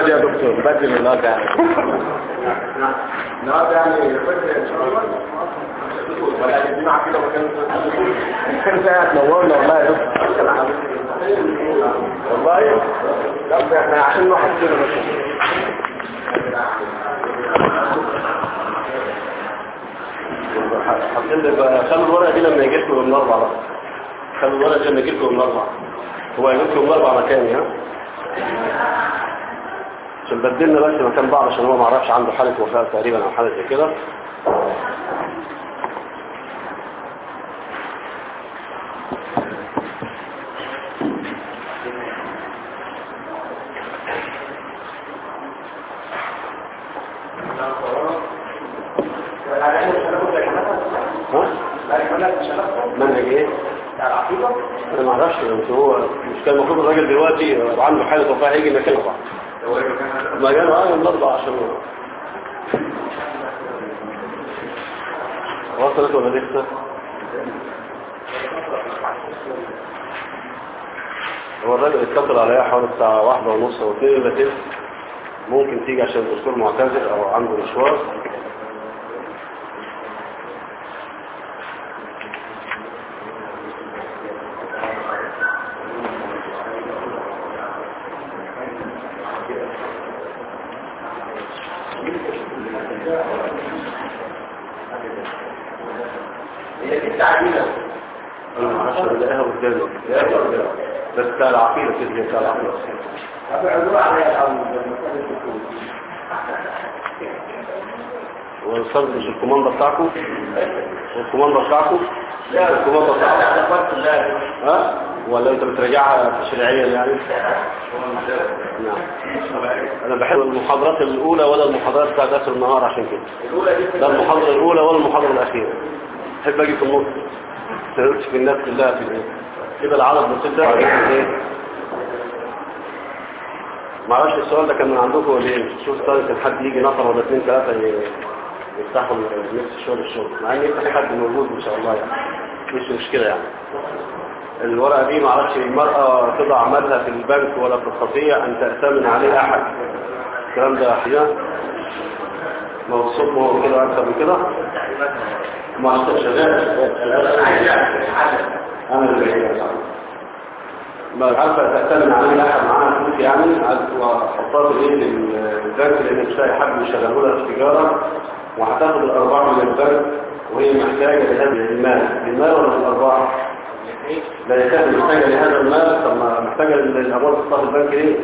بدل يا دكتور بدل النهارده يعني النهارده يعني فكرة ان شاء الله ولا الجماعة كده مكان كان ساعة نورنا والله يا دكتور والله طب احنا عشان واحد كده بس حاطين لي بقى خلوا الورقه دي لما يجي لكم من الاربع بقى خلوا الورقه دي لما يجي لكم من الاربع هو يجي لكم من الاربع مكاني ها عشان بدلنا بس مكان بعض عشان هو ما عرفش عنده حاله وفاه تقريبا او حاله زي كده ها منهج ايه انا ما اعرفش بس هو مش كان المفروض الراجل دلوقتي عنده حاله وفاه هيجي مكان بعض ما جاء اه من الاربع عشان وصلت ولا لسه هو الراجل اتصل عليا حوالي الساعة واحدة ونص او اتنين الا تلت ممكن تيجي عشان الدكتور معتذر او عنده مشوار هي دي التعديلة انا ما اعرفش الاقيها قدامي بس بتاع العقيدة كده هي بتاع العقيدة أبعدوا عليها الأول لما كانت تكون والصرف مش الكوماندا بتاعكم الكوماندا بتاعكم الكوماندا بتاعكم ها ولا انت بتراجعها تشريعيا يعني نعم انا بحب المحاضرات الاولى ولا المحاضرات بتاعت اخر النهار عشان كده الأولى دي لا المحاضرة الاولى ولا المحاضرة الاخيرة بحب اجي في النص تهربش في الناس كلها في الايه كده العدد بسيط ده وبعدين ايه معرفش السؤال ده كان من عندكم ولا ايه شوف طيب كان حد يجي نفر ولا اثنين ثلاثة ي- يفتحوا نفس الشغل الشغل مع ان يفتح حد موجود ان شاء الله يعني مش مشكلة يعني الورقة دي معرفش المرأة تضع مالها في البنك ولا في الخطية ان تأتمن عليه احد الكلام ده حاجة موصوف هو كده اكثر من كده ما أصدق شغال انا اللي بعيد ما عارفه تأتمن عليه احد معانا فلوس يعني وحطها في ايه للبنك لان مش لاقي حد يشغله لها في التجاره وهتاخد الارباح من البنك وهي محتاجه لهذا المال المال ولا الارباح؟ لا يكاد محتاجه لهذا المال طب ما محتاجه للاموال تحطها في البنك ليه؟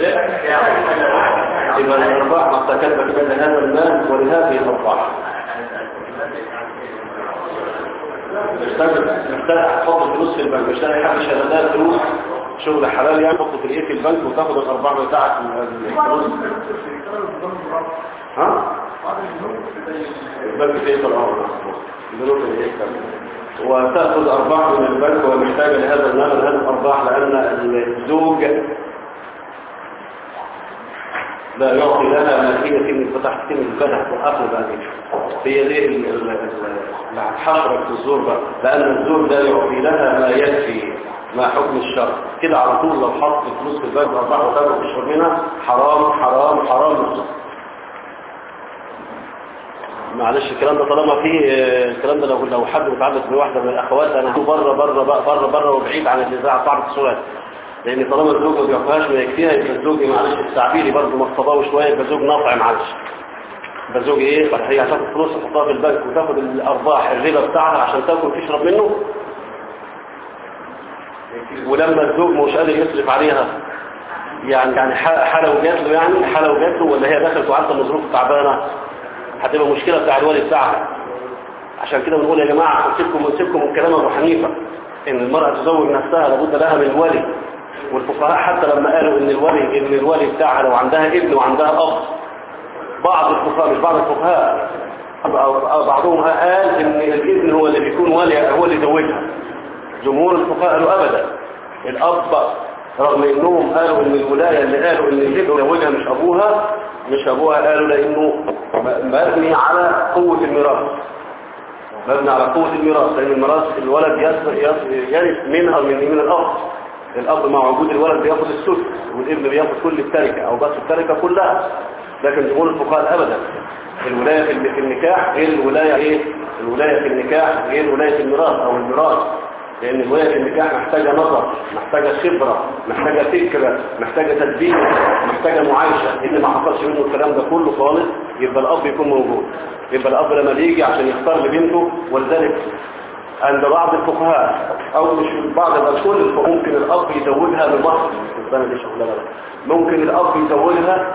يبقى الارباح محتاجه لهذا المال ولهذه الارباح محتاج محتاج تحط فلوس في البنك مش لاقي حد شغال فلوس شغل حلال يعني تحط في الايه في البنك وتاخد الارباح بتاعك من الفلوس ها البنك في الارض البنوك اللي هي وتاخذ ارباح من البنك ومحتاجه لهذا المال لهذه الارباح لان الزوج لا يعطي لها ما هي كلمة فتحت كلمة فتح وقفل بقى دي. هي دي ال- ال- ال- الحشرة في الزور بقى لأن الزور لا يعطي لها ما يكفي ما حكم الشرع كده على طول لو حط فلوس في البنك وأربعة وثلاثة وتشرب منها حرام حرام حرام بالظبط معلش الكلام ده طالما فيه آه، الكلام ده لو لو حد متعلق بواحده من الاخوات انا هو بره بره بقى بره بره وبعيد عن الاذاعه صعب السؤال لان طالما الزوج ما بيعطيهاش ما يكفيها يبقى الزوج معلش التعبيري برضه مقتضاه شويه يبقى زوج ناطع معلش يبقى زوج ايه طب هي هتاخد فلوس تحطها في البنك وتاخد الارباح الربا بتاعها عشان تاكل وتشرب منه ولما الزوج مش قادر يصرف عليها يعني يعني ح- حاله وجات له يعني حاله وجات له ولا هي دخلت وعارفه ان ظروفه تعبانه هتبقى مشكله بتاع الوالد بتاعها عشان كده بنقول يا جماعه سيبكم سيبكم من كلام ابو حنيفه ان المراه تزوج نفسها لابد لها من ولي والفقهاء حتى لما قالوا ان الولي ان الولي بتاعها لو عندها ابن وعندها اب بعض الفقهاء مش بعض الفقهاء بعضهم قال ان الابن هو اللي بيكون ولي هو اللي يزوجها جمهور الفقهاء قالوا ابدا الاب رغم انهم قالوا ان الولايه اللي قالوا ان الابن يزوجها مش ابوها مش ابوها قالوا لانه مبني على قوه الميراث مبني على قوه الميراث لان الميراث الولد يس- يس- يرث منها من من الاب الاب مع وجود الولد بياخد السدس والابن بياخد كل التركه او بس التركه كلها لكن جمهور الفقهاء ابدا الولايه في في النكاح غير الولايه ايه الولايه في النكاح غير ولايه الميراث او الميراث لان الولايه في النكاح محتاجه نظر محتاجه خبره محتاجه فكره محتاجه تدبير محتاجه معايشه اللي ما حصلش منه الكلام ده كله خالص يبقى الاب يكون موجود يبقى الاب لما بيجي عشان يختار لبنته ولذلك عند بعض الفقهاء او مش بعض بل كل الفقهاء ممكن الاب يزوجها بمهر ربنا دي شغلانه بقى. ممكن الاب يزوجها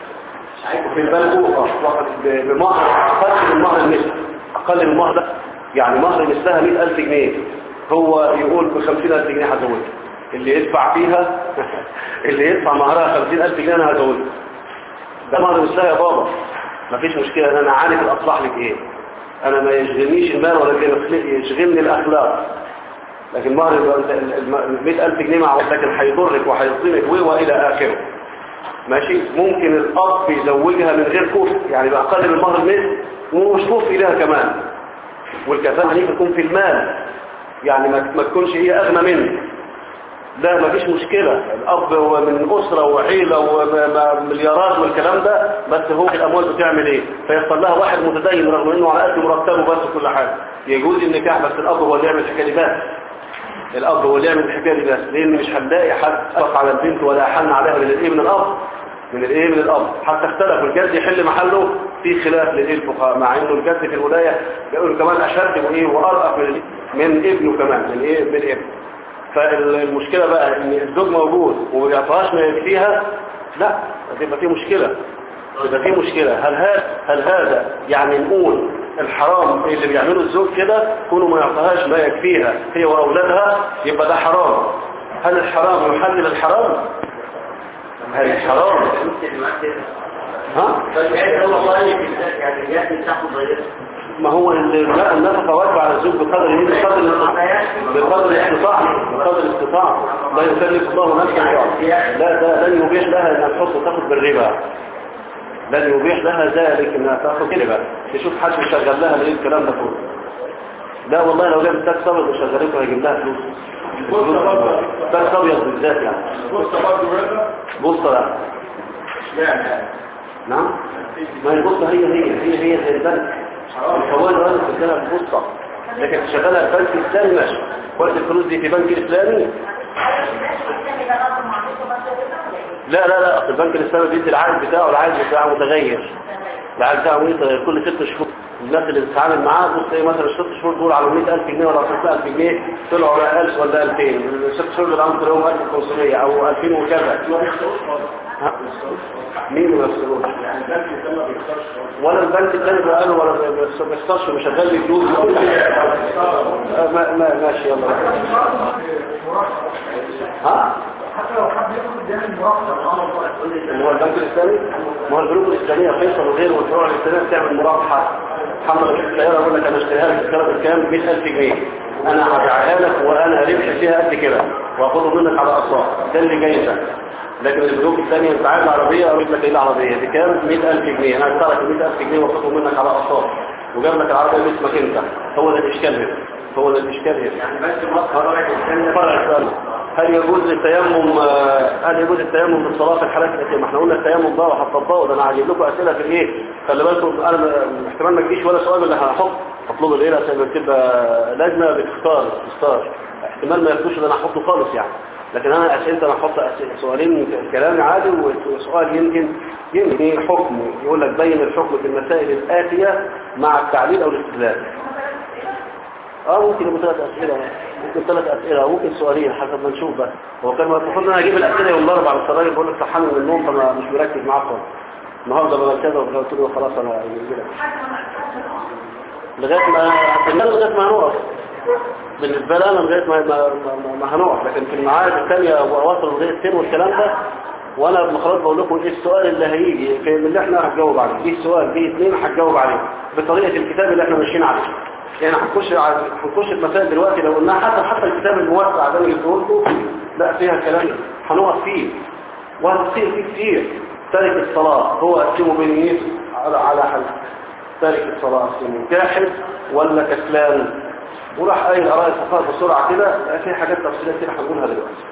في البلد بمهر اقل من مهر المثل اقل من مهر ده يعني مهر مثلها 100000 جنيه هو يقول ب 50000 جنيه هزوجها اللي يدفع فيها اللي يدفع مهرها 50000 جنيه انا هزوجها ده مهر مثلها يا بابا مفيش مشكله انا عارف الاصلح لك ايه انا ما يشغلنيش المال ولا يشغلني الاخلاق لكن مهر ال 100000 جنيه مع لكن هيضرك وهيظلمك والى اخره ماشي ممكن الاب يزوجها من غير كفر يعني باقل من مهر المثل ومش كفء لها كمان والكفاءه هنيك تكون في المال يعني ما ما تكونش هي اغنى منه لا ما فيش مشكلة الأب هو من أسرة وعيلة ومليارات والكلام ده بس هو الأموال بتعمل إيه فيحصل لها واحد متدين رغم إنه على قد مرتبه بس كل حاجة يجوز النكاح بس الأب هو اللي يعمل الحكاية دي بس الأب هو اللي يعمل الحكاية دي بس لأن مش هنلاقي حد أطلق على البنت ولا حن عليها من الإيه من الأب من الإيه من الأب حتى اختلف الجد يحل محله في خلاف للإيه الفقهاء مع إنه الجد في الولاية بيقولوا كمان أشد وإيه وأرأف من من ابنه كمان من إيه من ابنه فالمشكلة بقى ان الزوج موجود وما بيعطيهاش ما يكفيها لا هتبقى في مشكلة يبقى في مشكلة هل هذا هل هذا يعني نقول الحرام اللي بيعمله الزوج كده كونه ما يعطيهاش ما يكفيها هي واولادها يبقى ده حرام هل الحرام يحلل الحرام هل الحرام ها ما هو النفقة واجبة على الزوج بقدر ايه بقدر بقدر الاستطاعة بقدر الاستطاعة لا يكلف الله نفسا لا ده لن يبيح لها انها تحط تاخد بالربا لن يبيح لها ذلك انها تاخد بالربا تشوف حد يشغل لها ليه الكلام ده كله لا والله لو جاب تاكس ابيض وشغلته هيجيب لها فلوس تاكس ابيض بالذات يعني بص برضه رضا بص لا اشمعنى نعم ما هي بص هي هي هي هي زي البنك الفوائد هذا تشغلها ببسطة لكن تشغلها في بنك الإسلامي ماشي وقت الفلوس دي في بنك الإسلامي لا لا لا أصل البنك الإسلامي بيدي العائد بتاعه العائد بتاعه متغير العائد بتاعه متغير كل ست شهور الناس اللي بتتعامل معاه بص ايه مثلا الست شهور دول على 100000 جنيه ولا 10000 جنيه طلعوا على 1000 ولا 2000 الست شهور اللي عملوا لهم 1500 او 2000 وكذا ها؟ مين ما يفسروش يعني البنك ده ما بيختارش ولا البنك الثاني بقى له ولا بيسترش ومشغل لي فلوس آه، ما ما ماشي يلا ها حتى لو حد ياخد يعمل مراقبه اللي هو البنك الاسلامي ما هو البنوك الاسلاميه فيصل وغيره والفروع الاسلاميه بتعمل مراقبه محمد في السياره يقول لك انا اشتريها لك السياره بكام 100000 جنيه انا هبيعها لك وانا ربح فيها قد كده واخده منك على اقساط ده اللي جاي ده لكن البنوك الثانيه انت عايز عربيه اقول لك ايه العربيه بكام 100000 جنيه انا هدفع لك 100000 جنيه واخده منك على اقساط وجاب لك العربيه باسمك انت هو ده الاشكال هنا هو ده الاشكال هنا يعني بس مصر فرع السنه فرع السؤال هل يجوز التيمم آه، هل يجوز التيمم بالصلاه في الحالات الاتيه ما احنا قلنا التيمم ده وهتطبقه ده انا هجيب لكم اسئله في الايه خلي بالكم انا م- احتمال ما تجيش ولا سؤال اللي هحط اطلب الايه عشان بتبقى لجنه بتختار تختار احتمال ما ياخدوش اللي انا هحطه خالص يعني لكن انا اسئلتي انا هحط أسئلة- سؤالين كلامي عادي وسؤال يمكن يمكن حكم يقول لك بين الحكم في المسائل الاتيه مع التعليل او الاستدلال اه ممكن يبقوا ثلاث اسئله ممكن ثلاث اسئله ممكن سؤالين حسب ما نشوف بقى هو كان المفروض ان انا اجيب الاسئله يوم الاربعاء على السراير بقول لك صحاني من النوم فانا مش مركز معاك خالص النهارده بقى كذا وقلت له خلاص انا هجيب لك لغايه ما بالنسبه لغايه ما هنقف بالنسبه لي انا لغايه ما ما, ما, ما هنقف لكن في المعارك الثانيه واصل لغايه فين والكلام ده وانا ابن خلاص بقول لكم ايه السؤال اللي هيجي في من اللي احنا هنجاوب عليه في سؤال في اثنين هتجاوب عليه بطريقه الكتاب اللي احنا ماشيين عليه يعني هنخش على- هنخش المسائل دلوقتي لو قلناها حتى حتى الكتاب الموسع ده اللي جبته لكم لا فيها كلام هنقف فيه وهتصير فيه كتير تارك الصلاة هو أقسمه بين ايه على على حل تارك الصلاة أقسمه جاحد ولا كسلان وراح قايل آراء الفقهاء بسرعة كده لا، في حاجات تفصيلية كتير هنقولها دلوقتي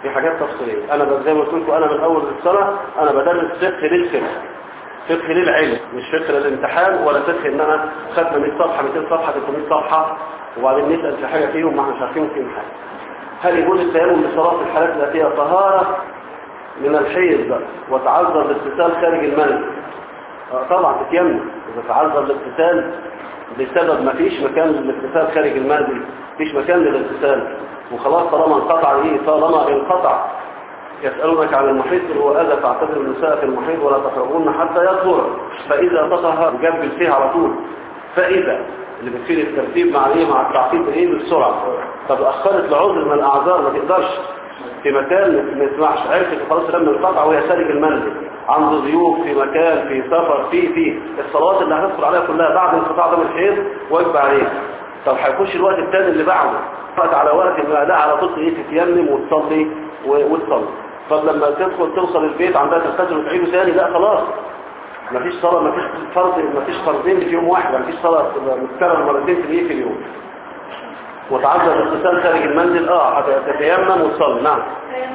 في حاجات تفصيليه انا ب- زي ما قلت لكم انا من اول السنه انا بدرس فقه للفقه فقه للعلم مش فقه للامتحان ولا فقه ان انا خدنا 100 صفحه 200 صفحه 300 صفحه وبعدين نسال في حاجه فيهم ما احنا عارفين فيهم حاجه هل يقول التيمم لصلاه الحالات التي فيها طهاره من الحيض وتعذر الاغتسال خارج المنزل آه، طبعا تتيمم اذا تعذر الاغتسال بسبب ما فيش مكان للاغتسال خارج المنزل فيش مكان للاغتسال وخلاص طالما انقطع ايه طالما انقطع يسألونك عن المحيط اللي هو أذى تعتبر النساء في المحيط ولا تقربون حتى يطهر فإذا تطهر جنب فيها على طول فإذا اللي بتفيد الترتيب مع ايه مع التعقيد ايه بالسرعة طب أخرت لعذر من الأعذار ما تقدرش في مكان ما يسمعش عرفت خلاص لما انقطع وهي خارج المنزل عند ضيوف في مكان في سفر في في الصلوات اللي هندخل عليها كلها بعد انقطاع دم الحيض واجب عليه طب هيخش الوقت الثاني اللي بعده وقت على وقت ما لا على طول ايه تتيمم وتصلي و- وتصلي طب لما تدخل توصل البيت عندها تغتسل وتعيده ثاني لا خلاص مفيش صلاة مفيش فرض مفيش فرضين في يوم واحد مفيش صلاة متكرر مرتين في الايه في اليوم وتعذر الاغتسال خارج المنزل اه هتتيمم وتصلي نعم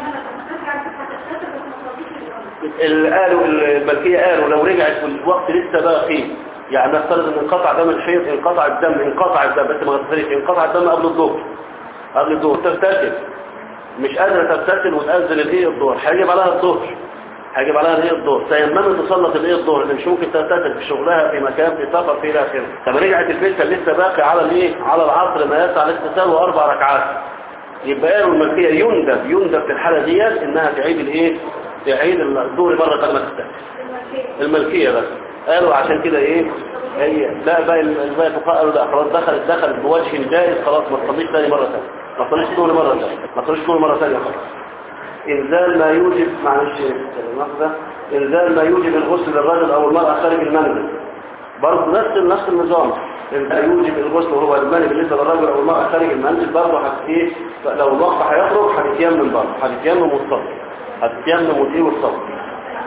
اللي قالوا الملكية قالوا لو رجعت والوقت لسه باقي يعني نفترض ان انقطع دم الحيض انقطع الدم انقطع الدم بس ما غسلش انقطع الدم قبل الظهر قبل الظهر تغتسل مش قادرة تغتسل وتأذن الايه الظهر هيجب عليها الظهر هيجب عليها الايه الظهر تيممت تصلت الايه الظهر اللي مش ممكن تغتسل في شغلها في مكان في سفر في الى اخره طب رجعت البيت كان لسه باقي على الايه على العصر ما يسعى الاغتسال واربع ركعات يبقى قالوا الملكية يندب يندب في الحالة ديت انها تعيد الايه تعيد الظهر مرة قبل ما تغتسل الملكية بس قالوا عشان كده ايه هي لا باقي الباقي الفقهاء قالوا لا خلاص دخلت دخلت بوجه جائز خلاص ما تصليش ثاني مرة ثانية ما تصليش طول مرة ثانية ما تصليش طول مرة ثانية خلاص انزال ما يوجب معلش لحظة انزال ما يوجب الغسل للرجل او المرأة خارج المنزل برضه نفس نفس النظام ما يوجب الغسل وهو المني بالنسبة للرجل او المرأة خارج المنزل برضه هت ايه لو الوقت هيخرج هتتيمم برضه هتتيمم وتصلي هتتيمم وتيه وتصلي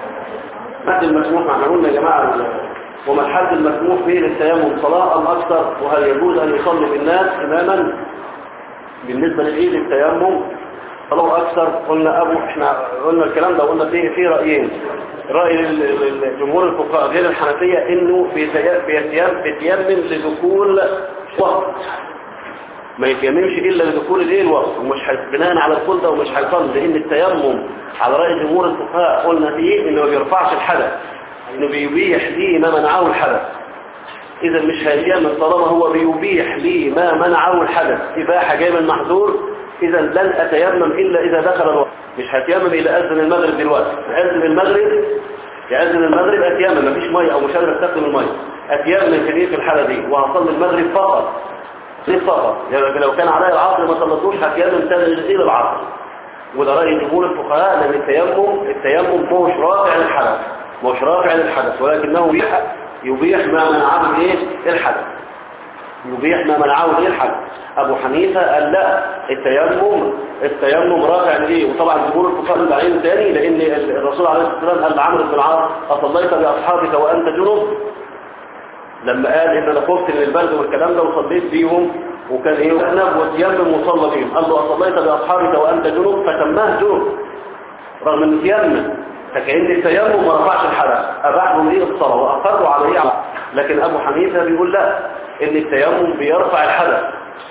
الحد المسموح معنا قلنا يا جماعة وما الحد المسموح به للتيمم صلاة أم أكثر وهل يجوز أن يصلي بالناس إماما بالنسبة للإيه للتيمم صلاة أكثر قلنا أبو إحنا قلنا الكلام ده قلنا فيه فيه رأيين رأي ال- ال- الجمهور الفقهاء غير الحنفية إنه بيتي- بيتيم- بيتيمم لدخول وقت ما يتيممش إلا لدخول الايه الوقت ومش هي- بناء على الدخول ده ومش هيصلي لأن التيمم على رأي جمهور الفقهاء قلنا فيه إنه ما بيرفعش الحدث إنه بيبيح ليه ما منعه الحدث إذا مش هيتيمم طالما هو بيبيح لي ما منعه الحدث إباحة جاي من محظور إذا لن أتيمم إلا إذا دخل الوقت مش هتيمم إلى أذن المغرب دلوقتي أذن المغرب يأذن المغرب أتيمم مفيش مية أو مش قادر أستخدم المية أتيمم في دي في الحالة دي وهصلي المغرب فقط ليه فقط يعني لو كان عليا العصر ما صلتوش هتيمم تاني إلى العصر وده رأي جمهور الفقهاء لأن التيمم التيمم مش رافع للحدث مش رافع للحدث ولكنه يبيح يبيح ما منعه ايه الحدث يبيح ما منعه ايه الحدث ابو حنيفة قال لا التيمم التيمم رافع لايه وطبعا جمهور الفقهاء بعين تاني لان الرسول عليه الصلاه والسلام قال لعمرو بن العاص اصليت باصحابك وانت جنب لما قال ان انا خفت من البرد والكلام ده وصليت بيهم وكان ايه وكان وتيمم وصلى بيهم قال له اصليت باصحابك وانت جنب فسماه جنب رغم انه تيمم فكأن التيمم ما رفعش الحدث اباحوا ليه الصلاه واقروا عليه لكن ابو حنيفه بيقول لا ان التيمم بيرفع الحدث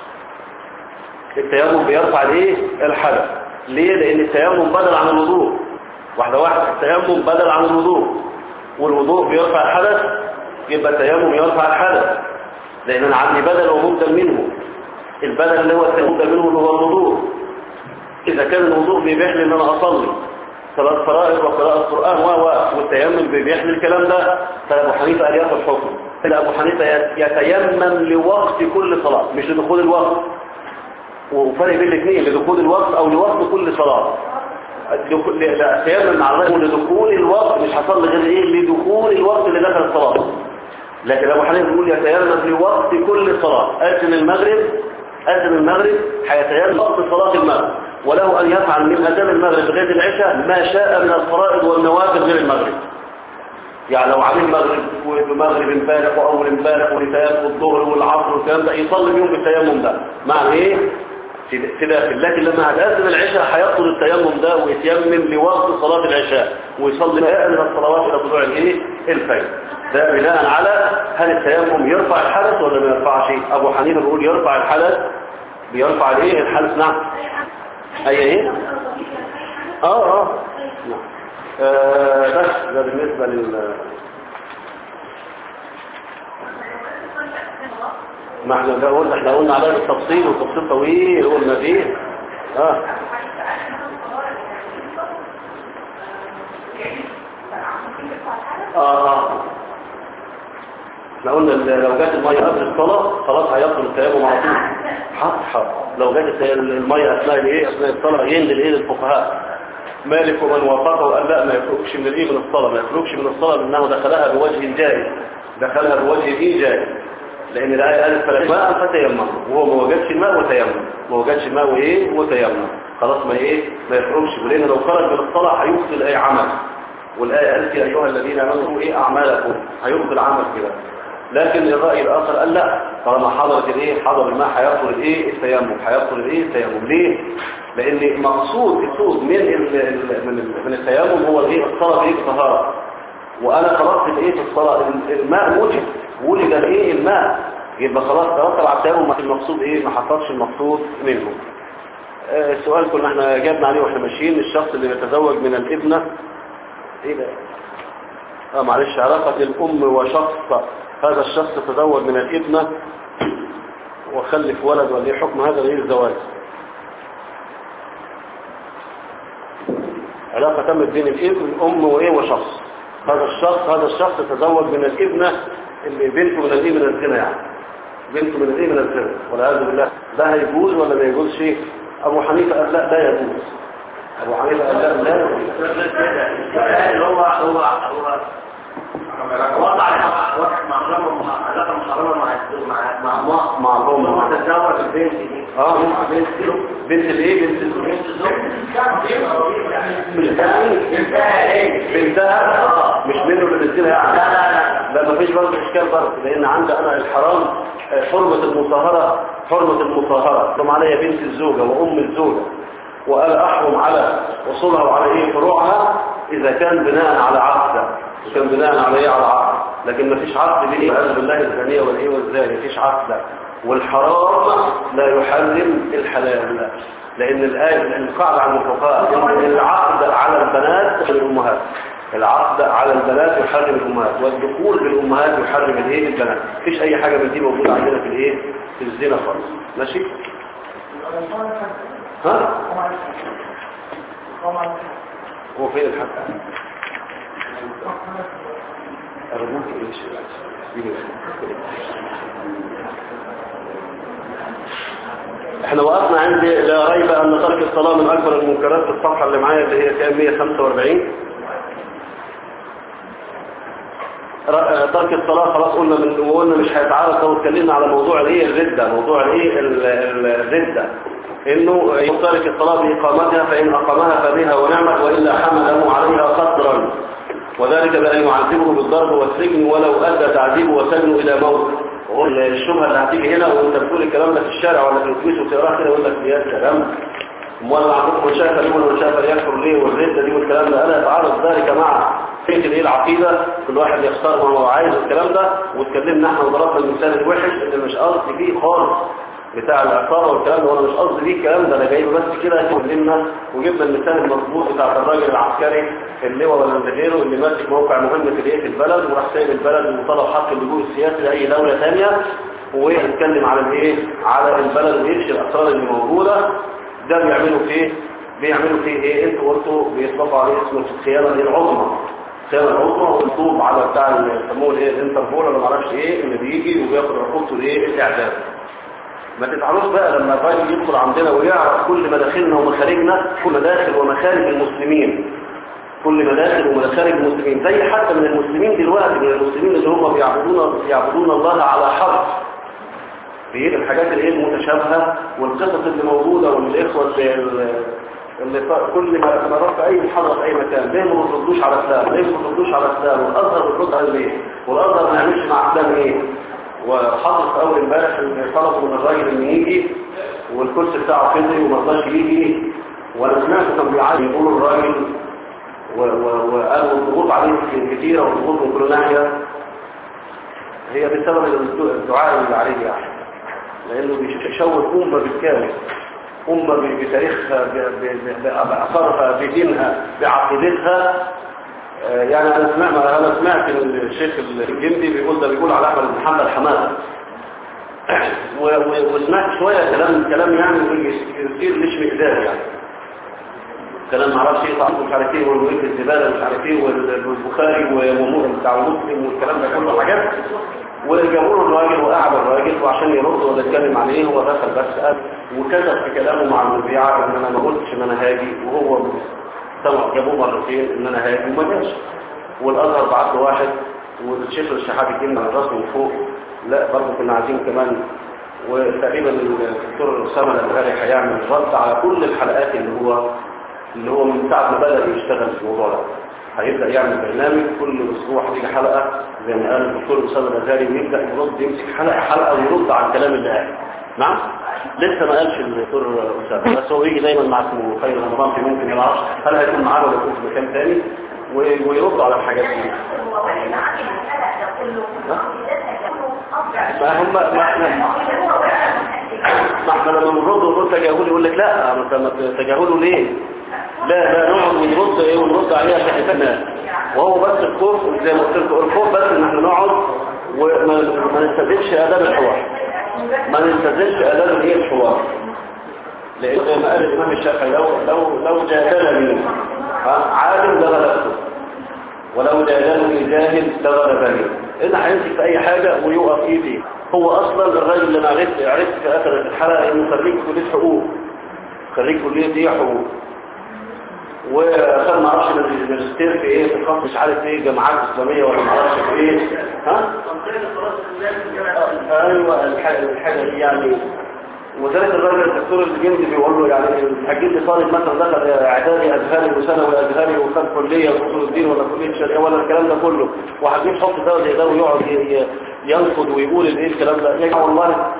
التيمم بيرفع الايه الحدث ليه لان التيمم بدل عن الوضوء واحده واحده التيمم بدل عن الوضوء والوضوء بيرفع الحدث يبقى التيمم يرفع الحدث لان انا عندي بدل ومبدل منه البدل اللي هو المبدل منه اللي هو الوضوء اذا كان الوضوء بيبيح لي ان انا اصلي صلاه فرائض وقراءه قران و والتيمم بيبيح لي الكلام ده فابو حنيفه قال ياخد حكم كده ابو حنيفه يتيمم لوقت كل صلاه مش لدخول الوقت وفرق بين الاثنين لدخول الوقت او لوقت كل صلاه التيمم مع الرجل لدخول الوقت مش حصل غير ايه لدخول الوقت اللي دخل الصلاه لكن ابو حنيفه بيقول يتيمم لوقت كل صلاه اذن المغرب اذن المغرب هيتيمم وقت صلاه المغرب وله ان يفعل من اذان المغرب لغايه العشاء ما شاء من الفرائض والنوافل غير المغرب يعني لو عامل مغرب ومغرب امبارح واول امبارح ونتيمم الظهر والعصر والكلام ده يصلي بيهم بالتيمم ده معنى ايه تداخل لكن لما هتأذن العشاء هيطلب التيمم ده ويتيمم لوقت صلاة العشاء ويصلي بقى من الصلوات إلى طلوع الايه الفجر ده بناء على هل التيمم يرفع الحدث ولا ما يرفعش أبو حنيفه بيقول يرفع الحدث بيرفع الايه الحدث نعم أي ايه اه اه نعم آه بس ده بالنسبة لل ما احنا ده قلنا احنا قلنا عليها بالتفصيل والتفصيل طويل قلنا فيه اه اه اه احنا قلنا ال- لو جت المية قبل الصلاة خلاص هيبطل التيمم على طول حصحى لو جت المية اثناء الايه اثناء الصلاة ينزل ايه للفقهاء مالك ومن وافقه قال لا ما يخرجش من الايه من الصلاة ما يخرجش من الصلاة لانه دخلها بوجه جائز دخلها بوجه ايه جائز لان الآية قالت فلا ماء فتيمم وهو ما وجدش الماء وتيمم ما وجدش الماء وايه وتيمم خلاص ما ايه ما يخرجش ولان لو خرج من الصلاة هيبطل اي عمل والآية قالت يا أيها الذين آمنوا إيه أعمالكم هيبطل عمل كده لكن الرأي الآخر قال لا طالما حضرت الإيه حضر الماء هيبطل الإيه التيمم هيبطل الإيه التيمم ليه؟ لأن مقصود الصوت من ال ال من, ال من التيمم هو الإيه الصلاة بإيه الطهارة وأنا خلصت الإيه في الصلاة الماء وجد ولد الإيه الماء يبقى خلاص ترتب على التيمم المقصود إيه ما حصلش المقصود منه آه، السؤال كنا احنا جابنا عليه واحنا ماشيين الشخص اللي يتزوج من الابنة ايه ده اه معلش علاقة الام وشخص هذا الشخص تزوج من الابنة وخلف ولد ولا ايه حكم هذا غير الزواج علاقة تمت بين الابن الام وايه وشخص هذا الشخص هذا الشخص تزوج من الابنة اللي بنته من الايه من الزنا يعني بنته من الايه من الزنا والعياذ بالله ده هيجوز ولا ما يجوز شيء ابو حنيفه قال لا لا يجوز ابو حنيفه قال لا لا يجوز هو هو هو وضع وضع محرمة مع علاقة محرمة مع مع مع الله مع الام هو تتزوج البنت دي اه بنت بنت الايه بنت ال- بنت الزوج بنتها بنتها مش منه اللي بنتها يعني لا لا لا لا مفيش برضه اشكال برضه لان عندي انا الحرام آه، حرمة المصاهرة حرمة المصاهرة حرم عليها بنت الزوجة وام الزوجة وقال احرم على وصولها وعلى ايه فروعها اذا كان بناء على عقد كان بناء على ايه على عقد لكن مفيش عقد بين والعياذ بالله الزانية والايه والزاني مفيش عقد والحرام لا يحرم الحلال لان الآية القاعدة عند الفقهاء ان العقد على البنات الامهات العقد على البنات يحرم الامهات والدخول بالامهات يحرم الايه البنات مفيش اي حاجه من دي موجوده عندنا في الايه في الزنا خالص ماشي ها هو فين الحق ارجوك ايش احنا وقفنا عند لا ريب ان ترك الصلاه من اكبر المنكرات في الصفحه اللي معايا اللي هي كام 145 ر- ترك الصلاة خلاص قلنا من وقلنا مش هيتعارض لو اتكلمنا على موضوع الايه الردة موضوع الايه ال- ال- الردة انه ترك الصلاة بإقامتها فإن أقامها فبها ونعمت وإلا حمله عليها قدرا وذلك بأن يعذبه بالضرب والسجن ولو أدى تعذيبه وسجنه إلى موت وقول الشبهة اللي هتيجي هنا وانت بتقول الكلام ده في الشارع ولا في الاتوبيس وتقراه كده يقول لك يا سلام امال عندكم من شاف ليه ومن شاف يكفر ليه والردة دي والكلام ده انا اتعرض ذلك مع فكرة الايه العقيدة كل واحد يختار ما هو عايز الكلام ده واتكلمنا احنا وضربنا المثال الوحش اللي مش قصدي فيه خالص بتاع العصابة والكلام ده وانا مش قصدي بيه الكلام ده انا جايبه بس كده اتكلمنا وجبنا المثال المظبوط بتاع الراجل العسكري اللواء ولا اللي غيره اللي ماسك موقع مهم في الايه في البلد وراح سايب البلد وطلب حق اللجوء السياسي لاي دولة ثانية ويتكلم على الايه على البلد ويفشي الاسرار اللي موجودة ده بيعملوا فيه بيعملوا فيه ايه انتوا قلتوا بيطلقوا عليه اسم الخيانة العظمى الخيانة العظمى والطوب على بتاع اللي يسموه الايه الانتربول ولا معرفش ايه اللي بيجي وبياخد عقوبته الايه الاعدام ما تتعرفش بقى لما الراجل يدخل عندنا ويعرف كل مداخلنا ومخارجنا كل مداخل ومخارج المسلمين كل مداخل ومخارج المسلمين زي حتى من المسلمين دلوقتي من المسلمين اللي هم بيعبدون يعبدون الله على حرف في الحاجات اللي هي المتشابهة والقصص اللي موجودة والإخوة اللي, اللي ف- كل ما ما رحت أي محاضرة في أي مكان ليه ما بتردوش على فلان ليه ما بتردوش على فلان والأزهر بترد على ليه والأزهر ما يعملش مع فلان إيه وحصل في أول امبارح إن طلبوا من الراجل إن يجي والكرسي بتاعه فضي وما رضاش يجي وانا سمعته كان بيعاني يقولوا الراجل و- و- وقالوا الضغوط عليه كتيرة والضغوط من كل ناحية هي بسبب الدعاء اللي عليه يعني لأنه بيشوه أمة بالكامل أمة ب- بتاريخها ب- ب- ب- بأثارها بدينها بعقيدتها آه، يعني أنا سمعت أنا سمعت الشيخ الجندي بيقول ده بيقول على أحمد بن محمد حماد و- و- وسمعت شوية كلام كلام يعني يصير مش مقدار يعني كلام معرفش ايه طعم مش عارف ايه والويل الزباله مش عارف ايه والبخاري وامور بتاع مسلم والكلام ده كله حاجات وجابوا له الراجل وقعد الراجل وعشان يرد ولا يتكلم عن ايه هو دخل بس قال وكتب في كلامه مع المذيعه ان انا ما قلتش ان انا هاجي وهو سمع جابوه مرتين ان انا هاجي وما جاش والازهر بعت له واحد والشيخ الشحاتي كلمه على راسه من فوق لا برضه كنا عايزين كمان وتقريبا الدكتور اسامه الازهري هيعمل رد على كل الحلقات اللي هو اللي هو من ساعة ما بدأ يشتغل في الموضوع ده هيبدأ يعمل برنامج كل أسبوع هتيجي حلقة زي ما قال الدكتور أسامة الأزهري ويبدأ يرد يمسك حلقة حلقة ويرد على الكلام اللي قال نعم لسه ما قالش الدكتور أسامة بس هو يجي دايما مع اسمه خير رمضان في ممكن يعرفش هل هيكون معانا ولا يكون في مكان تاني و- ويرد على الحاجات دي ما هم ما احنا ما احنا لما بنرد ونقول تجاهلي يقول لك لا ما انت ما تجاهله ليه لا لا نقعد ونرد ايه ونرد عليه عشان يفهمنا وهو بس الخوف زي ما قلت لكم الخوف بس ان احنا نقعد وما ما نستخدمش اداب الحوار ما نستخدمش اداب الايه الحوار لان زي ما قال الامام الشافعي لو لو لو جادلني ها، عالم لغلبته ولو جادلني جاهل لغلبني إن هيمسك في أي حاجة ويقف إيه فيه هو أصلا الراجل اللي أنا عرفت عرفت في آخر الحلقة إنه خريج كلية حقوق خريج كلية إيه حقوق وخد ما اعرفش ماجستير في ايه في خط مش عارف ايه جامعات اسلاميه ولا ما اعرفش في ايه ها ايوه الحاجه الحاجه دي يعني وذلك الراجل الدكتور الجندي بيقول له يعني هتجيب لي طالب مثلا دخل اعدادي ازهري وثانوي ازهري وخد كليه اصول الدين ولا كليه شرعيه ولا الكلام ده كله وهتجيب حط ده زي ده ويقعد ي- ي- ينقد ويقول الايه الكلام ده يا جماعه والله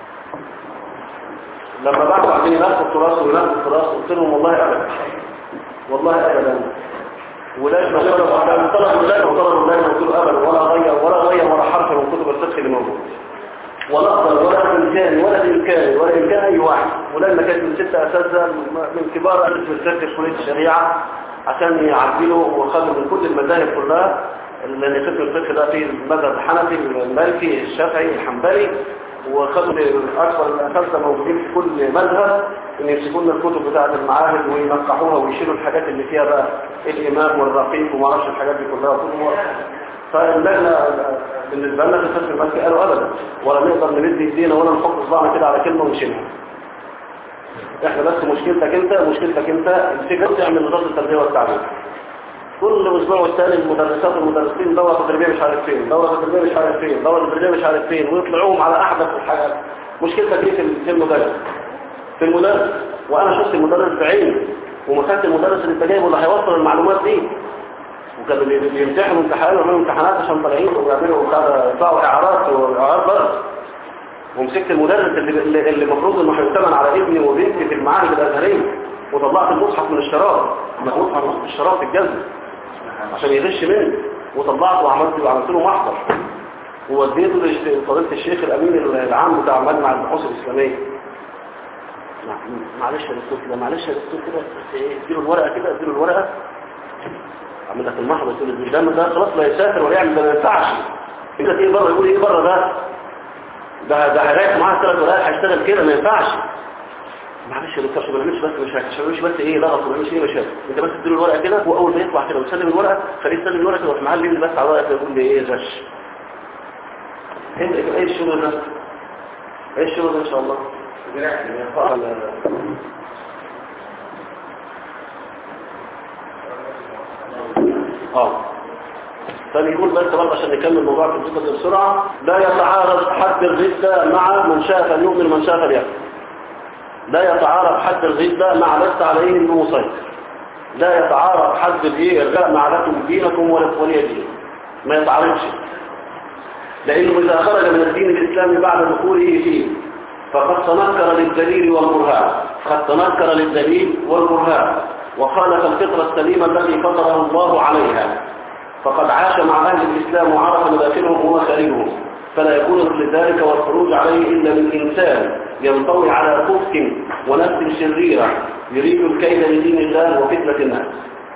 لما بعثوا عشان ينقوا التراث وينقوا التراث قلت لهم والله ابدا والله ابدا ولاش ما طلبوا على طلبوا ولاش وطلبوا ولاش قلت له ابدا ولا غير ولا غير ولا حرف من كتب الفقه اللي موجود ولا أفضل ولا إمكاني ولا إمكاني ولا إمكان أي واحد ولما كانت من ستة أساتذة من كبار أساتذة الفقه في كلية الشريعة عشان يعدلوا وخدوا من كل المذاهب كلها لأن فقه الفقه ده فيه المذهب الحنفي المالكي الشافعي الحنبلي وخدوا أكثر الأساتذة موجودين في كل مذهب إن يمسكوا لنا الكتب بتاعة المعاهد وينقحوها ويشيلوا الحاجات اللي فيها بقى الإمام والرقيق وما اعرفش الحاجات دي كلها كلها فاللجنة بالنسبة لنا في الفقه المالكي قالوا أبدا ولا نقدر نمد ايدينا ولا نحط صباعنا كده على كلمة ونشيلها احنا بس مشكلتك انت مشكلتك انت الفكرة تعمل نظام التربية والتعليم كل اسبوع والتاني المدرسات والمدرسين دورة تدريبية مش عارف فين دورة تدريبية مش عارف فين دورة تدريبية مش عارف فين ويطلعوهم على احدث الحاجات مشكلتك ايه في في المدرس في المدرس وانا شفت المدرس بعيني وما خدت المدرس اللي انت جايبه اللي هيوصل المعلومات دي وكانوا بي- بيمتحنوا امتحانات ويعملوا امتحانات عشان طالعين ويعملوا بتاع- يطلعوا اعارات واعارات بس ومسكت المدرس اللي اللي اللي المفروض انه هيؤتمن على ابني وبنتي في المعاهد الازهريه وطلعت المصحف من الشراب المصحف من الشراب في الجزم عشان يغش مني وطلعته وعملت وعملت له محضر ووديته لفضيله الشيخ الامين العام بتاع مجمع البحوث الاسلاميه مع- معلش يا دكتور كده معلش يا دكتور كده بس ايه اديله الورقه كده اديله الورقه عمل لك المحضر تقول لي ده ده خلاص لا يسافر ولا يعمل ده ما ينفعش يقول لك ايه بره يقول ايه بره ده ده ده هيريح معاه ثلاث ورقات هيشتغل كده ما ينفعش معلش يا دكتور عشان ما نعملش بس مشاكل عشان ما نعملش بس ايه لغط وما نعملش ايه مشاكل انت بس اديله الورقه كده واول ما يطلع كده وتسلم الورقه خليه يسلم الورقه كده وفي محل يملي بس على الورقه كده يقول لي ايه غش انت ايه الشغل ده ايه الشغل ده ان شاء الله اه طيب يقول بس برضه عشان نكمل الموضوع في الجزء بسرعة لا يتعارض حد الردة مع من شاء فليؤمن من شاء فليكفر لا يتعارض حد الردة مع لست عليه المسيطر لا يتعارض حد الايه الرجاء مع لكم دينكم ولا ولي دين ما يتعارضش لانه اذا خرج من الدين الاسلامي بعد دخوله فيه فقد تنكر للدليل والبرهان قد تنكر للدليل والبرهان وخالف الفطرة السليمة التي فطره الله عليها فقد عاش مع أهل الإسلام وعرف مداخلهم ومخارجهم فلا يكون لذلك والخروج عليه إلا من إنسان ينطوي على كفك ونفس شريرة يريد الكيد لدين الله وفتنة الناس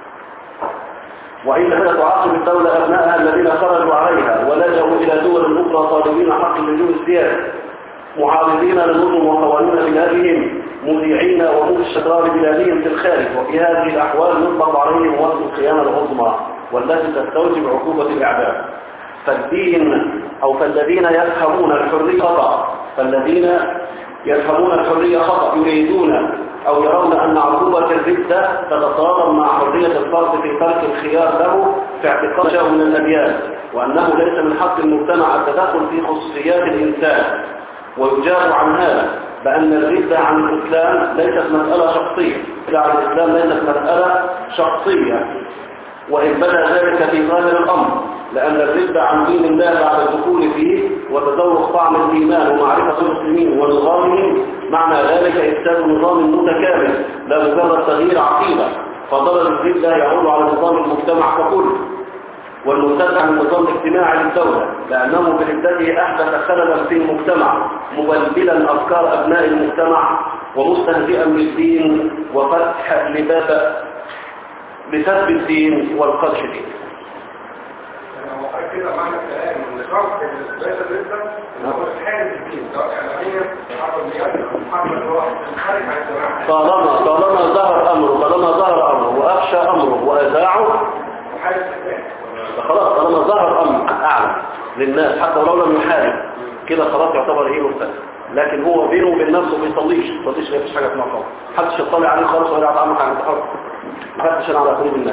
وإنها تعاقب الدولة أبنائها الذين خرجوا عليها ولجأوا إلى دول أخرى طالبين حق اللجوء السياسي معارضين لنظم وقوانين بلادهم مذيعين وهم الشطار بلادهم في الخارج وفي هذه الأحوال يطلق عليهم وصف الخيانة العظمى والتي تستوجب عقوبة الإعدام فالدين أو فالذين يفهمون الحرية خطأ فالذين يفهمون الحرية خطأ يريدون أو يرون أن عقوبة الردة تتصادم مع حرية الفرد في ترك الخيار له في اعتقاد شيء من الأديان وأنه ليس من حق المجتمع التدخل في خصوصيات الإنسان ويجاب عن هذا بأن الردة عن الإسلام ليست مسألة شخصية الردة عن الإسلام ليست مسألة شخصية وإن بدا ذلك في ظاهر الأمر لأن الردة عن دين الله بعد الدخول فيه وتذوق طعم الإيمان ومعرفة المسلمين ونظامهم معنى ذلك إفساد نظام متكامل لا مجرد تغيير عقيدة فضرر الردة يعود على نظام المجتمع ككل والمرتد عن النظام الاجتماعي للدولة لأنه بردته أحدث خللا في المجتمع مبلبلا أفكار أبناء المجتمع ومستهزئا بالدين وفتح لباب لسب الدين والقدش دين انا هو كده معنى الكلام ان شرط الاسباب الرزق هو الحاجه الدين سواء اعلاميا عربيات او محمد هو خارج عن الجماعه طالما طالما ظهر أمره طالما ظهر أمره وأخشى أمره وأذاعه وحاجه الثانيه خلاص طالما ظهر أمر أعلم للناس حتى ولو لم يحارب كده خلاص يعتبر إيه مختلف لكن هو بينه وبين نفسه ما بيصليش ما بيصليش ما فيش حاجة اسمها خالص محدش يطلع عليه خالص ولا يعطى عن التحرك ما حدش على قلوب الناس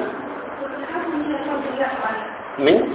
مين؟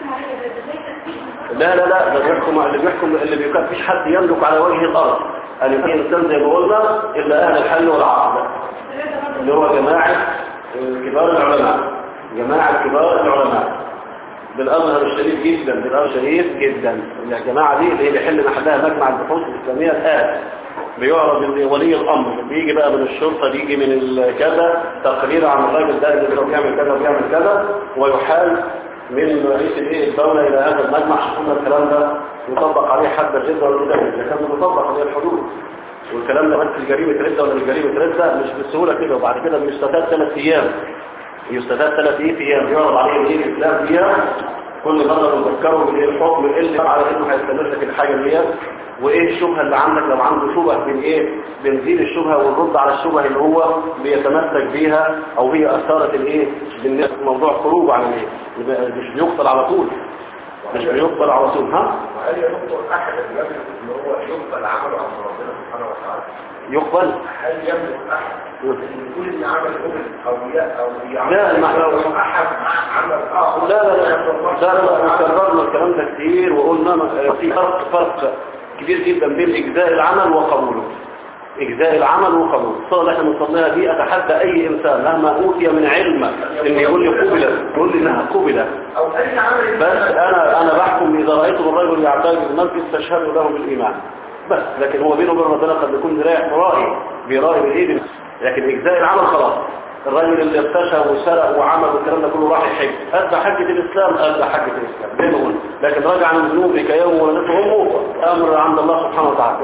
لا لا لا ده بيحكم اللي بيحكم اللي بيكون مفيش حد يملك على وجه الأرض أن يكون إنسان زي ما قلنا إلا أهل الحل والعقد اللي هو جماعة كبار العلماء جماعة كبار العلماء بالأزهر الشريف جدا بالأزهر الشريف جدا الجماعة دي اللي هي بيحل محلها مجمع البحوث الإسلامية الآن بيعرض إن ولي الأمر بيجي بقى من الشرطة بيجي من الكذا تقرير عن الراجل ده اللي بيعمل كذا وبيعمل كذا ويحال من رئيس الايه الدولة إلى هذا المجمع شفنا الكلام ده يطبق عليه حد الردة ولا لا إذا كان مطبق عليه الحدود والكلام ده بس جريمة ردة ولا مش جريمة ردة مش بالسهولة كده وبعد كده بيستفاد ثلاث أيام يستفاد ثلاث ايام يعرض عليه الايه الاسلام فيها كل مرة بنذكره بالايه الحكم اللي على انه هيستمر لك الحاجة دي وايه الشبهة اللي عندك لو عنده شبهة بين ايه بنزيل الشبهة والرد على الشبهة اللي هو بيتمسك بيها او هي اثارت الايه بالنسبة موضوع خروج عن الايه مش بيقتل على طول مش بيقتل على طول ها وهل ينظر احد الناس ان هو يقبل عمله عند ربنا سبحانه وتعالى يقبل هل يملك احد ان يقول ان عمل قبل او لا او لا، ما احنا- احد عمل اخر لا لا لا لا لا لا كررنا الكلام ده كتير وقلنا ما- في فرق فرق كبير جدا بين إجزاء العمل وقبوله إجزاء العمل وقبوله الصلاة اللي احنا بنصليها دي أتحدى أي إنسان مهما أوتي من علم إن يقول لي قبلت يقول لي إنها قبلت او اي عمل بس أنا أنا بحكم إذا رأيتم الرجل يعتاد المسجد فاشهدوا له بالإيمان بس لكن هو بينه وبين ربنا قد يكون رايح مرائي بيرائي بالإيد لكن إجزاء العمل خلاص الراجل اللي ارتشى وسرق وعمل والكلام ده كله راح يحج أدى حجة الإسلام أدى حجة الإسلام زي ما قلنا لكن راجع عن ذنوبه كيوم ولدته أمه أمر عند الله سبحانه وتعالى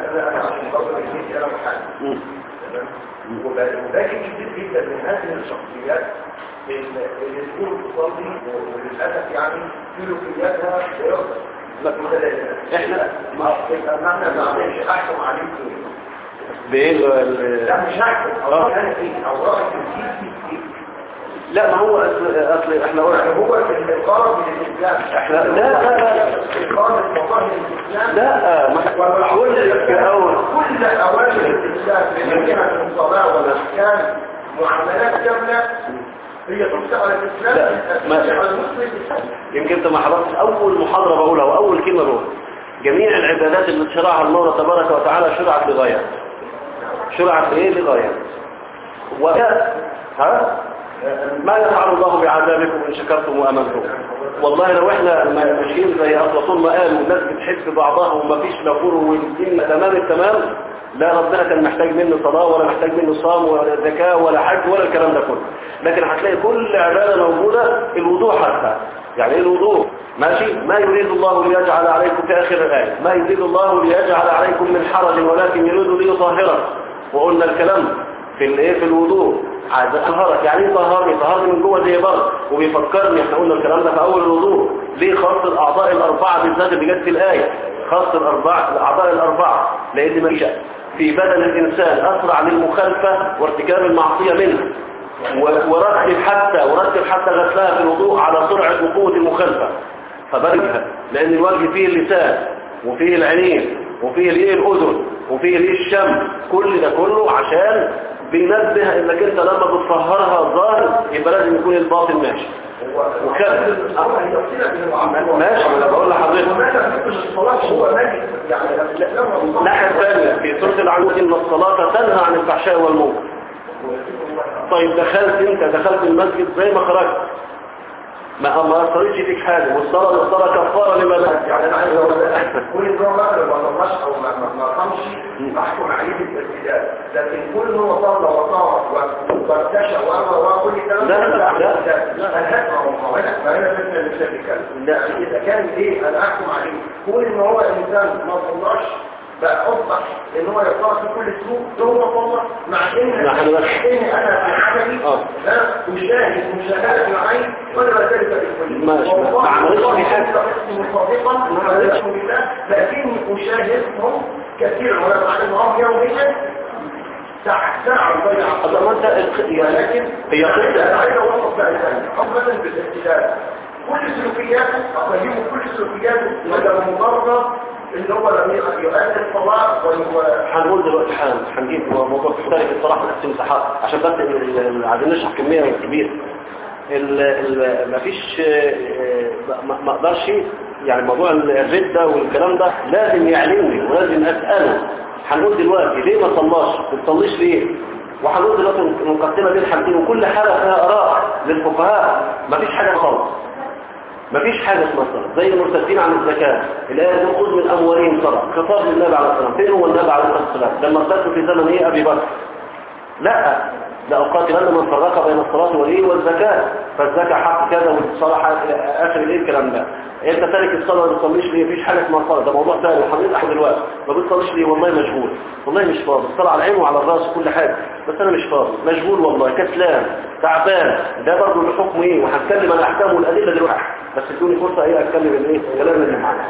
مم. وباقي كتير جدا من هذه الشخصيات اللي اللي تكون تصلي وللاسف يعني سلوكياتها لا. احنا ما احنا ما عملش احكم عليكم بايه ال- لا مش هحكم او آه. انا فيه او رايك فيه لا ما هو اصل اصل احنا يعني قلنا هو الإقامة من الإسلام احنا لا لا لا إقامة مظاهر الإسلام لا ما كل الأول كل أوامر الإسلام من جهة الصلاة والأحكام معاملات كاملة هي تمسك على الإسلام لا، ما- تمسك على المسلم يمكن انت ما حضرتش اول محاضرة بقولها واول كلمة بقولها جميع العبادات اللي شرعها الله تبارك وتعالى شرعت لغاية شرعت لايه لغاية و ها ما يفعل الله بعذابكم ان شكرتم وامنتم والله لو احنا ما- ماشيين زي افلاطون ما قال والناس بتحب بعضها وما فيش لا فر والدنيا تمام التمام لا ربنا كان محتاج منه صلاه ولا محتاج منه صام ولا زكاه ولا حج ولا الكلام ده كله لكن هتلاقي كل عباده موجوده الوضوء حتى يعني ايه الوضوء ماشي ما يريد الله ليجعل عليكم في اخر الايه ما يريد الله ليجعل عليكم من حرج ولكن يريد ليطهركم وقلنا الكلام في الايه في الوضوء عايز اطهرك يعني ايه طهرني طهرني من جوه زي بره وبيفكرني احنا قلنا الكلام ده في اول الوضوء ليه خاص الاعضاء الاربعه بالذات اللي جت في الايه خاص الاربعه الاعضاء الاربعه لان ما شاء في بدن الانسان اسرع للمخالفه وارتكاب المعصيه منها و- ورتب حتى ورتب حتى غسلها في الوضوء على سرعه وقوه المخالفه فبرجها لان الوجه فيه اللسان وفيه العينين وفيه الايه الاذن وفيه الايه الشم كل ده كله عشان بينبه انك انت لما بتطهرها الظاهر يبقى لازم يكون الباطن ماشي وكده ماشي انا بقول لحضرتك الناحيه الثانيه في سوره العنكبوت ان الصلاه تنهى عن الفحشاء والمنكر طيب دخلت انت دخلت المسجد زي ما خرجت ما ما اثرتش فيك حاجه والصلاه الصلاه كفاره لما لا يعني انا عايز اقول لك كل نوع مثلا ما طلعش او ما ما ما قامش احكم عليه بالابتداء لكن كل هو صلى وطاف وارتشى و و كل الكلام لا، لا، لا، لا. انا هسمع ما هنا ما هنا فتنه اللي شايف الكلام لا. يعني اذا كان ليه انا احكم عليه كل ان هو انسان ما صلاش بقى اصبح ان هو يطلع في كل سلوك ده هو صلى مع ان نحن بس. ان انا في عملي آه. ها، اشاهد مشاهده العين ولا ذلك بالكل ماشي، ما- ما عملتش في حاجة. صادقا ما عملتش بالله لكني اشاهدهم كثيرا وانا اتعلم معهم يوميا ساعة ساعة وضيع طب ما انت الخ- يعني ولكن هي انا قصه عايز اوصف بقى ثانية مثلا بالاستدلال كل سلوكياته اقيمه كل سلوكياته ولا مجرد اللي هو لم يؤدي الصلاة ولا هنقول دلوقتي حالا هنجيب موضوع مختلف الصراحه نقسم مساحات عشان بس ال- ال- عايزين نشرح كميه كبيره ال ال مفيش آه، ما ما اقدرش يعني موضوع الردة والكلام ده لازم يعلمني ولازم اساله هنقول دلوقتي ليه ما صلاش ما تصليش ليه وهنقول دلوقتي مقدمه بين حالتين وكل حاله فيها اراء للفقهاء مفيش حاجه خالص مفيش حاجة اسمها صلاة زي المرتدين عن الزكاة الآية تأخذ من أموالهم صلاة خطاب للنبي عليه الصلاة والسلام فين هو النبي عليه الصلاة والسلام لما ارتدوا في زمن إيه أبي بكر لا لأقاتلن من فرق بين الصلاة والإيه والزكاة فالزكاة حق كذا والصلاة حق آخر الإيه الكلام ده أنت تارك الصلاة ما بتصليش ليه مفيش حاجة اسمها صلاة ده موضوع ثاني وحضرتك أحد دلوقتي ما بتصليش ليه والله مشغول والله مش فاضي الصلاة على العين وعلى الراس وكل حاجة بس أنا مش فاضي مشغول والله كسلان تعبان ده برضه له حكم إيه وهنتكلم عن الأحكام والأدلة دلوقتي بس ادوني فرصة إيه أتكلم الإيه الكلام اللي معانا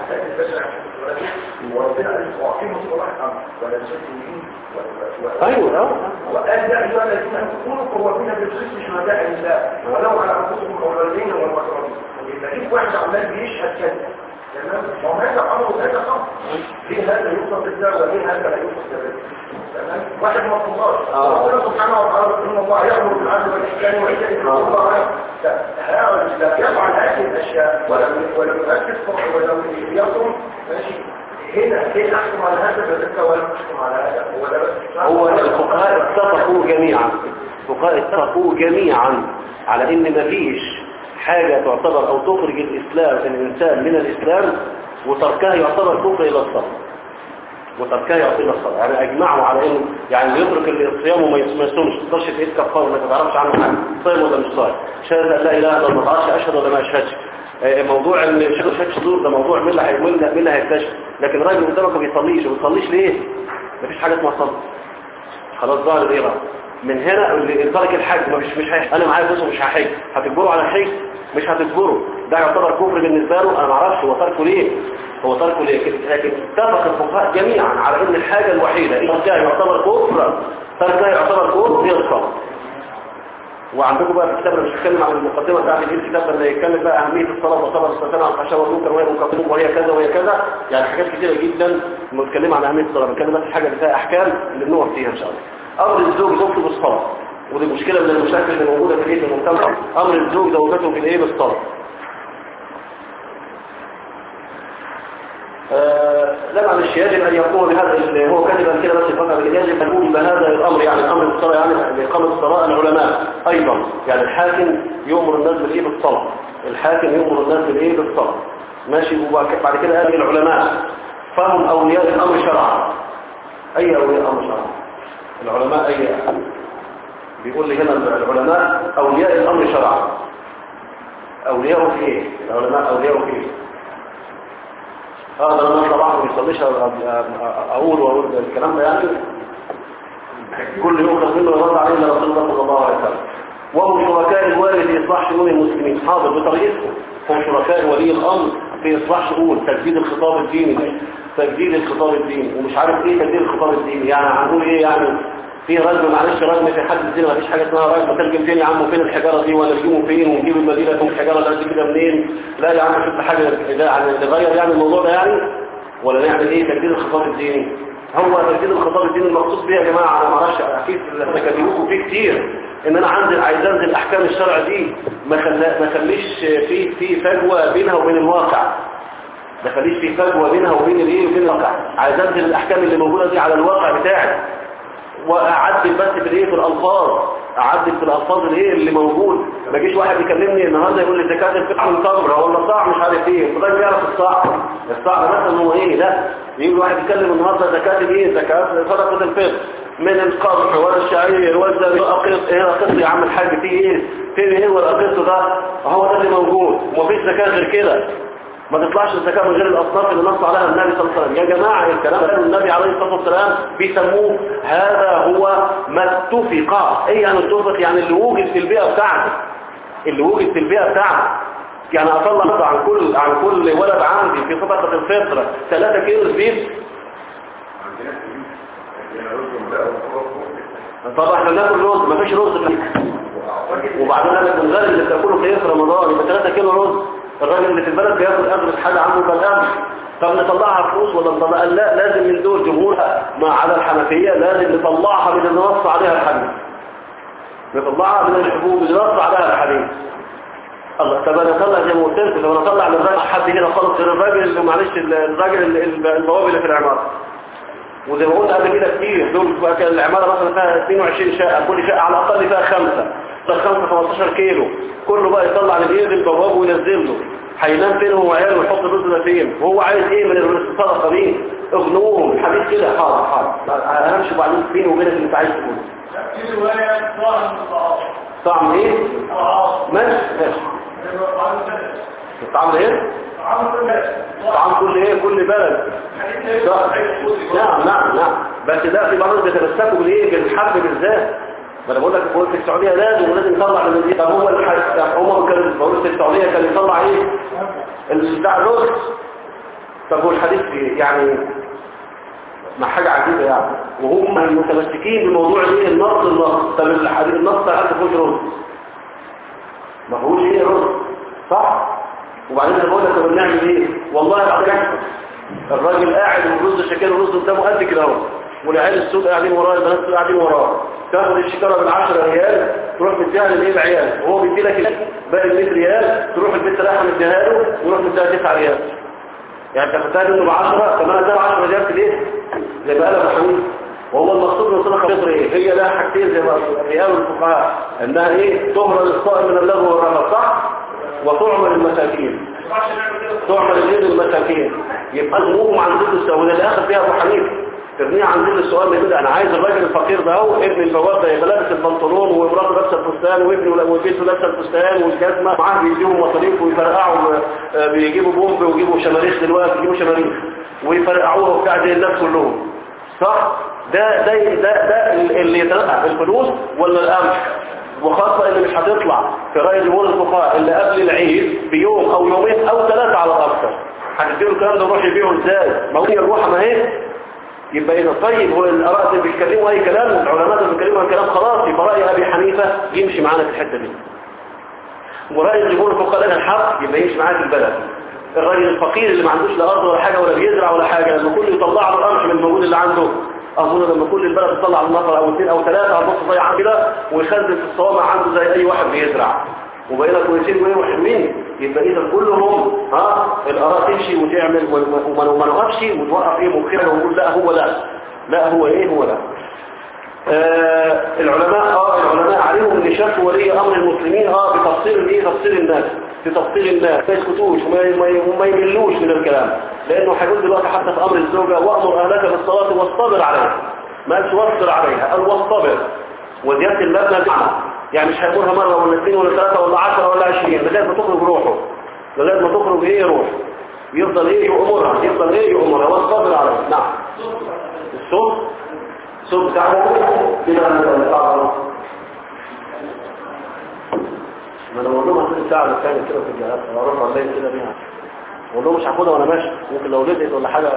وربنا قال واقيموا الصلاة ولا تشركوا أيوه أه وقال يا ايها الذين امنوا كونوا قوامين بالقسط شهداء لله ولو على انفسكم او الوالدين والمقربين يبقى ليك واحد عمال بيشهد كده تمام ما هو هذا امر وهذا امر ليه هذا يوصف بالله وليه هذا لا يوصف بالله تمام واحد ما صلاش آه. ربنا سبحانه وتعالى ان الله يامر بالعدل والاحسان وايتاء ذي القربى لا لا يفعل هذه الاشياء ولم ولم يؤكد صلاة ولم يصوم ماشي هنا هنا احكم على هذا بذكر ولا احكم على هذا هو ده بس هو الفقهاء اتفقوا جميعا الفقهاء اتفقوا جميعا على ان مفيش حاجة تعتبر او تخرج الاسلام الانسان من الاسلام وتركها يعتبر كفر الى الصلاة وتركها يعطي الى الصلاة يعني اجمعوا على انه يعني اللي يترك الصيام وما يص- ما يصومش ما تقدرش تقيس كفاره ما تعرفش عنه حاجه صايم ولا مش صايم شهاده لا اله الا الله ما تعرفش اشهد ولا ما اشهدش آه، موضوع ان شهاده شهاده صدور ده موضوع مين اللي هي- مين اللي مين اللي هيكتشف لكن الراجل قدامك ما بيصليش ما بيصليش ليه مفيش حاجه اسمها صلاه خلاص ظهر الايه بقى من هنا اللي ترك الحج ما مش مش هيحج انا معايا فلوس ومش هحج هتجبره على الحج مش هتجبره ده يعتبر كفر بالنسبه له انا ما اعرفش هو تركه ليه هو تركه ليه كده. لكن اتفق الفقهاء جميعا على ان الحاجه الوحيده اللي تركها يعتبر كفر تركها يعتبر كفر هي الصلاه وعندكم بقى في الكتاب انا مش هتكلم عن المقدمه بتاعت الايه الكتاب اللي يتكلم بقى اهميه الصلاه وصبر السلام على الفحشاء والمنكر وهي مكفرون وهي كذا وهي كذا يعني حاجات كتيره جدا بنتكلم عن اهميه الصلاه بنتكلم بس الحاجه اللي فيها احكام اللي بنقع فيها ان شاء الله امر الزوج زوجته بالصلاه ودي مشكله من المشاكل اللي موجوده في الايه في المجتمع امر الزوج زوجته في الايه بالصلاه آه، المجتمع مش يجب ان يقوم بهذا ال- هو كذبا كده بس فقط يجب ان يقوم بهذا الامر يعني الامر بالصلاه يعني باقامه الصلاه العلماء ايضا يعني الحاكم يؤمر الناس بالايه بالصلاه الحاكم يؤمر الناس بالايه بالصلاه ماشي وبعد بعد كده قال العلماء فهم اولياء الامر شرعا اي اولياء الامر شرعا العلماء اي بيقول لي هنا العلماء اولياء الامر شرعا اولياء في ايه العلماء اولياء في ايه اه ده انا طبعا ما بيصليش اقول واقول الكلام ده يعني كل يوم منه يرد عليه الا رسول الله صلى الله عليه وسلم وهم شركاء الوالد في اصلاح شؤون المسلمين حاضر بطريقتهم هم شركاء ولي الامر في اصلاح شؤون تجديد الخطاب الديني تجديد الخطاب الديني ومش عارف ايه تجديد الخطاب الديني يعني هنقول ايه يعني في رجم معلش رجم في حد الدين مفيش حاجه اسمها رجم ترجم فين يا عم فين الحجاره دي ولا نجيبه فين ونجيب المدينه فين الحجاره اللي قد كده منين لا يا عم شوف حاجه ده يعني نغير يعني الموضوع ده يعني ولا نعمل ايه تجديد الخطاب الديني هو تجديد الخطاب الديني المقصود بيه يا جماعه انا ما اعرفش اكيد تكلموكم فيه كتير ان انا عندي عايز انزل احكام الشرع دي ما خلا ما خليش في في فجوه بينها وبين الواقع ما خليش في فجوه بينها وبين الايه وبين الواقع عايز انزل الاحكام اللي موجوده دي على الواقع بتاعي واعدل بس في الايه في الالفاظ اعدل في الالفاظ الايه اللي موجود ما يجيش واحد يكلمني النهارده يقول لي زكاه الفطر من تمره ولا صاع مش عارف ايه فده بيعرف الصاع الصاع ده مثلا هو ايه لا يجي واحد يتكلم النهارده زكاه الايه زكاه صدقه الفطر من القمح والشعير والزبيب اقيط ايه اقيط يا عم الحاج فيه ايه فين ايه والاقيط ده هو ده اللي موجود ومفيش زكاه غير كده ما تطلعش الزكاة من غير الأصناف اللي نص عليها النبي صلى الله عليه وسلم يا جماعة الكلام ده النبي عليه الصلاة والسلام بيسموه هذا هو ما اتفق ايه يعني اتفق يعني اللي وجد في البيئة بتاعته اللي وجد في البيئة بتاعته يعني أطلع عن كل عن كل ولد عندي في صدقة الفطرة 3 كيلو زبيب طبعا احنا بناكل رز ما فيش رز في وبعدين انا الغالي اللي بتاكله في رمضان يبقى 3 كيلو رز الراجل اللي في البلد بياخد اغلب حاجه عنده بالامر طب نطلعها فلوس ولا نطلعها لا لازم من دول جمهورها ما على الحنفيه لازم نطلعها من اللي نص عليها الحديث نطلعها من الحبوب اللي نص عليها الحديث الله طب انا اطلع زي ما قلت لك طب انا اطلع للراجل حد هنا خالص غير الراجل اللي معلش الراجل اللي- البواب اللي في العماره وزي ما قلنا قبل كده كتير دول بقى كان العماره مثلا فيها 22 شقه كل شقه على الاقل فيها خمسه طب خمسه 15 كيلو كله بقى يطلع للايد البواب وينزل له هينام فين هو وعياله ويحط الرز ده فين وهو عايز ايه من الصدقه دي اغنوهم الحديث كده حاضر حاضر همشي بعدين فين وبينك اللي انت عايز تقوله في رواية طعم الطعام طعم ايه طعام ماشي ماشي طعام البلد طعم ايه طعام البلد طعام كل ايه كل بلد صح. نعم نعم نعم بس ده في بعض بيتمسكوا بالايه بالحرب بالذات ما انا بقول لك بقول في السعوديه لازم ولازم يطلع من دي طب هو الحاج هم كانوا بقول في السعوديه كان يطلع ايه بتاع الرز طب هو الحديث يعني مع حاجه عجيبه يعني وهم متمسكين بموضوع ايه النص النص طب الحديث النص ده ما فيهوش رز ما فيهوش ايه رز صح وبعدين انا بقول لك طب نعمل ايه والله العظيم الراجل قاعد والرز شكل الرز قدامه قد كده اهو والعيال السود قاعدين وراه البنات السود قاعدين وراه تاخد الشكاره ب 10 ريال تروح مديها للايه العيال وهو بيدي لك باقي ال 100 ريال تروح البيت رايحه مديها له ويروح مديها 9 ريال يعني انت خدتها منه ب 10 كمان اداها 10 ريال في ليه؟ زي ما قال ابو حميد وهو المقصود من صدقه الفطر ايه؟ هي لها حاجتين زي ما قالوا الفقهاء انها ايه؟ تهرى للصائم من اللغو والرفث صح؟ وطعم للمساكين تعمل اليد المساكين يبقى ذنوبهم عن ضد السؤال وده اللي اخذ فيها ابو حنيفه ترميها عن ضد السؤال اللي كده انا عايز الراجل الفقير ده اهو ابن البواب ده يبقى لابس البنطلون ومراته لابسه الفستان وابنه وبيته لابسه الفستان والجزمه معاه بيجيبوا مصاريف ويفرقعوا آه، بيجيبوا بومب ويجيبوا شماريخ دلوقتي يجيبوا شماريخ ويفرقعوها وبتاع زي الناس كلهم صح ده ده ده, ده اللي يتنقع الفلوس ولا القمح وخاصة اللي مش هتطلع في رأي جمهور الفقهاء اللي قبل العيد بيوم او يومين او ثلاثة على الاكثر هتديله الكلام ده يروح يبيعه ازاي ما هي الروحة ما هي يبقى اذا طيب هو الاراء اللي بيتكلموا اي كلام العلماء اللي بيتكلموا اي كلام خلاص يبقى رأي ابي حنيفة يمشي معانا في الحتة دي ورأي جمهور الفقهاء لنا الحق يبقى يمشي معانا في البلد الراجل الفقير اللي ما عندوش لا ارض ولا حاجة ولا بيزرع ولا حاجة لما كله يطلع له القمح من الموجود اللي عنده أظن لما كل البلد تطلع النفر أو اثنين أو ثلاثة على النص ضيعان كده ويخزن في الصوامع عنده زي أي واحد بيزرع وبقينا كويسين وايه وحلوين يبقى اذا كلهم ها الاراء تمشي وتعمل و- وما وما نقفش وتوقف ايه مخنا ونقول لا هو لا لا هو ايه هو لا آه العلماء اه العلماء عليهم ان شافوا ولي امر المسلمين اه بتفصيل الايه تفصيل الناس بتفصيل الناس ما يسكتوش وما ما- وما يملوش من الكلام لانه هيقول دلوقتي حتى في امر الزوجه وامر اهلك بالصلاه واصطبر عليها ما قالش واصبر عليها قال واصطبر وزياده المبنى بمعنى يعني مش هيقولها مره ولا اثنين ولا ثلاثه ولا 10 ولا 20 لغايه ما تخرج روحه لغايه ما تخرج ايه روح يفضل ايه يؤمرها يفضل ايه يؤمرها واصطبر عليها نعم الصوت صوت بتاعه كده انا ما انا بقول لهم هتقول ساعه بتكلم كده في الجهاز انا اروح والله كده بيها بقول لهم مش هاخدها وانا ماشي ممكن لو لقيت ولا حاجه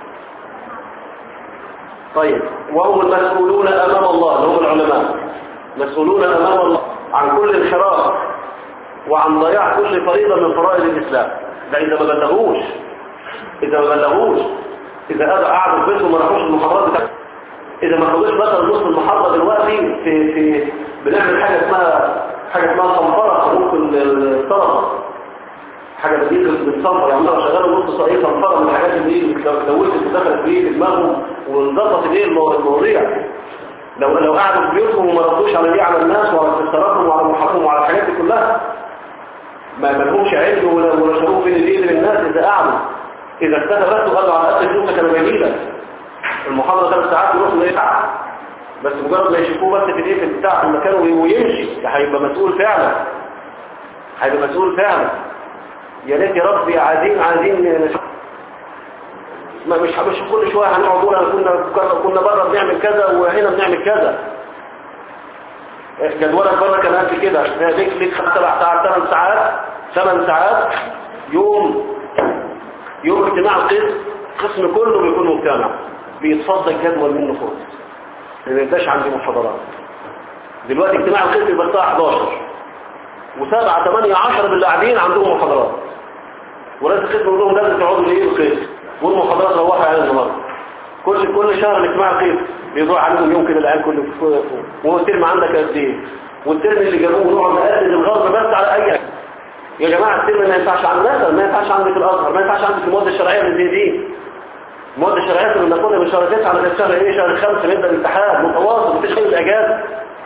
طيب وهم المسؤولون امام الله اللي هم العلماء مسؤولون امام الله عن كل انحراف وعن ضياع كل فريضه من فرائض الاسلام ده اذا ما بلغوش اذا ما بلغوش اذا قعدوا قعدوا في بيتهم ما راحوش المحاضرات بتاعتهم اذا ما خدوش مثلا نص المحاضره دلوقتي في في بنعمل حاجه اسمها حاجه اسمها صنفره خروج الطلبه حاجه بديل بالصنفره يعني انا شغال نص صحيح صنفره من الحاجات اللي اتلوثت ودخلت في دماغهم وانضبط ايه المواضيع لو لو قعدوا في بيوتهم وما ردوش على دي على الناس وعلى استفساراتهم وعلى محاكمهم وعلى الحاجات دي كلها ما لهمش علم ولا ولا شافوه فين الايه للناس اذا قعدوا اذا اكتفى بس وقالوا على قد الجمله كانوا جميله المحاضره ثلاث ساعات يروح له ساعه بس مجرد ما يشوفوه بس في الايه في البتاع في المكان ويمشي ده هيبقى مسؤول فعلا هيبقى مسؤول فعلا يا ريت يا رب عايزين عايزين نشوف ما مش مش كل شويه هنقعد نقول كنا كنا بره بنعمل كذا وهنا بنعمل كذا جدولك بره كان قد كده ليك ليك سبع ساعات ثمان ساعات ثمان ساعات يوم يوم اجتماع القسم القسم كله بيكون مجتمع بيتصدى الجدول منه خالص ما يبقاش عندي محاضرات دلوقتي اجتماع القسم يبقى الساعه 11 وسبعة ثمانية عشرة باللي قاعدين عندهم محاضرات وناس القسم يقول لهم لازم تقعدوا ليه القسم والمحاضرات روحوا على النهارده كل كل شهر الاجتماع القسم بيروح عليهم يوم كده العيال كله وهو الترم عندك قد ايه والترم اللي جابوه نقعد نقلد الغرب بس على اي حاجة. يا جماعه الترم ما ينفعش عندنا ما ينفعش عندك في الازهر ما ينفعش عندك المواد الشرعيه اللي زي دي المواد الشرعيه اللي بناخدها من شهر 9 على شهر ايه شهر 5 نبدا الامتحان متواصل مفيش اي اجازه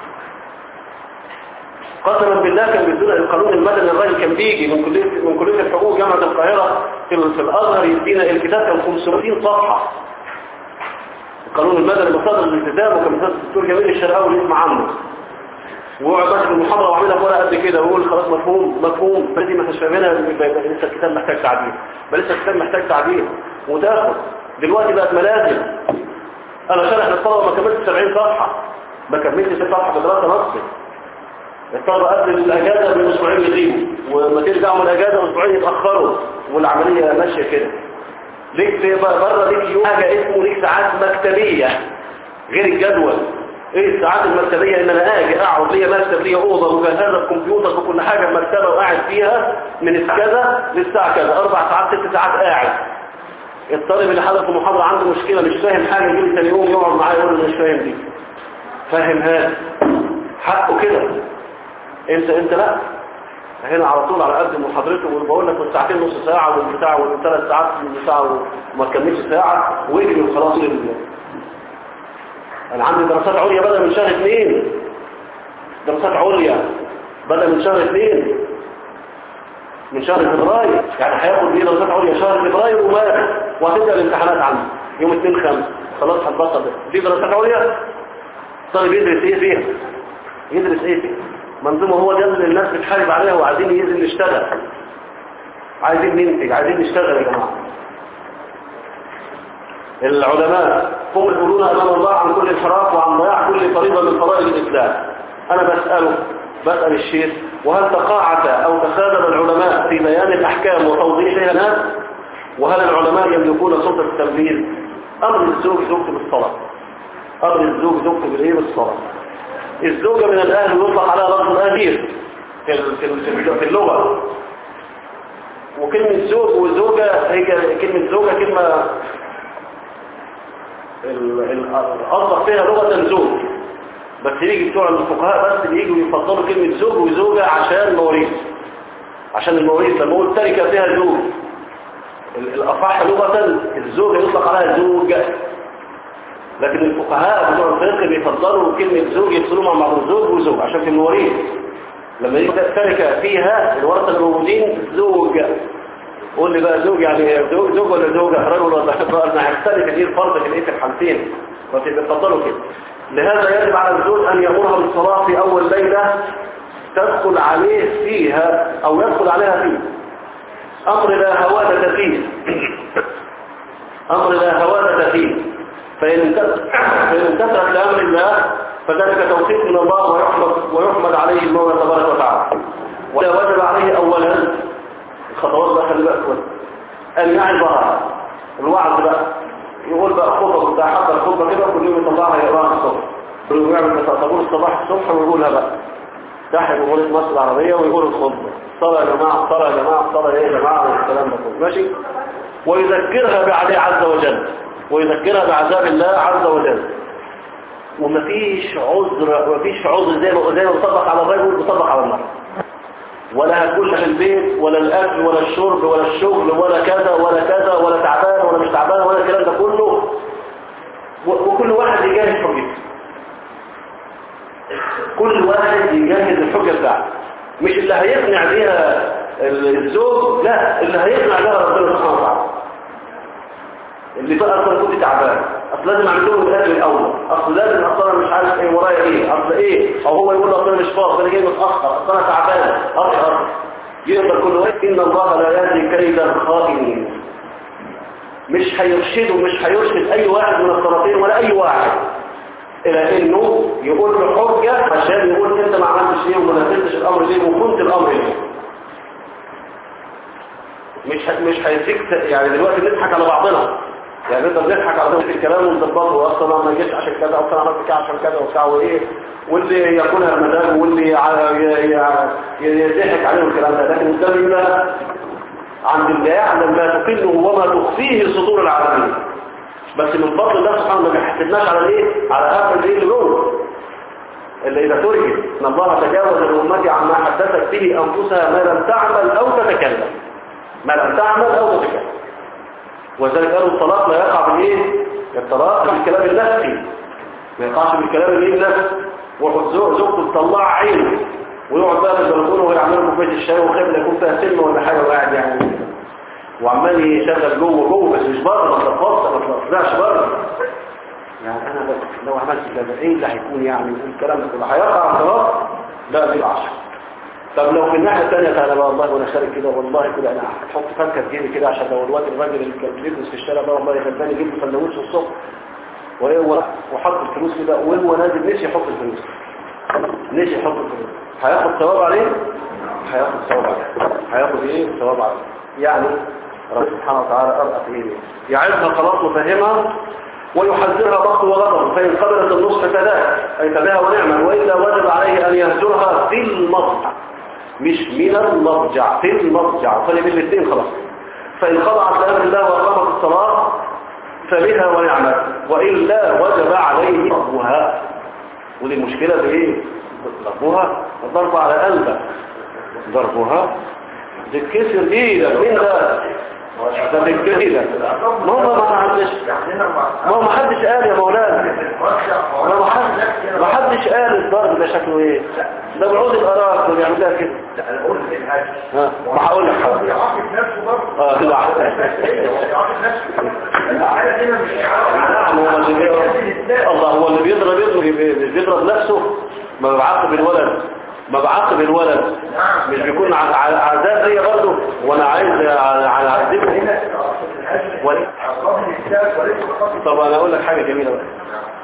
قسما بالله كان بيدونا القانون المدني الراجل كان بيجي من كليه من كليه الحقوق جامعه القاهره في, في الازهر يدينا الكتاب كان 500 صفحه القانون المدني مصادر الالتزام وكان مصادر الدكتور جميل الشرقاوي اللي يسمع عنه وقعد ماسك المحاضره وعاملها بورقه قد كده ويقول خلاص مفهوم مفهوم بس دي ما تشفهمنا يبقى لسه الكتاب محتاج تعديل بل لسه الكتاب محتاج تعديل وتاخد دلوقتي بقت ملازم انا شارح للطلبه ما كملتش 70 صفحه ما كملتش 6 صفحه بدراسه نصي الطلبة قبل الأجازة بأسبوعين يغيبوا وما ترجعوا من الأجازة أسبوعين يتأخروا والعملية ماشية كده ليك في بره ليك يوم حاجة اسمه ليك ساعات مكتبية غير الجدول ايه الساعات المكتبية ان انا اجي اقعد ليا مكتب ليا اوضه مجهزه بكمبيوتر بكل حاجه مكتبه وقاعد فيها من الساعه كذا للساعه كذا اربع ساعات ست ساعات قاعد الطالب اللي حضر في المحاضره عنده مشكله مش فاهم حاجه يجي لي ثاني يوم يقعد معايا يقول له مش فاهم دي فاهمها حقه كده انت انت لا هنا على طول على قد محاضرته وبقول لك الساعتين نص ساعة والبتاع والثلاث ساعات نص ساعة وما تكملش ساعة واجري وخلاص انا عندي دراسات عليا بدأ من شهر اثنين دراسات عليا بدأ من شهر اثنين من شهر فبراير يعني هياخد دي دراسات عليا شهر فبراير ومارس وهتبدأ الامتحانات عندي يوم 2 5 خلاص هتبطل دي دراسات عليا طالب يدرس ايه فيها يدرس ايه فيها منظومة هو ده اللي الناس بتحارب عليها وعايزين ينزل نشتغل عايزين ننتج عايزين نشتغل يا جماعة العلماء هم يقولون أمام الله عن كل انحراف وعن ضياع كل فريضة من فرائض الإسلام أنا بسأله بسأل الشيخ وهل تقاعد أو تخاذل العلماء في بيان الأحكام وتوضيحها الناس وهل العلماء يملكون سلطة التنفيذ أمر الزوج زوجته بالصلاة أمر الزوج زوجته بالإيه بالصلاة الزوجة من الأهل يطلق عليها لفظ الأهلير في في في اللغة وكلمة زوج وزوجة هي كلمة زوجة كلمة الأصدق فيها لغة زوج بس يجي بتوع الفقهاء بس بييجوا يفضلوا كلمة زوج وزوجة عشان مواريث عشان المواريث لما اقول تركة فيها زوج ال- الأصح لغة الزوجة يطلق عليها زوجة لكن الفقهاء بتوع الفقه بيفضلوا كلمة زوج يفصلوا مع بعض زوج وزوج عشان في المواريث لما يجي تركة فيها الورثة اللي موجودين زوج قول لي بقى زوج يعني إيه؟ زوج زوج ولا زوجة رجل ولا حفظ انا هختلف دي الفرق في ايه في الحالتين بيفضلوا كده لهذا يجب على الزوج ان يامرها بالصلاة في اول ليلة تدخل عليه فيها او يدخل عليها فيه امر لا هوادة فيه امر لا هوادة فيه فإن امتثل فإن امتثلت لأمر الله فذلك توفيق من الله ويحمد, ويحمد عليه المولى تبارك وتعالى ولا وجب عليه أولا الخطوات بقى خلي بالك أن يعظها الوعظ بقى يقول بقى خطب بتاع حتى الخطبة كده كل يوم يطلعها يقراها الصبح يقول يعمل طابور الصباح الصبح ويقولها بقى تحت جمهورية مصر العربية ويقول الخطبة صلاة يا جماعة صلاة يا جماعة صلاة ايه يا جماعة والكلام ده كله ماشي ويذكرها بعليه عز وجل ويذكرها بعذاب الله عز وجل ومفيش عذر ومفيش عذر زي ما زي ما بيطبق على الرجل بيطبق على المرأة ولا هتقول في البيت ولا الاكل ولا الشرب ولا الشغل ولا كذا ولا كذا ولا تعبان ولا مش تعبان ولا الكلام ده كله و- وكل واحد يجاهد حجته كل واحد يجاهد الحجه بتاعته مش اللي هيقنع بيها الزوج لا اللي هيقنع بيها ربنا سبحانه وتعالى اللي بقى اصلا كنت تعبان اصل لازم اعمل لهم الاكل الاول اصل لازم اصل انا مش عارف ايه ورايا ايه اصل ايه او هو يقول اصل انا مش فاضي انا جاي متاخر اصل انا تعبان اخر يقدر كل واحد ان الله لا يهدي كيد الخائنين مش هيرشده مش هيرشد اي واحد من الطرفين ولا اي واحد الى انه يقول له حجه عشان يقول انت ما عملتش ليه وما نفذتش الامر ليه وكنت الامر ليه مش ه- مش هيسيك يعني دلوقتي نضحك على بعضنا يعني نقدر نضحك على بعضنا في الكلام ونظبطه واصلا انا ما جيتش عشان كذا او انا عملت كذا عشان كذا وبتاع وايه واللي ياكلها مزاج واللي يع- ي- ي- يضحك عليه الكلام ده لكن قدام يبقى عند الله يعلم ما تكله وما تخفيه صدور العالمين بس من فضل الله سبحانه ما بيحسبناش على الايه على اخر الايه اللي جوه اللي اذا ترجم ان الله تجاوز لامتي عما حدثت به انفسها ما لم تعمل او تتكلم ما لم تعمل او تتكلم وذلك قالوا الطلاق لا يقع بالايه الطلاق بالكلام النفسي ما يقعش بالكلام الايه النفسي واحد زوج زوجته تطلع عينه ويقعد بقى في البلكونه ويعمل له كوبايه الشاي وخايف لا يكون فيها سم ولا حاجه وقاعد يعني وعمال يشغل جوه جوه بس مش بره ما تتفصل ما تطلعش بره يعني انا بس لو عملت كذا ايه اللي هيكون يعني الكلام ده كله هيقع خلاص لا بيبقى عشر طب لو في الناحيه الثانيه انا بقى والله وانا خارج كده والله كده انا هحط فكه في جيبي كده عشان لو الواد الراجل اللي كان بيلبس في الشارع ده والله يخلاني يجيب له سندوتش الصبح وايه و- وحط الفلوس كده وهو نازل نسي يحط الفلوس نسي يحط الفلوس هياخد ثواب عليه هياخد ثواب عليه هياخد ايه ثواب عليه يعني رب سبحانه وتعالى أرأى في ايه يعرفها خلاص وفهمها ويحذرها ضغط وغضب فإن قبلت النصح فذاك أي فبها ونعمة وإلا وجب عليه أن يهجرها في المضجع مش من المضجع في المضجع فرق بين الاثنين خلاص فإن خضعت لأمر الله وأقامت الصلاة فبها ونعمة وإلا وجب عليه ضربها ودي المشكلة بإيه؟ ضربها الضرب على قلبك ضربها تتكسر ايدك مين ده؟ ده تتكسر ايدك ما هو ما حدش ما هو ما حدش قال يا مولانا ما هو حدش ما حدش قال الضرب ده شكله ايه ده بعود الأراك اللي بيعملها كده ها ما هقول لك حاجة يعاقب نفسه برضه اه كده يعاقب نفسه الحاجة كده مش نعم هو اللي بيضرب الله هو اللي بيضرب يضرب بيضرب نفسه ما بيعاقب الولد ما بعاقب الولد مش بيكون ع- ع- عذاب ليا برضه وانا عايز على عذابه وليه طب انا اقول لك حاجه جميله بقى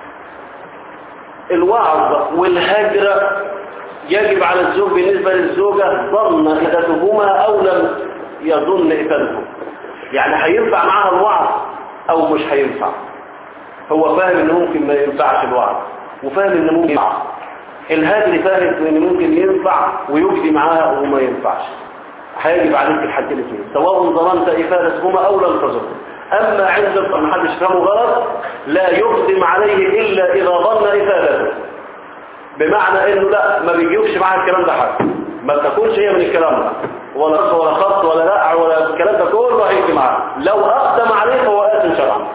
الوعظ والهجر يجب على الزوج بالنسبه للزوجه ظن افادتهما او لم يظن افادتهما يعني هينفع معاها الوعظ او مش هينفع هو فاهم ان ممكن ما ينفعش الوعظ وفاهم ان ممكن ينفع الهاجر فاهم ان ممكن ينفع ويجدي معاها وما ينفعش هيجب عليك الحاجتين الاثنين سواء ظننت افادتهما او لم تظن اما عند ما حدش فهمه غلط لا يقدم عليه الا اذا ظن افادته بمعنى انه لا ما بيجيبش معاها الكلام ده حاجه ما تكونش هي من الكلام ده ولا رص ولا خط ولا لا ولا الكلام ده كله هيجي معاه لو اقدم عليه فهو آثم شرعا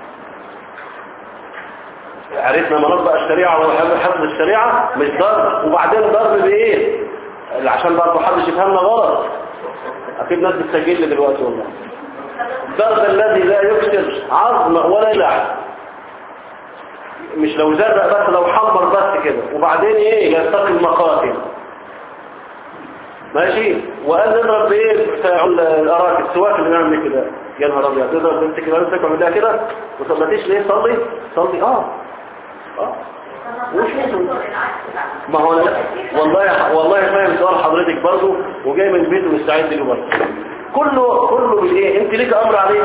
عرفنا مناطق الشريعة وحفظ الشريعة مش ضرب وبعدين ضرب بايه عشان برضه حدش يفهمنا غلط اكيد ناس بتسجل لي دلوقتي والله الضرب الذي لا يكسر عظم ولا لحم مش لو زرق بس لو حمر بس كده وبعدين ايه يلتقي المقاتل ماشي وقال نضرب بايه بتاع الاراك السواك اللي بنعمل كده يا نهار ابيض تضرب انت كده انت تعمل كده ما صليتيش ليه صلي صلي اه اه وش ما هو أنا والله والله فاهم سؤال حضرتك برضه وجاي من البيت ومستعد له برضه كله كله بالايه انت ليك امر عليه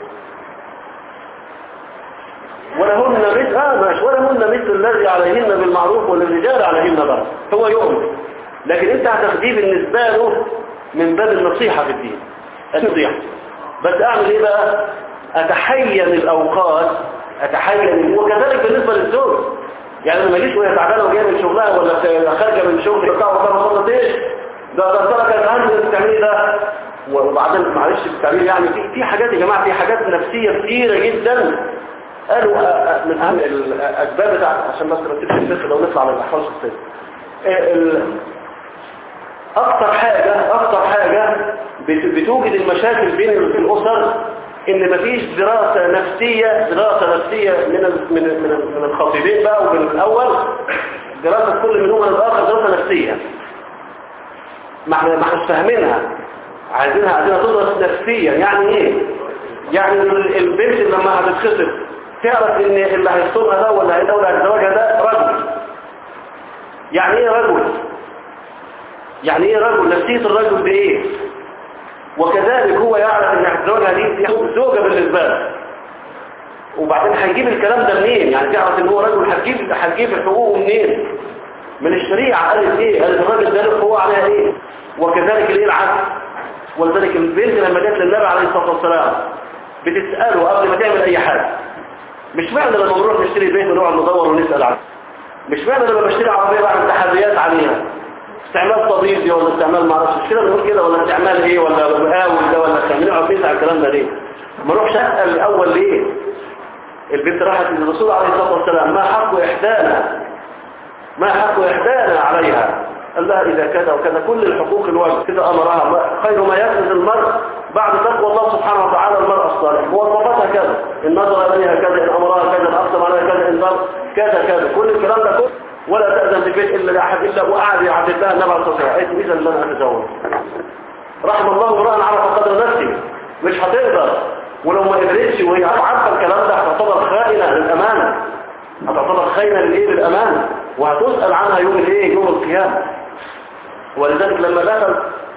ولهن مثل اه ماشي ولهن مثل الذي عليهن بالمعروف وللرجال عليهن بالمعروف هو يؤمن لكن انت هتاخديه بالنسبه له من باب النصيحه في الدين النصيحه بس اعمل ايه بقى اتحين الاوقات اتحين وكذلك بالنسبه للزوج يعني لما اجيش وهي تعبانه وجايه من شغلها ولا خارجه من الشغل بتاعها ولا ما صلتش ده ده ترى كانت عندي التعميل ده وبعدين معلش التعميل يعني في في حاجات يا جماعه في حاجات نفسيه كتيره جدا قالوا من اهم الاسباب بتاعت عشان بس ما تسيبش الفقه لو نطلع على الاحوال الشخصيه اكتر حاجه اكتر حاجه بتوجد المشاكل بين الاسر ان مفيش دراسة نفسية دراسة نفسية من من من من الخطيبين بقى ومن الاول دراسة كل منهم من الاخر دراسة نفسية ما احنا ما احنا فاهمينها عايزينها عايزينها تدرس نفسيا يعني ايه يعني البنت لما هتتخطب تعرف ان اللي هيخطبها ده ولا هيدور على زواجها ده رجل يعني ايه رجل يعني ايه رجل نفسية الرجل دي ايه وكذلك هو يعرف ان زوجها دي زوجة بالنسبة له وبعدين هيجيب الكلام ده منين يعني تعرف ان هو رجل هتجيب هتجيب حقوقه منين من الشريعة قالت ايه قالت الراجل ده له حقوق عليها ايه وكذلك الايه العكس ولذلك البنت لما جت للنبي عليه الصلاة والسلام بتسأله قبل ما تعمل اي حاجة مش معنى لما نروح نشتري بيت ونقعد ندور ونسأل عنه مش معنى لما بشتري عربية بعمل تحديات عليها استعمال طبيب دي ولا استعمال معرفش مش كده بنقول كده ولا استعمال ايه ولا مقاول ده ولا استعمال نقعد نسأل الكلام ده ليه ما نروحش اسال الاول ليه البنت راحت للرسول عليه الصلاه والسلام ما حق احدانا ما حق احدانا عليها قال لها اذا كذا وكذا كل الحقوق الواجب كده امرها خير ما يفرض المرء بعد تقوى الله سبحانه وتعالى المرء الصالح ووظفتها كذا ان نظر اليها كذا ان امرها كذا ان اقسم عليها كذا ان كذا كذا كل الكلام ده كله ولا تأذن بالبيت إلا لأحد إلا وقعد يعبد الله النبي عليه الصلاة والسلام قالت إذا لن أتزوج رحم الله امرأة عرف قدر نفسه مش هتقدر ولو ما قدرتش وهي عارفه الكلام ده هتعتبر خائنة للأمانة هتعتبر خائنة للإيه للأمانة وهتسأل عنها يوم الإيه يوم القيامة ولذلك لما دخل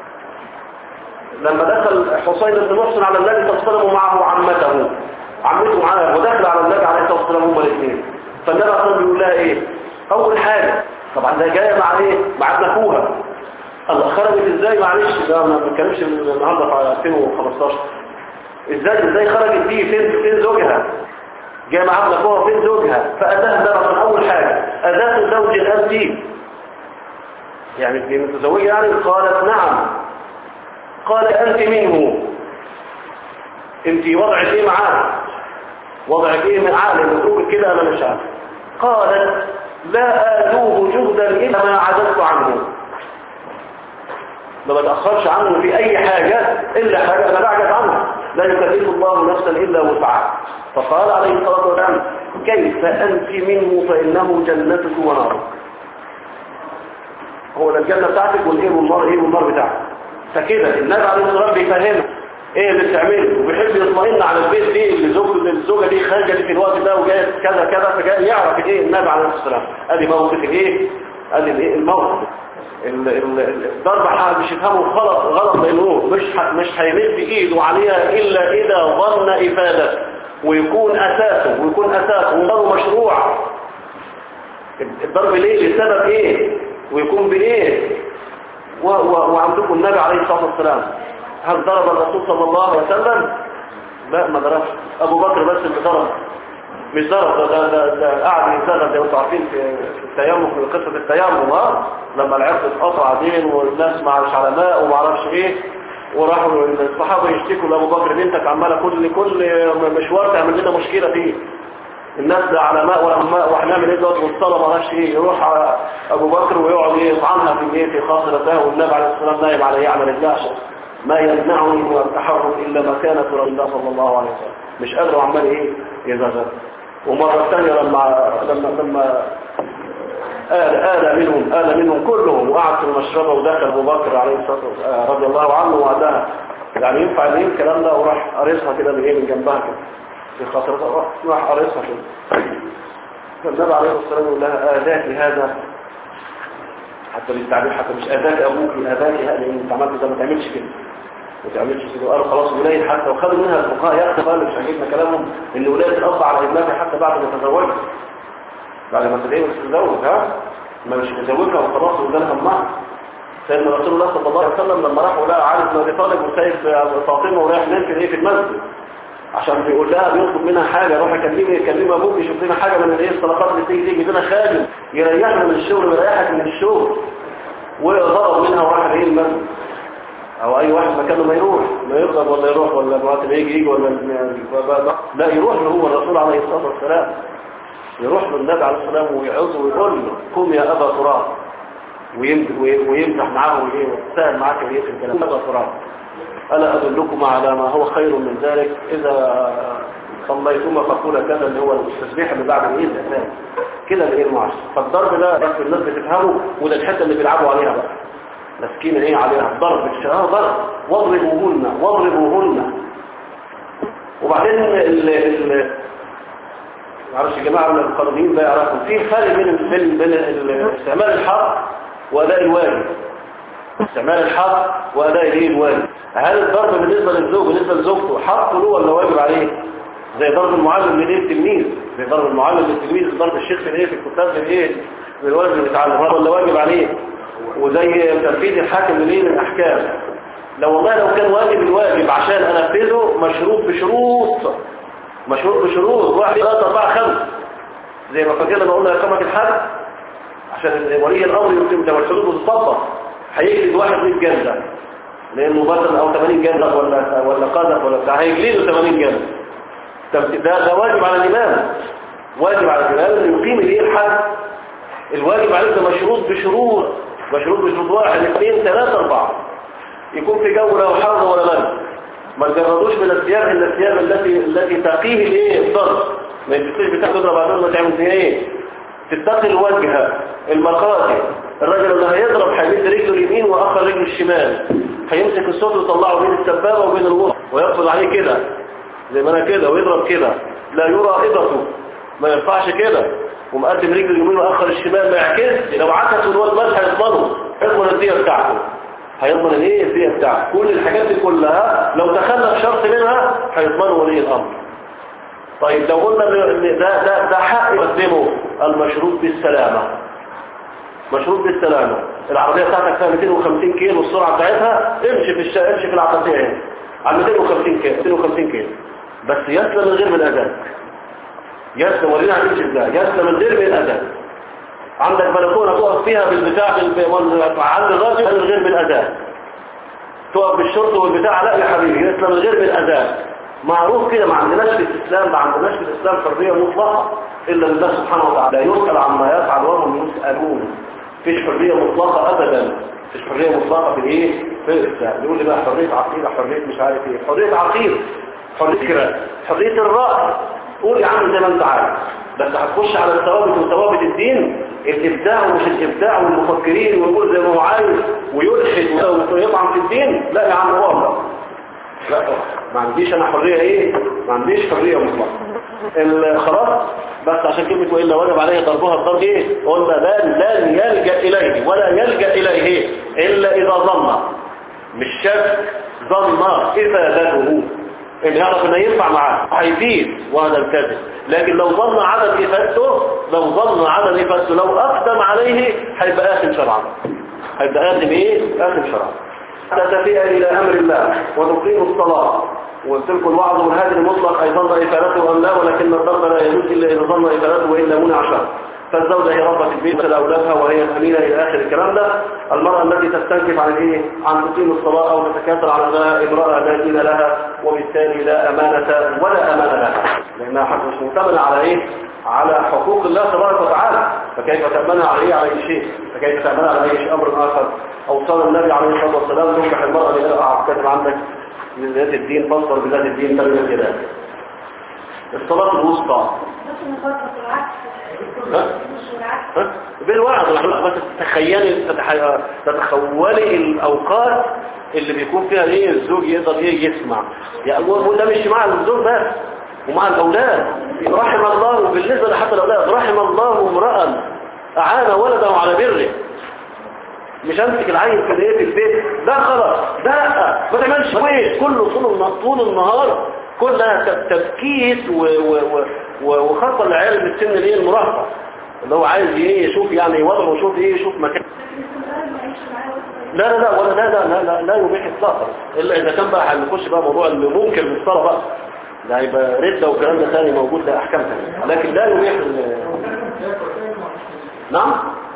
لما دخل حسين بن محسن على النبي صلى الله عليه وسلم ومعه عمته عمته معاه ودخل على النبي عليه الصلاة والسلام هما الاثنين فالنبي صلى الله عليه وسلم بيقول لها ايه اول حاجة طبعا ده جاية مع ايه مع ابن اخوها الله خرجت ازاي معلش ده ما بنتكلمش النهارده في 2015 ازاي ازاي خرجت دي فين فين زوجها جاء مع ابن اخوها فين زوجها فقال لها ده من اول حاجة اذات زوج انت يعني دي متزوجة يعني قالت نعم قال انت منه انت وضعك ايه معاه وضعك ايه من عالم متروك كده انا مش عارف قالت لا آلوه جهدا إلا ما عجزت عنه ما بتأخرش عنه في أي حاجة إلا حاجة أنا بعجز عنها لا يكلف الله نفسا إلا وسعها فقال عليه الصلاة والسلام كيف أنت منه فإنه جنتك ونارك هو ده الجنة بتاعتك والإيه والنار إيه والنار بتاعتك فكده النبي عليه الصلاة والسلام بيفهمك ايه اللي بتعمله وبيحب يطمئن على البيت دي اللي زوجته الزوجه دي خارجه دي في الوقت ده وجايه كذا كذا فجاء يعرف ايه النبي عليه الصلاه والسلام ادي موقف الايه ادي الايه الموقف الضرب مش يفهمه غلط غلط لانه مش مش هيمد ايده عليها الا اذا ظن افاده ويكون اساسه ويكون اساسه وضربه مشروع الضرب ليه لسبب ايه ويكون بايه وعندكم النبي عليه الصلاه والسلام هل ضرب الرسول صلى الله عليه وسلم لا ما ضربش ابو بكر بس اللي ضرب مش ضرب ده ده ده, ده قاعد يشتغل زي ما انتم عارفين في في التيمم في قصه التيمم ها لما العرق اتقطع دين والناس ما مش على ماء وما اعرفش ايه وراحوا الصحابه يشتكوا لابو بكر بنتك عماله كل كل مشوار تعمل لنا مشكله فيه الناس لا على ماء ولا ماء وهنعمل ايه دلوقتي والصلاه ما لهاش ايه يروح على ابو بكر ويقعد يطعنها في ايه في خاصرته والنبي عليه الصلاه والسلام نايم على ايه على رجلها عشان ما يمنعني من التحرك الا مكانه رسول الله صلى الله عليه وسلم مش قادر وعمال ايه يزغزغ ومره ثانيه لما لما لما آل آل منهم آل منهم كلهم وقعد في المشربة ودخل أبو بكر عليه الصلاة والسلام رضي الله عنه وقالها يعني ينفع ان ايه الكلام ده وراح قارصها كده من ايه من جنبها كده في خاطرتها راح راح قارصها كده فالنبي عليه الصلاة والسلام يقول لها آذاك هذا حتى بالتعبير حتى مش آذاك أبوك آذاك هذا لأن انت عملت ده ما تعملش كده ما تعملش كده وقالوا خلاص ولاية حتى وخدوا منها الفقهاء ياخدوا قالوا مش عاجبنا كلامهم ان ولاية الأب على ابنها حتى بعد ما تزوجها بعد ما تلاقيه مش تتزوج ها ما مش متزوجها وخلاص وقدامها معها سيدنا رسول الله صلى الله عليه وسلم لما راح ولقى علي بن ابي طالب وسيد فاطمه ورايح نام في ايه في المسجد عشان بيقول لها بيطلب منها حاجه روح اكلمي كلمي ابوك يشوف لنا حاجه من الايه الصدقات اللي تيجي تيجي لنا خادم يريحنا من الشغل ويريحك من الشغل وغضب منها وراح ايه المسجد او اي واحد مكانه ما يروح ما يغضب ولا يروح ولا الوقت ما يجي يجي ولا لا يروح له هو الرسول عليه الصلاه والسلام يروح له النبي عليه الصلاه والسلام ويعوذ ويقول له قم يا ابا تراب ويمزح معاه وايه ويتساهل معاك وايه في الكلام ابا تراب الا ادلكم على ما هو خير من ذلك اذا صليتما فقولا كذا اللي هو التسبيح اللي بعد الايه الاسلام كده الايه المعاش فالضرب ده بس الناس بتفهمه وده الحته اللي بيلعبوا عليها بقى ماسكين ايه عليها ضرب اه ضرب واضربوهن واضربوهن وبعدين ال ال معرفش يا جماعه القانونيين بقى يعرفوا في فرق بين بين بين استعمال الحق واداء الواجب استعمال الحق واداء الايه الواجب هل الضرب بالنسبه للزوج بالنسبه لزوجته حق له ولا واجب عليه زي ضرب المعلم للايه التلميذ زي ضرب المعلم للتلميذ ضرب الشيخ في الايه في الكتاب للايه للواجب اللي بيتعلم ولا واجب عليه وزي تنفيذ الحاكم للايه للاحكام لو والله لو كان واجب الواجب عشان انفذه مشروط بشروط مشروط بشروط واحد ثلاثة أربعة خمسة زي ما فاكرنا لما قلنا إقامة الحد عشان ولي الأمر يمكن ده الشروط بتطبق هيجلد واحد 100 جلدة لأنه مثلا أو 80 جلدة ولا ولا قذف ولا بتاع هيجلده 80 جلدة طب ده ده واجب على الإمام واجب على الإمام إنه يقيم الإيه الحد الواجب عليه ده مشروط بشروط مشروط بشروط واحد اثنين ثلاثة أربعة يكون في جو لا حر ولا برد ما تجردوش من الثياب الا الثياب التي التي تقيه الايه الضرب ما يفتش بتاع تضرب على ما تعمل فيها ايه تتقي الوجه المقاتل الراجل اللي هيضرب هيمد رجله اليمين واخر رجله الشمال هيمسك الصوت ويطلعه بين السبابه وبين الوسط ويقفز عليه كده زي ما انا كده ويضرب كده لا يرى ايدته ما ينفعش كده ومقدم رجله اليمين واخر الشمال ما يعكسش لو عكس الواد بس هيضمنه يضمن الديه بتاعته هيضمن الايه الديه بتاعته كل الحاجات دي كلها لو تخلف شرط منها هيضمنه ولي الامر طيب لو قلنا ان ده ده ده حق يقدمه المشروط بالسلامه مشروط بالسلامه العربيه بتاعتك فيها 250 كيلو السرعه بتاعتها امشي في الشارع امشي في العربيه اهي على 250 كيلو 250 كيلو بس يسلم من غير من الاذان يسلم ورينا هتمشي ازاي يسلم من غير من الاذان عندك بلكونه تقف فيها بالبتاع بال... عند الراجل من غير من الاذان تقف بالشرطه والبتاع لا يا حبيبي يسلم من غير من الاذان معروف كده ما عندناش في الاسلام ما عندناش في الاسلام حريه مطلقه الا لله سبحانه وتعالى لا يسال عما يفعل وهم يسالون مفيش حريه مطلقه ابدا مفيش حريه مطلقه في الايه في الاسلام يقول لي بقى حريه عقيده حريه مش عارف ايه حريه عقيده حريه فكره حريه الراي قول يا عم زي ما انت عايز بس هتخش على الثوابت وثوابت الدين الابداع ومش الابداع والمفكرين ويقول زي ما هو عايز ويلحد ويطعن في الدين لا يا عم والله لا ما عنديش انا حريه ايه ما عنديش حريه مطلقه خلاص بس عشان كلمه والا وجب عليه ضربها الضرب ايه قلنا لن لن يلجا اليه ولا يلجا اليه الا اذا ظن مش شك ظن افادته ان يعرف انه ينفع معاه هيفيد وهذا الكذب لكن لو ظن عدم افادته لو ظن عدم افادته لو اقدم عليه هيبقى اثم شرعا هيبقى اثم ايه اثم شرعا حتى تفيء الى امر الله وتقيم الصلاه وقلت لكم الوعظ والهادي المطلق أي ظن إفادته أم لا ولكن الضرب لا يجوز إلا إذا ظن إفادته وإلا منع شر فالزوجة هي ربة البيت لأولادها وهي الأمينة إلى آخر الكلام ده المرأة التي تستنكف عن إيه؟ عن تقيم الصلاة أو تتكاثر على أنها امرأة لا دين لها وبالتالي لا أمانة ولا أمان لها لأنها حتى مش مؤتمنة على إيه؟ على حقوق الله تبارك وتعالى فكيف تأمنها على إيه على أي شيء فكيف تأمنها على أي شيء أمر آخر أوصل النبي عليه الصلاة والسلام تنكح المرأة لأ كاتب عندك من ذات الدين فانصر بذات الدين تبين كده الصلاة الوسطى ها؟ ها؟ بالوعد بس تتخيلي تتح- تتخولي الأوقات اللي بيكون فيها ايه الزوج يقدر ايه يسمع يعني هو ده مش مع الزوج بس ومع الأولاد رحم الله بالنسبة لحتى الأولاد رحم الله امرأ أعان ولده على بره مش امسك العين في الايه في البيت ده خلاص ده لا ما تعملش ويش كله طول الن- طول النهار كلها تب- تبكيت و- و- و- و- وخاصه العيال اللي في السن الايه المراهقه اللي هو عايز ايه يشوف يعني وضعه ويشوف ايه يشوف مكان لا لا لا ولا لا لا لا لا, لا يبيح اطلاقا الا اذا كان بقى هنخش بقى موضوع اللي ممكن للصلاه بقى ده هيبقى رده والكلام ده ثاني موجود ده احكام ثانيه لكن لا يبيح ال- نعم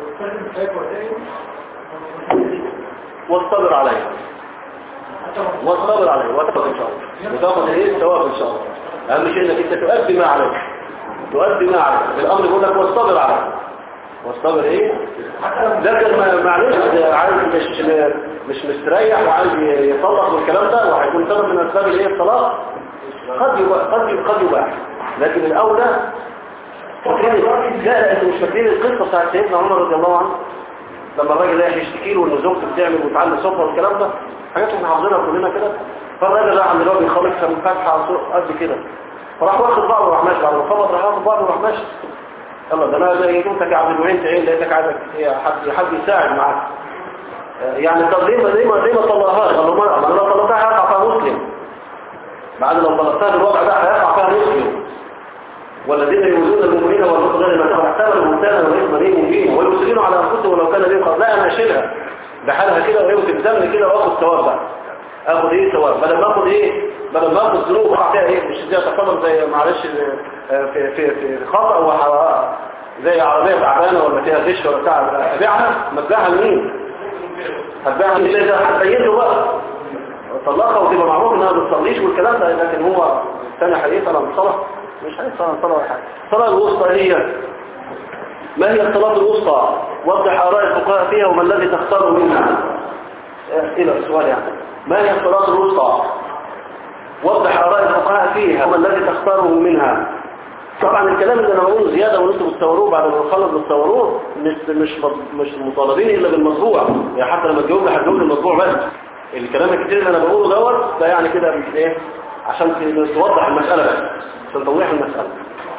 واصطبر عليه واصطبر عليه وتاخد ان شاء الله وتاخد ايه الثواب ان شاء الله اهم شيء انك انت تؤدي ما عليك تؤدي ما عليك الامر يقول لك واصطبر عليه واصطبر ايه لكن ما- معلش ده عايز مش مش مستريح وعايز يطلق والكلام ده وهيكون سبب من اسباب الايه الطلاق قد يبقى قد يبقى قد يبقى لكن الاولى فاكرين لا لا انتوا مش فاكرين القصه بتاعت سيدنا عمر رضي الله عنه لما الراجل رايح يشتكي له ان زوجته بتعمل وتعلم سفره والكلام ده حاجات احنا حافظينها كلنا كده فالراجل راح عند الراجل خالص كان فاتحه على سوق قد كده فراح واخد بعضه وراح ماشي بعد ما خبط راح واخد بعضه وراح ماشي يلا ده انا زي جبتك يا عبد الوهين تعين لقيتك عايزك إيه، حد حد يساعد معاك آه، يعني طب ليه ما ليه ما ليه ما طلقهاش قال له ما ما انا لو طلقتها هيقع فيها مسلم بعد لو طلقتها بالوضع ده هيقع فيها مسلم والذين يؤذون المؤمنين والمؤمنات ما تحتمل المبتلى والاثم ليه مبين ويرسلون على انفسهم ولو كان ليه قد لا انا اشيلها بحالها كده وهي وتلزمني كده واخد ثواب بقى اخد ايه ثواب بدل ما اخد ايه بدل ما اخد ذنوب وقع فيها ايه مش زي تصرف زي معلش آه، في في في خطا وح- زي عربيه تعبانه ولا فيها غش ولا بتاع ابيعها ما تبيعها لمين هتبيعها لمين ده هتبين له بقى طلقها وتبقى معروف انها ما بتصليش والكلام ده لكن هو ثاني هيسأل عن الصلاة مش هيسأل عن الصلاة ولا حاجة الصلاة الوسطى هي ما هي الصلاة الوسطى وضح آراء الفقهاء فيها وما الذي تختار منها إلى السؤال يعني ما هي الصلاة الوسطى وضح آراء الفقهاء فيها وما الذي تختاره منها طبعا الكلام اللي انا بقوله زيادة وانتم بتصوروه بعد ما نخلص بتصوروه مش مش مش مطالبين الا بالمطبوع يعني حتى لما تجاوب هتجاوب المطبوع بس الكلام الكتير اللي انا بقوله دوت ده يعني كده مش ايه عشان ت- توضح المسألة بس عشان توضيح المسألة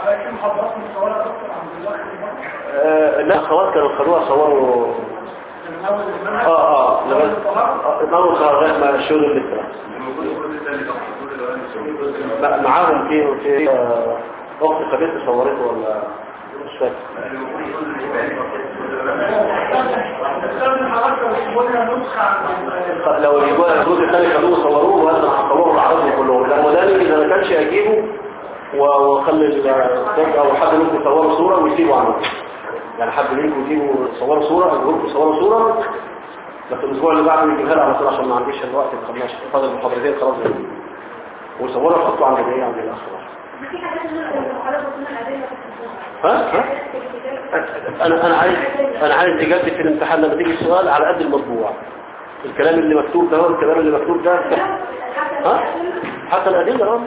آه لا اخوات كانوا خدوها صوروا اه اه لغايه آه، الامر لغايه ما الشغل لسه لا معاهم في في آه، اخت خبيثه صورته ولا مش فاكر لو يجوا الجزء الثاني خدوه صوروه وانا هصوره العرض كلهم لا وذلك اذا ما كانش اجيبه و- واخلي الدكتور او حد منكم يصوروا صوره ويسيبوا عنه يعني حد منكم يجيبوا صوروا صوره او جروب صوروا صوره بس الاسبوع اللي بعده يجيبها لي على طول عشان ما عنديش الوقت ما خدناش فاضل محاضرتين خلاص وصوروا حطوا عند الايه عند الاخ ها ها انا انا عايز انا عايز اجابتي في الامتحان لما تيجي السؤال على قد المطبوع الكلام اللي مكتوب ده هو الكلام اللي مكتوب ده ها حتى الادله اه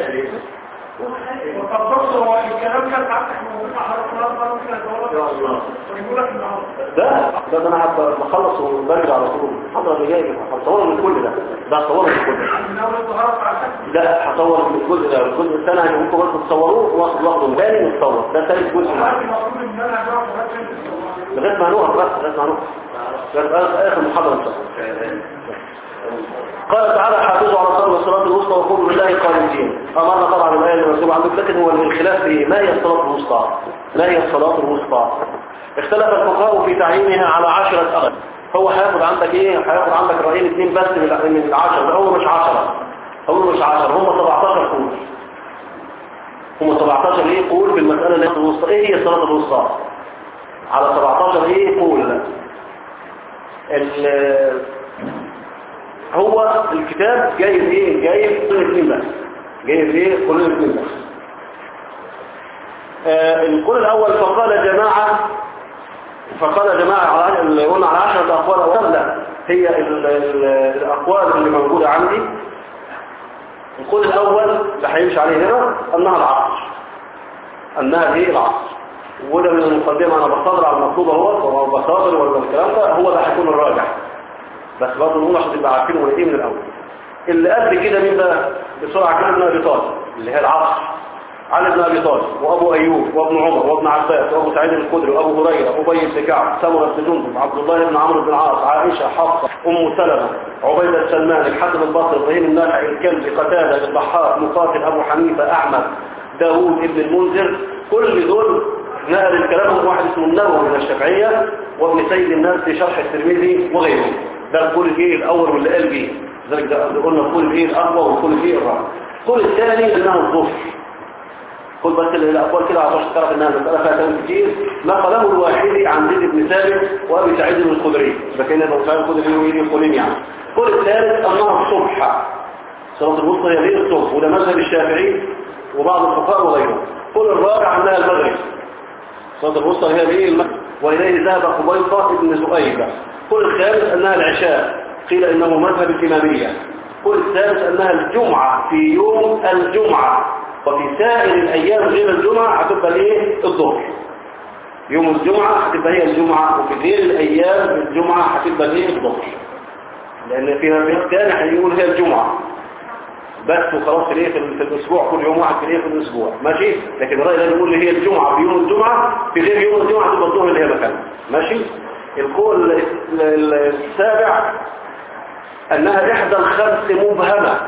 وطب بص هو الكلام كان عندك موجود مع حضرتك النهارده ممكن ادور لك ويقول لك النهارده ده ده ده انا هبقى بخلص وبرجع على طول الحضره اللي جايه هصوره من كل ده ده هصوره من كل ده من اول الظهر على الحد لا هصور من الجزء ده الجزء الثاني هيبقوا بس تصوروه واخد واخده تاني متصور ده ثالث جزء دلوقتي المفروض ان انا هجاوب لغايه انت لغايه ما هنوقف بس لغايه ما هنوقف لغايه اخر محاضره ان شاء الله قال تعالى حافظوا على الصلاه والصلاه الوسطى وقولوا بالله قانتين امرنا طبعا الايه اللي مكتوبه عندك لكن هو الخلاف في ما هي الصلاه الوسطى ما هي الصلاه الوسطى اختلف الفقهاء في تعيينها على عشرة أغل هو هياخد عندك ايه هياخد عندك رأيين اثنين بس من من العشرة ده هو مش عشرة هم مش 10 هم 17 قول هم 17 ايه قول في المسألة اللي هي الوسطى ايه هي الصلاة الوسطى على 17 ايه قول ال- هو الكتاب جايب ايه جايب كل اثنين بس جايب ايه كل اثنين بس آه القول الاول فقال جماعة فقال جماعة على اللي قلنا على عشرة اقوال او لا هي ال- ال- الاقوال اللي موجودة عندي القول الاول اللي هيمشي عليه هنا انها العصر انها ايه العصر وده من المقدمة انا بصدر على المطلوب اهو بصادر ولا الكلام ده هو ده هيكون الراجح بس برضه نقول عشان تبقى عارفين هو ايه من الاول اللي قبل كده مين بقى بسرعه كده ابن ابي طالب اللي هي العصر علي بن ابي طالب وابو ايوب وابن عمر وابن عباس وابو سعيد الخدري وابو هريره ابي بن كعب سمره بن جندب عبد الله بن عمرو بن العاص عائشه حفصه ام سلمه عبيده السلمان الحسن البصري ابراهيم النافع الكلبي قتاده الضحاك مقاتل ابو حنيفه احمد داوود ابن المنذر كل دول نقل الكلام واحد اسمه النووي من الشافعيه وابن سيد الناس في شرح الترمذي وغيره ده القول الايه الاول واللي قال بيه ذلك ده قلنا القول الايه الاقوى والقول الايه الرابع القول الثاني انها الظهر خد بس الاقوال كده عشان تعرف انها مساله فيها كلام كتير نقله الواحدي عن زيد بن ثابت وابي سعيد الخدري فكان ابو سعيد الخدري ويجي يقولين يعني القول الثالث انها الصبح صلاه الوسطى هي ليل الصبح وده مذهب الشافعي وبعض الفقهاء وغيرهم القول الرابع انها المغرب صلاه الوسطى هي ليل المغرب واليه ذهب قبيصه ابن زؤيبه القول الخامس انها العشاء قيل انه مذهب الاماميه القول الثالث انها الجمعه في يوم الجمعه وفي سائر الايام غير الجمعه هتبقى ايه الظهر يوم الجمعه هتبقى هي الجمعه وفي غير الايام الجمعه هتبقى ايه الظهر لان فيها بيت تاني هيقول هي الجمعه بس وخلاص في الايه في الاسبوع كل يوم واحد في الايه في الاسبوع ماشي لكن الراي ده بيقول اللي هي الجمعه في يوم الجمعه في غير يوم الجمعه تبقى الظهر اللي هي مكانها ماشي القول السابع انها احدى الخمس مبهمه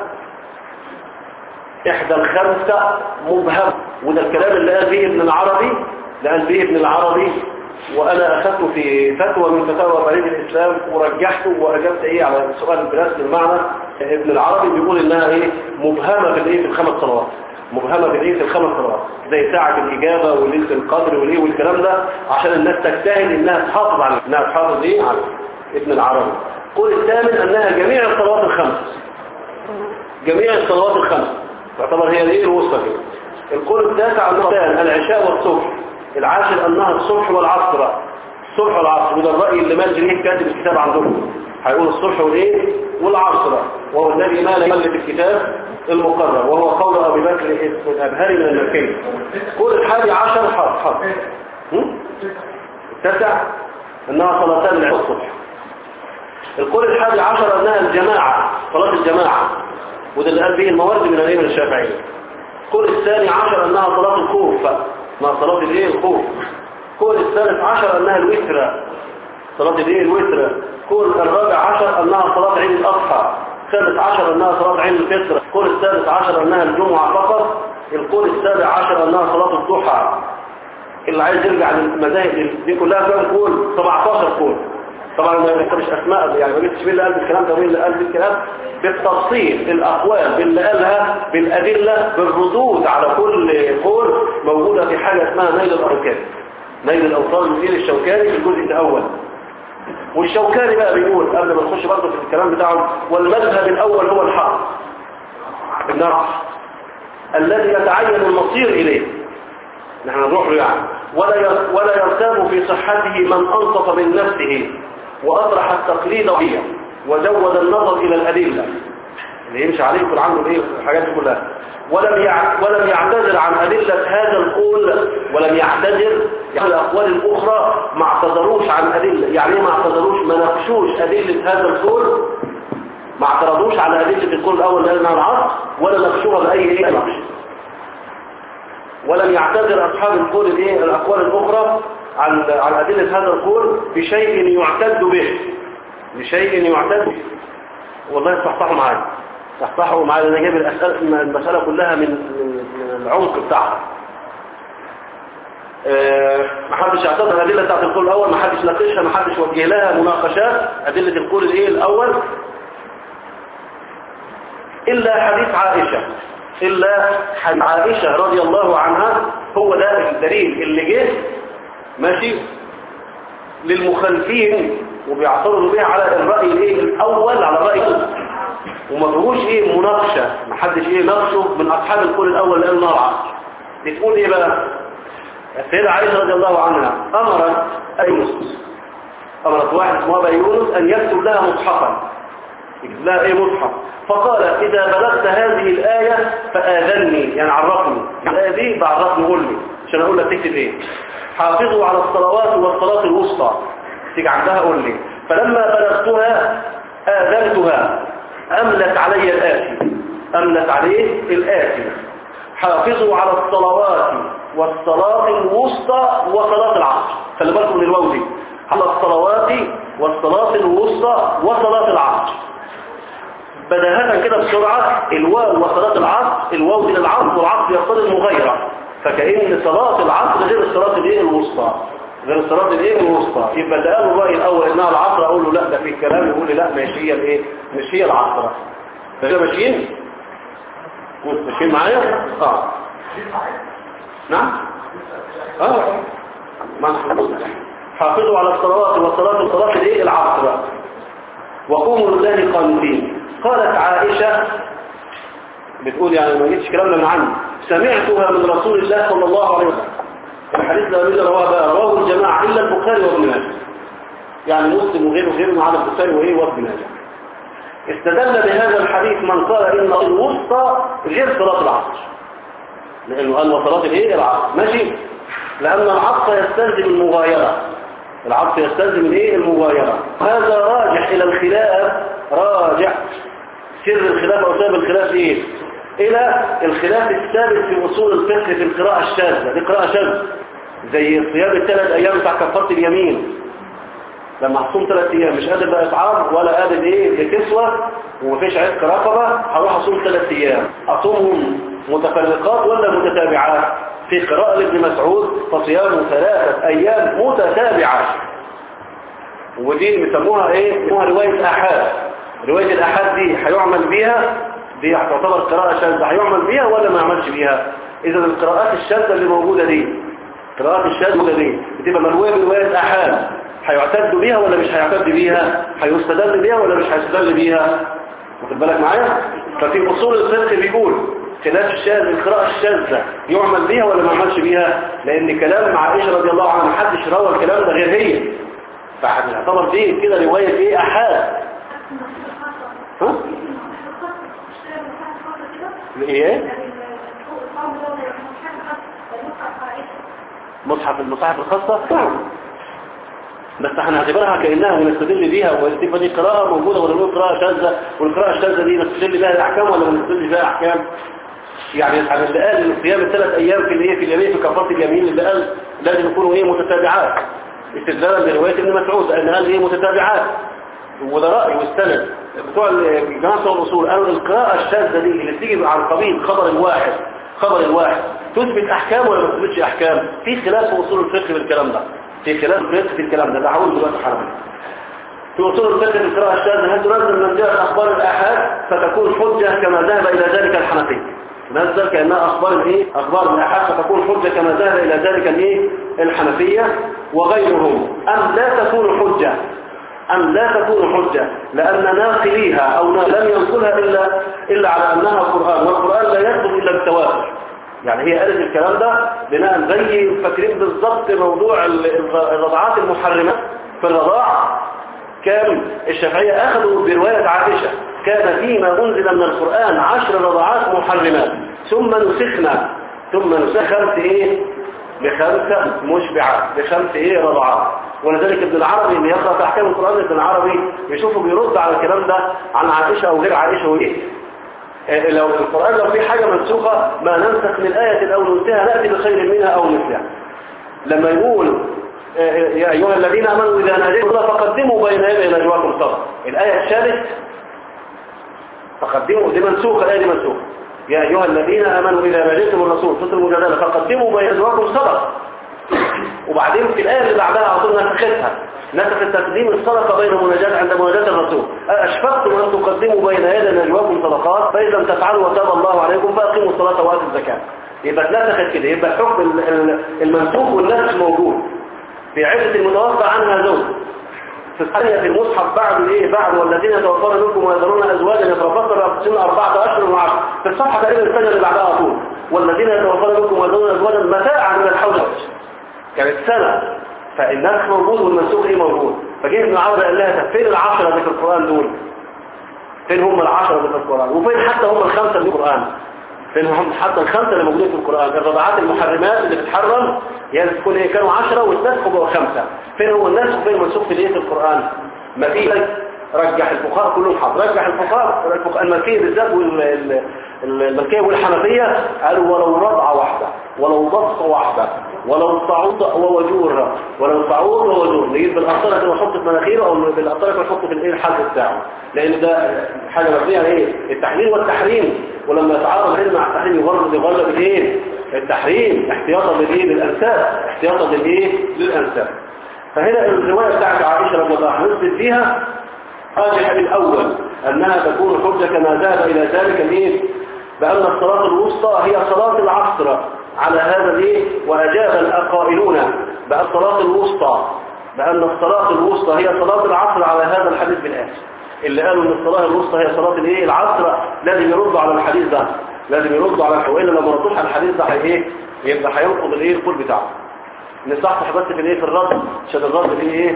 احدى الخمسه مبهمه وده الكلام اللي قال به ابن العربي اللي قال به ابن العربي وانا اخذته في فتوى من فتاوى بريد الاسلام ورجحته واجبت ايه على سؤال بنفس المعنى ابن العربي بيقول انها ايه مبهمه في الايه في الخمس صلوات مبهمه في الايه في الخمس صلوات زي ساعه الاجابه وليله القدر والايه والكلام ده عشان الناس تجتهد انها تحافظ على انها تحافظ ايه على ابن العربي القول الثامن انها جميع الصلوات الخمس جميع الصلوات الخمس تعتبر هي الايه الوسطى كده القول التاسع انها العشاء والصبح العاشر انها الصبح والعصر الصبح والعصر وده الراي اللي مال جريح كاتب الكتاب عندهم هيقول الصبح والايه والعصر وهو الذي مال يملك الكتاب المقرر وهو قول ابي بكر الابهري من المكي قول الحادي عشر حرف حرف التاسع انها صلاتان العشاء الصبح القول الحادي عشر انها الجماعه صلاه الجماعه وده اللي قال به الموارد من الائمه الشافعيه القول الثاني عشر انها صلاه الخوف ما صلاة الايه الخوف كل الثالث عشر انها الوتر صلاة الايه الوتر كل الرابع عشر انها صلاة عيد الاضحى الخامس عشر انها صلاة عيد الفطر كل السادس عشر انها الجمعة فقط القول السابع عشر انها صلاة الضحى اللي عايز يرجع للمذاهب دي كلها كام قول 17 قول طبعا ما مش اسماء يعني ما جبتش مين اللي قال الكلام ده ومين اللي قال الكلام بالتفصيل الاقوال باللي قالها بالادله بالردود على كل قول موجوده في حاجه اسمها نيل الاركان نيل الاوطان المدير الشوكاني في الجزء الاول والشوكاني بقى بيقول قبل ما نخش برضه في الكلام بتاعه والمذهب الاول هو الحق النقص الذي يتعين المصير اليه نحن نروح له يعني ولا ولا يرتاب في صحته من انصف من نفسه واطرح التقليد فيه وجود النظر الى الادله اللي يمشي عليه يكون عنده ايه الحاجات دي كلها ولم يع... ولم يعتذر عن ادله هذا القول ولم يعتذر يعني الاقوال الاخرى ما اعتذروش عن ادله يعني ايه ما اعتذروش ما ناقشوش ادله هذا القول ما اعترضوش على ادله القول الاول اللي مع العصر ولا ناقشوها باي ايه نقش ولم يعتذر أصحاب القول الايه الأقوال الأخرى عن عن أدلة هذا القول بشيء يعتد به بشيء يعتد به والله صحصحوا معايا صحصحوا معايا أنا جايب الأسئلة المسألة كلها من من العمق بتاعها أه محدش اعتذر الأدلة بتاعت القول الأول محدش ناقشها محدش وجه لها مناقشات أدلة القول الايه الأول إلا حديث عائشة إلا حديث عائشة رضي الله عنها هو ده الدليل اللي جه ماشي للمخالفين وبيعترضوا بيه على الرأي الايه الاول على الرأي الأول. وما فيهوش ايه مناقشة ما حدش ايه ناقشه من اصحاب القول الاول اللي قال نار عصر بتقول ايه بقى السيدة عائشة رضي الله عنها امرت اي يونس امرت واحد اسمه ابا يونس ان يكتب لها مصحفا يكتب لها ايه مصحف فقال اذا بلغت هذه الايه فاذني يعني عرفني الايه دي بعرفني قول لي عشان اقول لك تكتب ايه حافظوا على الصلوات والصلاه الوسطى تيجي عندها قول لي فلما بلغتها اذنتها املت علي الاتي املت عليه الاتي حافظوا على الصلوات والصلاه الوسطى وصلاه العصر خلي بالكم من الواو دي على الصلوات والصلاه الوسطى وصلاه العصر بداهة كده بسرعة الواو وصلاة العصر الواو دي للعصر والعصر يقتضي المغايرة فكأن صلاة العصر غير الصلاة الايه الوسطى غير الصلاة الايه الوسطى يبقى ده قالوا الرأي الأول إنها العصر أقول له لا ده في كلام يقول لي لا مش هي الايه مش هي العصر كده ماشيين ماشيين معايا اه نعم اه ما نحن حافظوا على الصلوات والصلاة الصلاة الايه العصر وقوموا لله قانتين قالت عائشة بتقول يعني ما جيتش كلام من عني سمعتها من رسول الله صلى الله عليه وسلم الحديث ده من رواه بقى رواه الجماعة إلا البخاري وابن ماجه يعني مسلم وغيره غيره على البخاري وإيه وابن ماجه استدل بهذا الحديث من قال إن الوسطى غير صلاة العصر لأنه قال وصلاة الإيه العصر ماشي لأن العصر يستلزم المغايرة العصر يستلزم الايه المغايرة هذا راجع الى الخلاف راجع سر الخلاف او سبب الخلاف ايه الى الخلاف الثابت في اصول الفقه في القراءة الشاذة دي قراءة شاذة زي صيام الثلاث ايام بتاع كفارة اليمين لما هصوم ثلاث ايام مش قادر بقى اطعام ولا قادر ايه بكسوة ومفيش عتق رقبة هروح اصوم ثلاث ايام اصومهم متفرقات ولا متتابعات في قراءة لابن مسعود فصيام ثلاثة أيام متتابعة ودي بيسموها ايه بيسموها رواية أحاد رواية الأحاد دي هيعمل بيها دي تعتبر قراءة شاذة هيعمل بيها ولا ما يعملش بيها إذا القراءات الشاذة اللي موجودة دي القراءات الشاذة دي بتبقى مروية برواية أحاد هيعتد بيها ولا مش هيعتد بيها هيستدل بيها ولا مش هيستدل بيها واخد بالك معايا ففي أصول الفقه بيقول خلاف الشاذ القراءة الشاذة يعمل بيها ولا ما يعملش بيها لأن كلام عائشة رضي الله عنها محدش روى الكلام ده غير هي فهنعتبر دي كده رواية ايه أحاد ها؟ ايه مصحف المصاحف الخاصة نعم بس هنعتبرها كأنها ونستدل بيها وتبقى دي قراءة موجودة ولا نقول قراءة شاذة والقراءة الشاذة دي نستدل بها الأحكام ولا ما نستدل بها أحكام يعني اللي قال ان صيام الثلاث ايام في الايه في اليمين في كفاره اليمين اللي قال لازم يكونوا ايه متتابعات استدلالا بروايه ابن مسعود ان قال ايه متتابعات وده راي واستند بتوع الجماعه بتوع الاصول قالوا القراءه الشاذه دي اللي بتيجي على قبيل خبر الواحد خبر الواحد تثبت احكام ولا ما تثبتش احكام في خلاف في اصول الفقه في الكلام ده في خلاف في الكلام ده ده هقول دلوقتي حالا في أصول الفقه في القراءة الشاذة هل تنزل من جهة أخبار الآحاد فتكون حجة كما ذهب إلى ذلك الحنفية نزل كأنها أخبار الإيه؟ أخبار الآحاد فتكون حجة كما ذهب إلى ذلك الإيه؟ الحنفية وغيرهم أم لا تكون حجة أم لا تكون حجة لأن ناقليها أو لم ينقلها إلا, إلا على أنها قرآن والقرآن لا يثبت إلا بالتواتر يعني هي قالت الكلام ده بناء زي فاكرين بالظبط موضوع الرضعات المحرمة في الرضاع كان الشافعية أخذوا برواية عائشة كان فيما أنزل من القرآن عشر رضعات محرمات ثم نسخنا ثم نسخت إيه بخمسة مشبعات بخمس إيه رضعات ولذلك ابن العربي اللي يقرأ في أحكام القرآن ابن العربي يشوفه بيرد على الكلام ده عن عائشة أو غير عائشة وإيه لو القرآن لو في حاجة منسوخة ما ننسخ من آية أو ننسها نأتي بخير منها أو مثلها لما يقول يا أيها الذين أمنوا إذا ناديتم الله فقدموا بين يدي نجواكم صدقة الآية الثالث فقدموا دي منسوخة الآية دي منسوخة يا أيها الذين آمنوا إذا ناديتم الرسول فصل المجادلة فقدموا بين نجواكم صدقة وبعدين في الآية اللي بعدها أعطونا نسختها نسخ تقديم الصدقة بين مناجاة عند مناجاة الرسول أشفقتم أن تقدموا بين يدي نجواكم صدقات فإذا لم تفعلوا وتاب الله عليكم فأقيموا الصلاة وآتوا الزكاة يبقى اتنسخت كده يبقى الحكم ال- ال- المنسوخ والنسخ موجود في عدة المتوفى عنها زوج في الثانية في المصحف بعد ايه بعد والذين يتوفون منكم ويذرون ازواجا يتربصن بانفسهن اربعة اشهر وعشر في الصفحة تقريبا الثانية اللي بعدها على طول والذين يتوفون منكم ويذرون ازواجا متاعا من الحول كانت سنة فالنسخ موجود والمنسوخ ايه موجود فجه ابن عمرو قال لها طب فين العشرة اللي في القرآن دول فين هم العشرة اللي في القرآن وفين حتى هم الخمسة اللي في القرآن فين هم حتى الخمسة اللي موجودين في القرآن الرضاعات المحرمات اللي بتحرم يعني تكون ايه كانوا عشرة واتنسخوا بقوا خمسة فين هو النسخ وفين المنسوخ في الايه في القرآن ما في رجح الفقهاء كلهم حظ رجح الفقهاء الفقهاء المالكية بالذات والمالكية والحنفية قالوا ولو رضعة واحدة ولو ضغط واحدة ولو صعود ووجور ولو صعود ووجور نجيب بالقطرة كده ونحط في مناخيره او بالقطرة كده ونحط في الايه الحلق بتاعه لان ده حاجة مبنية على ايه التحليل والتحريم ولما يتعارض العلم مع التحريم يغرب يغرب الايه التحريم احتياطا للايه للانساب احتياطا للايه للانساب فهنا الرواية بتاعت عائشة رضي الله عنها نثبت فيها راجح الأول أنها تكون حجة كما ذهب إلى ذلك الإيه بأن الصلاة الوسطى هي صلاة العصر على هذا الإيه وأجاب القائلون بأن الصلاة الوسطى بأن الصلاة الوسطى هي صلاة العصر على هذا الحديث بالآتي اللي قالوا ان الصلاة الوسطى هي صلاة الايه العصر لازم يردوا على الحديث ده لازم يردوا على الحديث لو ما ردوش على الحديث ده هي ايه يبقى هينقض الايه القول بتاعه نصحصح بس في الايه في الرد عشان الرد فيه ايه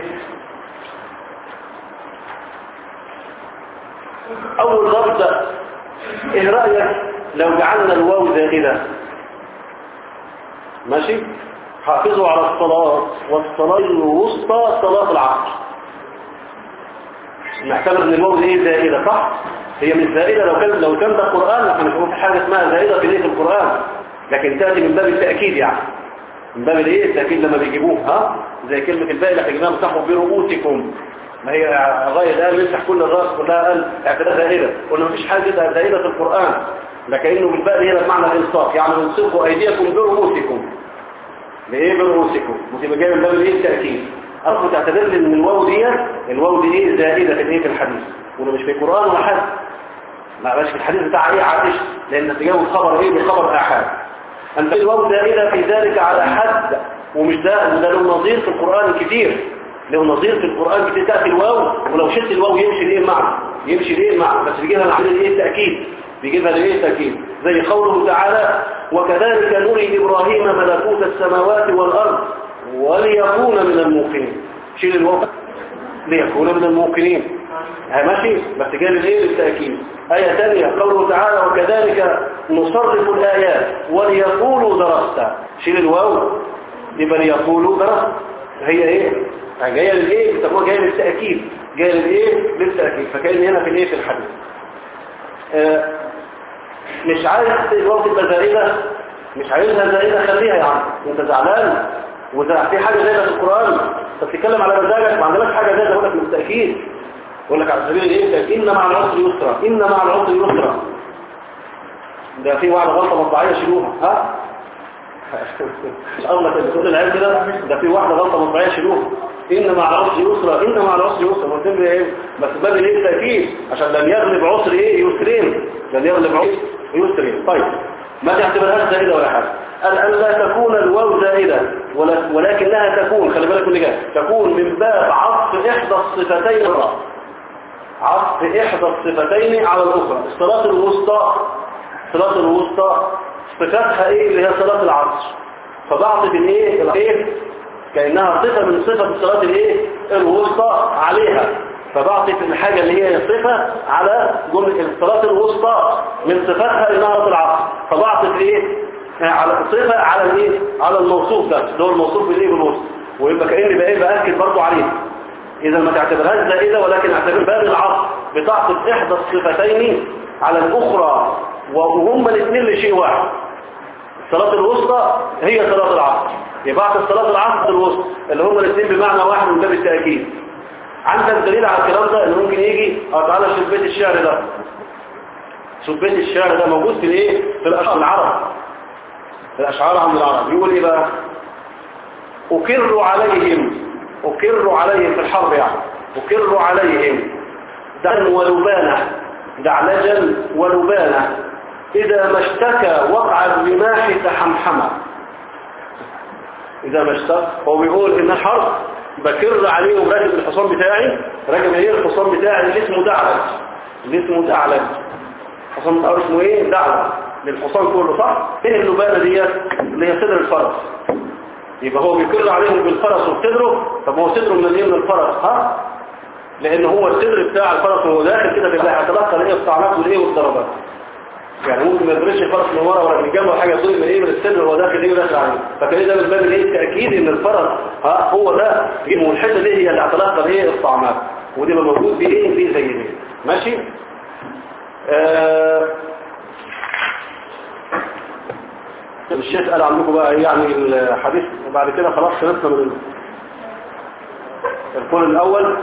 اول رد ايه رايك لو جعلنا الواو زائده ماشي حافظوا على الصلاه والصلاه الوسطى صلاه العصر نعتبر ان الواو دي ايه زائده صح هي مش زائده لو كان لو كان ده قران احنا مش في حاجه اسمها زائده في ليه في القران لكن تاتي من باب التاكيد يعني من باب الايه التاكيد لما بيجيبوه ها زي كلمه الباقي اللي حجناها مسحوا برؤوسكم ما هي غاية قال يمسح كل الراس كلها قال اعتبار زائدة قلنا مفيش حاجة زائدة في القرآن لكنه بالباقي هنا بمعنى الانصاف يعني انصفوا ايديكم برؤوسكم بايه برؤوسكم وتبقى جايه من باب الايه التاكيد اصل تعتبر لي ان الواو دي الواو دي ايه زائده في الايه في الحديث وده مش في القران ولا حاجه ما بقاش في الحديث بتاع ايه عائشه لان تجاوز الخبر ايه بخبر احاد انت الواو زائده في ذلك على حد ومش ده وده له نظير في القران كتير له نظير في القران كتير تاتي الواو ولو شلت الواو يمشي ليه المعنى يمشي ليه المعنى بس بيجيبها معنى ايه التاكيد بيجيبها ليه التاكيد زي قوله تعالى وكذلك نري ابراهيم ملكوت السماوات والارض وليكون من الموقنين شيل الواو ليكون من الموقنين ها ماشي بس جاي الايه بالتاكيد ايه ثانيه قوله تعالى وكذلك نصرف الايات وليقولوا درست شيل الواو يبقى ليقولوا درست هي ايه جايه للايه بتقول جايه للتاكيد جايه للايه للتاكيد فكان هنا في الايه في الحديث آه مش عايز الواو تبقى زائده مش عايزها زائده خليها يا عم انت زعلان وده في حاجه زائده في القران انت بتتكلم على مزاجك ما عندناش حاجه زائده اقول لك بالتاكيد اقول لك على سبيل الايه ان مع العسر يسرا ان مع العسر يسرا ده في واحده غلطه مطبعيه شيلوها ها مش الله كده بتقول العيال كده ده في واحده غلطه مطبعيه شيلوها ان مع العسر يسرا ان مع العسر يسرا قلت له ايه بس باب الايه التاكيد عشان لم يغلب عسر ايه يسرين لم يغلب عسر يسرين طيب ما تعتبرهاش زائده ولا حاجه قال أن لا تكون الواو زائدة ولكنها تكون خلي بالك من جاي تكون من باب عطف إحدى الصفتين مرة عطف إحدى الصفتين على الأخرى الصلاة الوسطى الصلاة الوسطى صفتها إيه اللي هي صلاة العصر فبعطف الإيه الإيه كأنها صفة من صفة الصلاة الإيه الوسطى عليها فبعطف الحاجة اللي هي صفة على جملة الصلاة الوسطى من صفتها إنها صلاة العصر فبعطف إيه على صفة على الايه على الموصوف ده اللي هو الموصوف بالايه بالوصف ويبقى كاني بقى ايه باكد برضه عليه اذا ما تعتبرهاش زائده ولكن اعتبر باب العصر بتعطف احدى الصفتين على الاخرى وهما الاثنين لشيء واحد الصلاه الوسطى هي صلاه العصر يبقى صلاه العصر الوسطى اللي هما الاثنين بمعنى واحد من باب التاكيد عندك دليل على الكلام ده انه ممكن يجي اه تعالى شوف بيت الشعر ده شوف بيت الشعر ده موجود في الايه في الاشعار العرب الأشعار عن العرب يقول إيه بقى أكر عليهم أكر عليهم في الحرب يعني أكر عليهم دعا ولبانة دعلجا ولبانة إذا ما اشتكى وقع الرماح تحمحمة إذا ما اشتكى هو بيقول إن الحرب بكر عليهم راكب الحصان بتاعي راكب ايه الحصان بتاعي اللي اسمه دعلج اللي اسمه دعلج الحصان بتاعه اسمه ايه دعلج للحصان كله صح ايه اللبانة ديت اللي هي صدر الفرس يبقى هو بيكر عليهم بالفرس وبصدره طب هو صدره من ايه من الفرس ها لان هو الصدر بتاع الفرس وهو داخل كده بالله هيتلقى الايه الطعنات والايه والضربات يعني ممكن ما يضربش الفرس من ورا ولا من الجنب ولا حاجه يضرب من ايه من الصدر وهو داخل ايه وداخل عليه فكان ده من باب الايه التاكيد ان الفرس ها هو ده والحته دي هي اللي هتلقى الايه الطعنات ودي بقى موجود في ايه في زي دي ماشي آه الشيخ قال عندكم بقى يعني الحديث وبعد كده خلاص خلصنا من القول الأول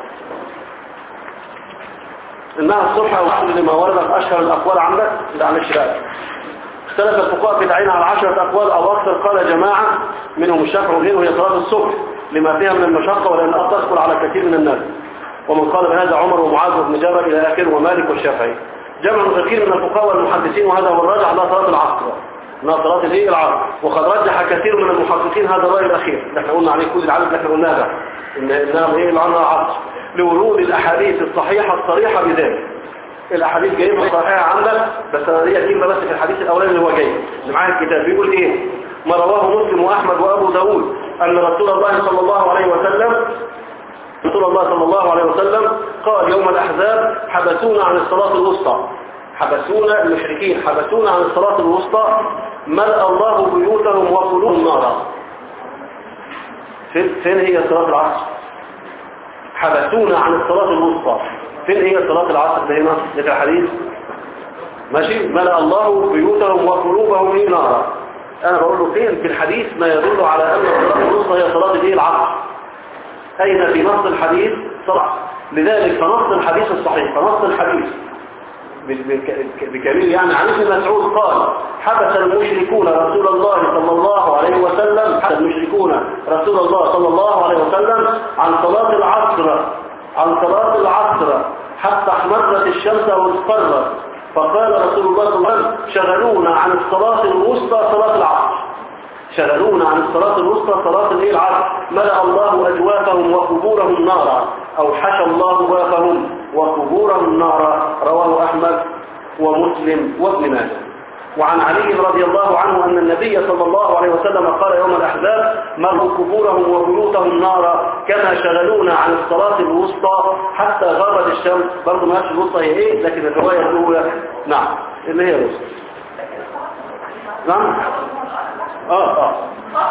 إنها الصبح وحل لما ورد في أشهر الأقوال عندك لا عن الشراء اختلف الفقهاء في تعيين على عشرة أقوال أو أكثر قال جماعة منهم الشافعي وغيره هي صلاة الصبح لما فيها من المشقة ولأن الأرض تدخل على كثير من الناس ومن قال بهذا عمر ومعاذ بن جبل إلى آخره ومالك والشافعي جمع كثير من الفقهاء والمحدثين وهذا هو الراجع على صلاة العصر انها صلاة الايه العصر وقد رجح كثير من المحققين هذا الرأي الأخير اللي احنا قلنا عليه كل العدد اللي احنا قلناه ده ان انها ايه العنها العصر لورود الأحاديث الصحيحة الصريحة بذلك الأحاديث جايبة صحيحة عندك بس أنا ليا كلمة بس في الحديث الأولاني اللي هو جاي اللي معايا الكتاب بيقول إيه ما رواه مسلم وأحمد وأبو داود أن رسول الله صلى الله عليه وسلم رسول الله صلى الله عليه وسلم قال يوم الأحزاب حبسونا عن الصلاة الوسطى حبسونا المشركين حبسونا عن الصلاة الوسطى ملأ الله بيوتهم وقلوبهم نارا فين, فين هي صلاة العصر حبسونا عن الصلاة الوسطى فين هي صلاة العصر ده هنا ده في الحديث ماشي ملأ الله بيوتهم وقلوبهم نارا انا بقول له فين في الحديث ما يدل على ان الصلاة الوسطى هي صلاة الايه العصر اين في نص الحديث صلاة لذلك فنص الحديث الصحيح فنص الحديث بكبير يعني عن ابن مسعود قال حبس المشركون رسول الله صلى الله عليه وسلم حبس المشركون رسول الله صلى الله عليه وسلم عن صلاة العصر عن صلاة العصر حتى احمرت الشمس واصفرت فقال رسول الله صلى الله عليه وسلم شغلونا عن الصلاة الوسطى صلاة العصر شغلونا عن الصلاة الوسطى صلاة الليل العصر ملأ الله أجوافهم وقبورهم نارا أو حشى الله أجوافهم وقبورهم نارا رواه أحمد ومسلم وابن ماجه وعن علي رضي الله عنه أن النبي صلى الله عليه وسلم قال يوم الأحزاب ملأوا قبورهم وبيوتهم نارا كما شغلونا عن الصلاة الوسطى حتى غابت الشمس برضه ما هيش الوسطى هي ايه لكن الرواية الأولى نعم اللي هي الوسطى نعم اه اه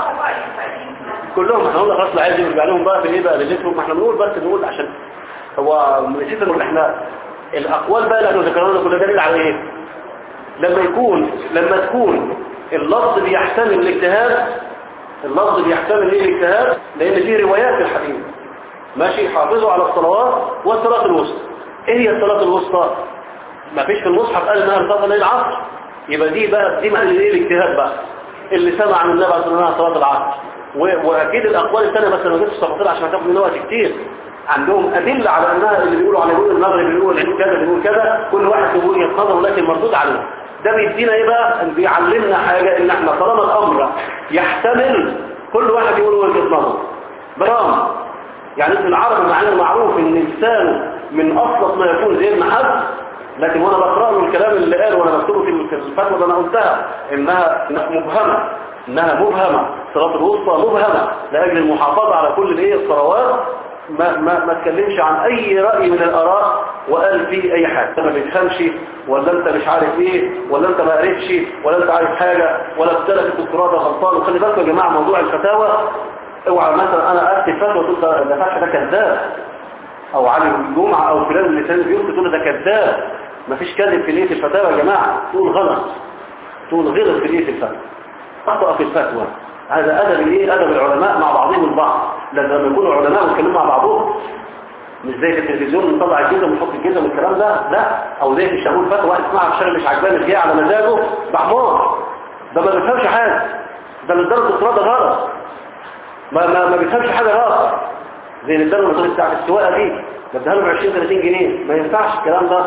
كلهم احنا قلنا خلاص لا عايز يرجع لهم بقى في ايه بقى لجيتهم ما احنا بنقول بس نقول عشان هو نسيت ان احنا الاقوال بقى اللي ذكرناها كلها دليل على ايه لما يكون لما تكون اللفظ بيحتمل الاجتهاد اللفظ بيحتمل ايه الاجتهاد لان فيه روايات في الحديث ماشي حافظوا على الصلوات والصلاه الوسطى ايه هي الصلاه الوسطى ما فيش في المصحف قال انها الفضل العصر يبقى دي بقى دي محل ايه الاجتهاد بقى اللي سمع عن النبي عليه الصلاه والسلام صلاه العصر واكيد الاقوال الثانيه بس انا ما جبتش تفاصيل عشان هتاخد منها وقت كتير عندهم ادله على انها اللي بيقولوا على يقول المغرب اللي بيقول العيد كذا اللي بيقول كذا كل واحد بيقول يتنظر لكن مردود عليه ده بيدينا ايه بقى بيعلمنا حاجه ان احنا طالما الامر يحتمل كل واحد يقول وجهه نظر برام يعني ابن العربي معناه معروف ان لسانه من اصلت ما يكون زي ابن حزم لكن وانا بقرا له الكلام اللي قاله وانا بكتبه في الفتوى اللي انا قلتها انها مبهمه انها مبهمه صلاه الوسطى مبهمه لاجل المحافظه على كل الايه الصلوات ما ما ما تكلمش عن اي راي من الاراء وقال فيه اي حاجه انت ما بتفهمش ولا انت مش عارف ايه ولا انت ما قريتش ولا انت عارف حاجه ولا بتلك الدكتوراه ده غلطان وخلي بالكم يا جماعه موضوع الفتاوى اوعى مثلا انا اكتب فتوى تقول ده فتح ده كذاب او علي الجمعه او فلان اللسان بيقول تقول ده كذاب مفيش كذب في نيه الفتاوى يا جماعه تقول غلط تقول غلط في نيه الفتوى اخطا في الفتوى هذا ادب ايه ادب العلماء مع بعضهم البعض لما يكونوا علماء ويتكلموا مع بعضهم مش زي في التلفزيون نطلع الجزم ونحط الجزم والكلام ده لا او زي في الشغول فتوى واحد اسمعها في شغل مش عجباني فيها على مزاجه ده حمار ده ما بيفهمش حاجه ده من درجه الدكتوراه ده غلط ما ما ما بيفهمش حاجه غلط زي اللي اداله المصاريف بتاعت السواقه دي بديها له ب 20 30 جنيه ما ينفعش الكلام ده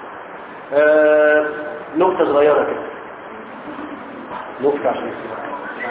آه، نكته صغيره كده نكته عشان نسمعها.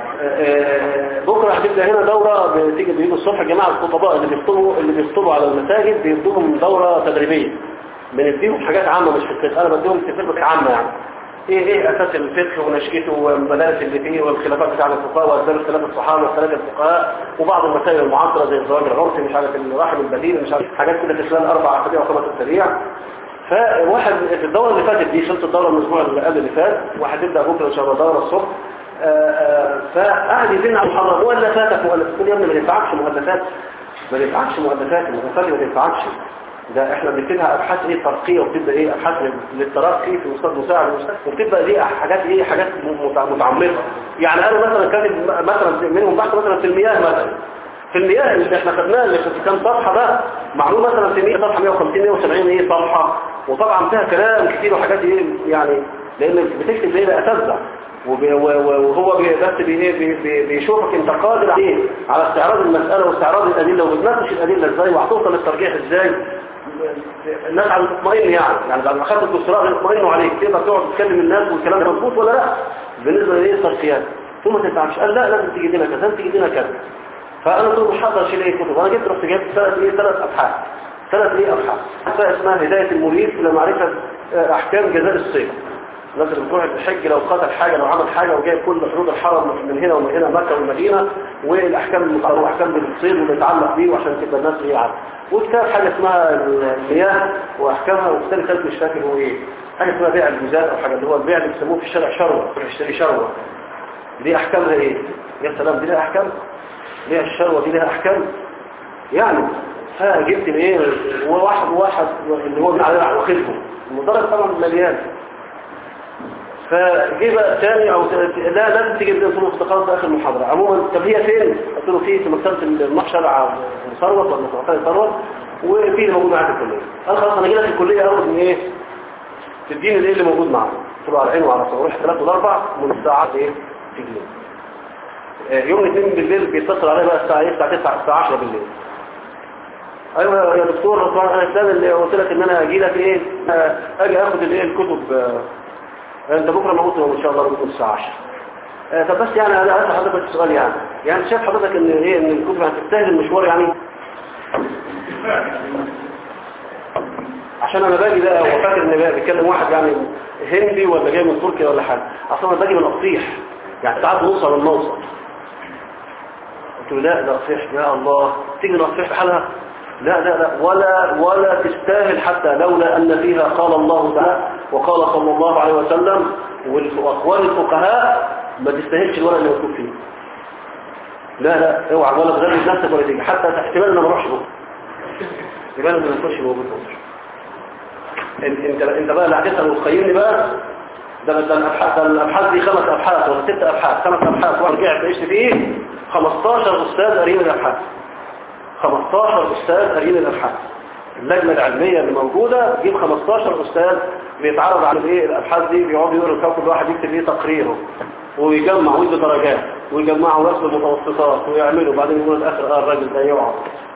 آه، بكره هتبدا هنا دوره بتيجي بيجوا الصبح جماعه الخطباء اللي بيخطبوا اللي بيخطبوا على المساجد بيدوهم دوره تدريبيه بنديهم حاجات عامه مش في الفقه انا بديهم في الفقه عامه يعني ايه ايه اساس الفقه ونشكته والمدارس اللي فيه والخلافات بتاع الفقهاء واسباب خلاف الصحابه واختلاف الفقهاء وبعض المسائل المعاصره زي الزواج العرفي مش عارف الرحم البديل مش عارف حاجات كده في خلال اربع اسابيع وخمس اسابيع فواحد في الدوره اللي فاتت دي خلصت الدوره من الاسبوع اللي قبل اللي فات وهتبدا بكره ان شاء الله دوره الصبح آه، آه، فقعد يزن على المحرم مؤلفاتك مؤلفات كل يوم ما ينفعكش مؤلفات ما ينفعكش مؤلفات المؤلفات ما ينفعكش ده احنا بنكتبها ابحاث ايه ترقيه وبتبقى ايه ابحاث للترقي في مستوى مساعد وبتبقى دي حاجات ايه حاجات متع- متعمقه يعني انا مثلا كاتب مثلا منهم بحث مثلا في المياه مثلا في المياه اللي احنا خدناه اللي في كام صفحه ده معلوم مثلا في 100 صفحه 150 170 ايه صفحه وطبعا فيها كلام كتير وحاجات ايه يعني لان بتكتب زي الاساتذه وب- و- و- وهو بي- بس بي- إيه بي- بي- بيشوفك انت قادر عليه على استعراض المسألة واستعراض الأدلة وبتناقش الأدلة ازاي وهتوصل للترجيح ازاي الناس عم تطمئن يعني يعني بعد ما خدت الدكتوراه يطمئنوا عليك تقدر تقعد تكلم الناس والكلام ده مظبوط ولا لا بالنسبة لإيه الترقيات ثم ما تنفعش قال لا لازم تجي لنا كذا لازم تجي لنا كذا فأنا طول محضر شيء ايه كتب وأنا جبت رحت جبت ثلاث ايه ثلاث أبحاث ثلاث ايه أبحاث حاجة اسمها هداية المريد إلى معرفة آه، أحكام جزاء الصيد الناس اللي بتروح الحج لو قتل حاجة لو عمل حاجة وجايب كل حدود الحرم من هنا ومن هنا مكة والمدينة والأحكام المقررة وأحكام بالصيد واللي يتعلق بيه وعشان تبقى الناس ايه عارفة وكتاب حاجة اسمها المياه وأحكامها وكتاب ثالث مش فاكر هو ايه حاجة اسمها بيع الجزاء أو حاجة اللي هو البيع اللي بيسموه في الشارع شروة يشتري شروة دي أحكامها ايه يا سلام دي لها أحكام ليها الشروة دي لها أحكام يعني فجبت الايه وواحد واحد اللي هو على واخدهم المدرج طبعا مليان فجه بقى تاني او ت- لا لازم تيجي بدون فلوس افتقاد في اخر المحاضره عموما طب هي فين قلت له في في مكتبه المحشر ثروت ولا مكتبه ثروت وفي اللي موجود معاك في الكليه قال خلاص انا جاي لك الكليه اخد من ايه تديني الايه اللي موجود معاك قلت له على عيني وعلى راسي اروح ثلاث والاربع من الساعه ايه تجي آه، يوم الاثنين بالليل بيتصل عليا بقى الساعه ايه الساعه 9 الساعه 10 بالليل ايوه يا دكتور طبعا انا السنه اللي قلت لك ان انا اجي لك ايه آه، اجي اخد الايه الكتب آه، انت بكره موجود ان شاء الله بكره الساعه 10 آه، طب بس يعني انا عايز حضرتك السؤال يعني يعني شايف حضرتك ان ايه ان الكتب هتستاهل المشوار يعني عشان انا باجي بقى وفاكر ان بقى بيتكلم واحد يعني هندي ولا جاي من تركيا ولا حاجه اصلا انا باجي من الاصيح يعني ساعات نوصل ونوصل قلت له لا ده اصيح يا الله تيجي الاصيح بحالها لا لا لا ولا ولا تستاهل حتى لولا ان فيها قال الله تعالى وقال صلى الله عليه وسلم واقوال الفقهاء ما تستاهلش الورق اللي مكتوب فيه لا لا اوعى ولا تغرب نفسك ولا تيجي حتى احتمال ان ما اروحش بكره احتمال ان ما يكونش موجود بكره انت انت انت بقى اللي هتسال وتقيمني بقى ده ده الابحاث ده الابحاث دي خمس ابحاث ولا ست ابحاث خمس ابحاث وانا رجعت عشت فيه 15 استاذ قارين الابحاث 15 استاذ قارين الابحاث اللجنه العلميه اللي موجوده تجيب 15 استاذ بيتعرض على ايه الابحاث دي بيقعدوا يقروا كل واحد يكتب ايه تقريره ويجمع ويدي درجات ويجمعوا رسم المتوسطات ويعملوا بعدين يقولوا الاخر اه الراجل ده يقعد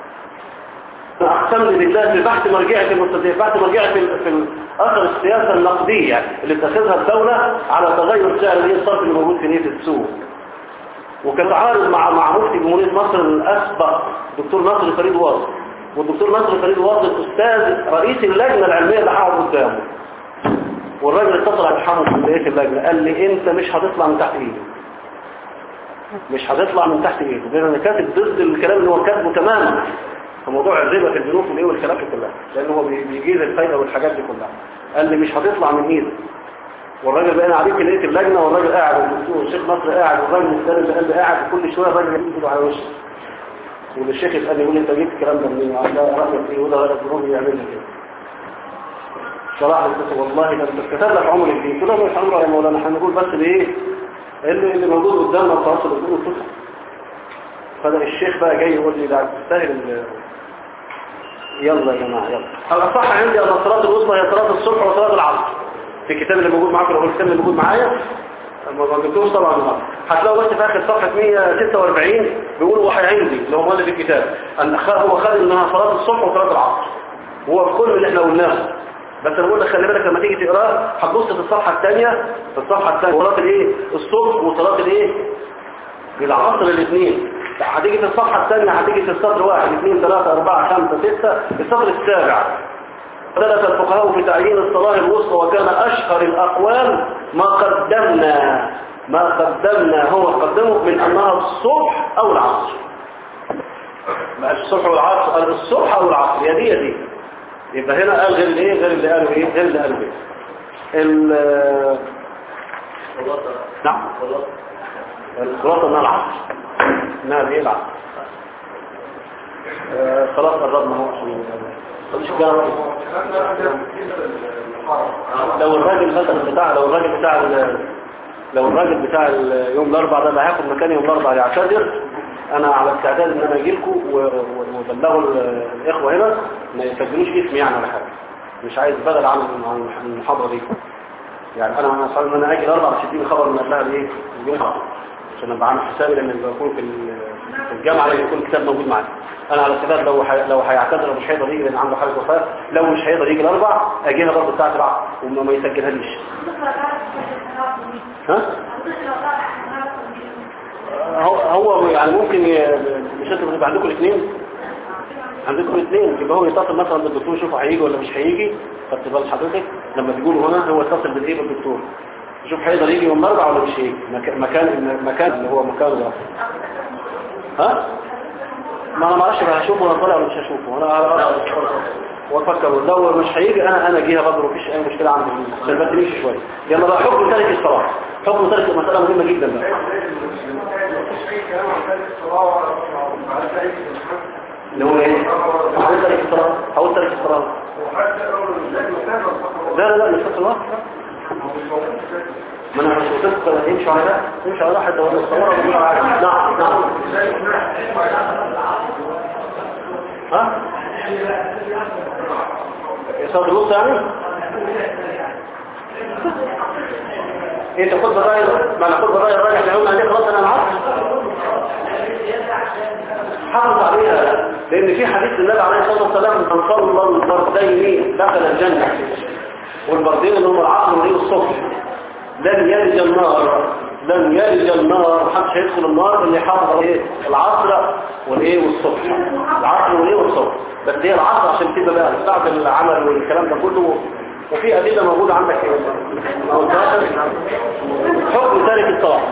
أقسم بالله في بحث مرجعة المستدير بحث مرجعة في, في أثر السياسة النقدية اللي اتخذها الدولة على تغير سعر الصرف اللي موجود في نية السوق وكان تعارض مع مع مفتي جمهورية مصر الأسبق دكتور ناصر فريد واصل والدكتور ناصر فريد واصل أستاذ رئيس اللجنة العلمية اللي هقعد قدامه والراجل اتصل على محمد من رئيس اللجنة قال لي أنت مش هتطلع من تحت إيدي مش هتطلع من تحت إيدي لأن أنا كاتب ضد الكلام اللي هو كاتبه تماما في موضوع الربا في البنوك والايه والكلام ده كلها لان هو بي- بيجيز الفايده والحاجات دي كلها قال لي مش هتطلع من ايدك والراجل بقى عليك لقيت اللجنه والراجل قاعد والدكتور والشيخ نصر قاعد والراجل الثاني اللي قال لي قاعد كل شويه الراجل يجي على وشه والشيخ يسالني يقول لي انت جبت الكلام ده منين قال ده رايك ايه وده رايك ضروري يعمل لي كده صراحه قلت له والله ده انت كتب لك عمر الدين قلت له مش عمره يا مولانا احنا هنقول بس بايه اللي اللي موجود قدامنا التواصل الدين والفقه فده الشيخ بقى جاي يقول لي ده تستاهل ال- يلا يا جماعة يلا الأصح عندي أن الصلاة الوسطى هي صلاة الصبح وصلاة العصر في الكتاب اللي موجود معاكم لو الكتاب اللي موجود معايا ما ما جبتوش طبعا النهارده هتلاقوا بس في اخر صفحه 146 بيقولوا وحي عندي اللي هو مؤلف الكتاب ان خ- هو خد انها صلاه الصبح وصلاه العصر هو في كل اللي احنا قلناه بس انا بقول لك خلي بالك لما تيجي تقراه هتبص في الصفحه الثانيه في الصفحه الثانيه صلاه الايه الصبح وصلاه الايه العصر الاثنين هتيجي في الصفحه الثانيه هتيجي في السطر واحد اثنين ثلاثه اربعه خمسه سته السطر السابع اختلف الفقهاء في تعيين الصلاة الوسطى وكان أشهر الأقوال ما قدمنا ما قدمنا هو قدمه من أنها الصبح أو العصر ما قالش الصبح والعصر قال الصبح أو العصر يا دي يا دي يبقى هنا قال غير الايه غير اللي قالوا ايه غير اللي قالوا ايه ال نعم الخلاصة انها العصر انها ايه العصر آه، خلاص قربنا اهو عشان مش الجامعة لو الراجل مثلا بتاع لو الراجل بتاع ال- لو الراجل بتاع ال- يوم الاربعاء ده اللي هياخد مكان يوم الاربعاء يعتذر انا على استعداد ان انا اجي لكم وبلغوا ال- الاخوه هنا ما يسجلوش اسمي يعني ولا حاجه مش عايز بدل عن عن المحاضره دي يعني انا انا صار ان انا اجي الاربعاء مش تديني خبر من قبلها بايه الجمعه عشان ابقى عامل حسابي لان بكون في ال- في الجامعه لازم يكون الكتاب موجود معايا انا على استعداد لو حي... لو هيعتذر مش هيقدر يجي لان عنده حاله وفاه لو مش هيقدر يجي الاربع اجيها برضه الساعه 7 وما ما يسجلهاليش ها هو هو يعني ممكن ي... مش انتوا بتبقى عندكم الاثنين عندكم الاثنين يبقى هو يتصل مثلا بالدكتور يشوف هيجي ولا مش هيجي خدت بال حضرتك لما تقولوا هنا هو يتصل بالايه بالدكتور يشوف هيقدر يجي يوم الاربع ولا مش هيجي مك- مكان المكان اللي هو مكان ده ها ما انا ما اعرفش بقى هشوفه ولا طالع ولا مش هشوفه انا وافكر لو مش هيجي انا انا اجيها برضه مفيش اي مشكله عندي عشان بس نمشي شويه يلا بقى حكم تارك الصلاه حكم تارك مساله مهمه جدا بقى اللي هو ايه هقول تارك الصلاه هقول تارك الصلاه لا لا لا مش تارك الصلاه ما انا مش قلت يمشي على ده يمشي على ده حتى ولا الصوره نعم نعم ها يصاب النص يعني ايه تاخد بالراي ما ناخد بالراي الراجح اللي قلنا عليه خلاص انا العصر حافظ عليها لان في حديث النبي عليه الصلاه والسلام من صلى البردين دخل الجنه والبردين اللي هم العصر والايه الصبح لن يلج النار لن يلج النار محدش هيدخل النار اللي حافظ ايه العصر والايه والصبح العصر والايه والصبح بس هي العصر عشان تبقى بقى بعد العمل والكلام ده كله وفي ادله موجوده عندك أو حكم تارك الصلاه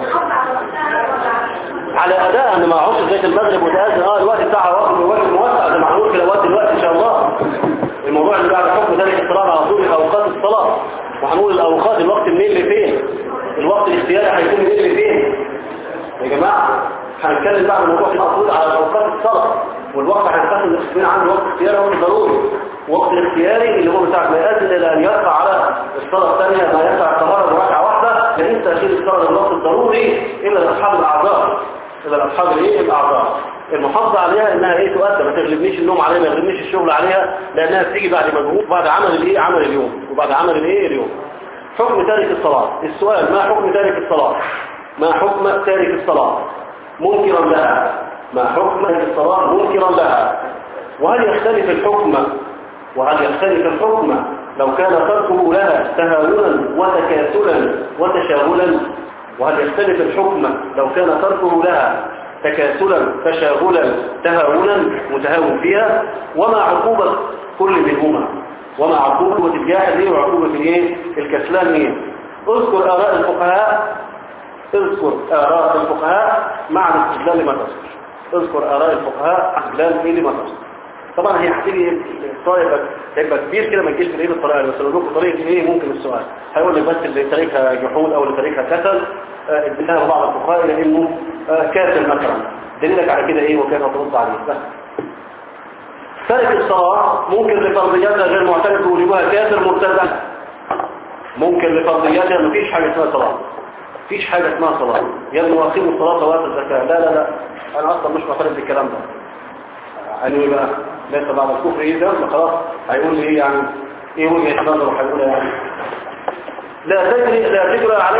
على اداء ان ما اقعدش لغايه المغرب وتاذن اه الوقت بتاعها وقت الوقت موسع ده معمول في الاوقات دلوقتي ان شاء الله الموضوع اللي بعد حكم تارك الصلاه على طول اوقات الصلاه وهنقول الاوقات الوقت منين لفين الوقت الاختياري هيكون منين لفين يا جماعه هنتكلم بقى عن الموضوع المفروض على اوقات الصلاه والوقت هنتقسم لقسمين عنده وقت اختياري وقت ضروري وقت الاختياري اللي هو بتاع ما يؤذن الى ان يرفع على الصلاه الثانيه ما يرفع الطهاره بركعه واحده لان تاخير الصلاه للوقت الضروري الا لاصحاب الاعذار الا لاصحاب الايه الاعذار المحافظه عليها انها ايه تؤدى ما تغلبنيش النوم عليها ما يغلبنيش الشغل عليها لانها بتيجي بعد مجهود بعد عمل الايه عمل اليوم وبعد عمل الايه اليوم حكم تارك الصلاه السؤال ما حكم تارك الصلاه ما حكم تارك الصلاه منكرا لها ما حكم تارك الصلاه منكرا لها وهل يختلف الحكم وهل يختلف الحكم لو كان تركه لها تهاونا وتكاسلا وتشاغلا وهل يختلف الحكم لو كان تركه لها تكاسلا تشاغلا تهاونا متهاون فيها وما عقوبة كل منهما وما عقوبة الجاحد ايه وعقوبة الايه الكسلان ايه اذكر آراء الفقهاء اذكر آراء الفقهاء مع الاستدلال لما تصل اذكر آراء الفقهاء استدلال ايه لما تصل طبعا هي هتيجي الطريقه هيبقى كبير كده ما تجيش بالايه بالطريقه دي بس لو لكم طريقه ايه ممكن السؤال هيقول لك بس اللي تاريخها جحود او اللي تاريخها كسل آه، اديناها بعض الفقهاء الى انه آه، كاسل مثلا دليلك على كده ايه وكيف ترد عليه بس تارك الصلاه ممكن لفرضياتها غير معترف بوجوبها كافر مرتد ممكن لفرضياتها مفيش حاجه اسمها صلاه مفيش حاجه اسمها صلاه يا ابني واقيموا الصلاه واتوا الزكاه لا لا لا انا اصلا مش معترف بالكلام ده يعني ايه بقى ليس بعد الكفر ايه ده خلاص هيقول لي ايه يعني ايه وجهه نظره هيقول يعني لا تجري لا تجرى عليه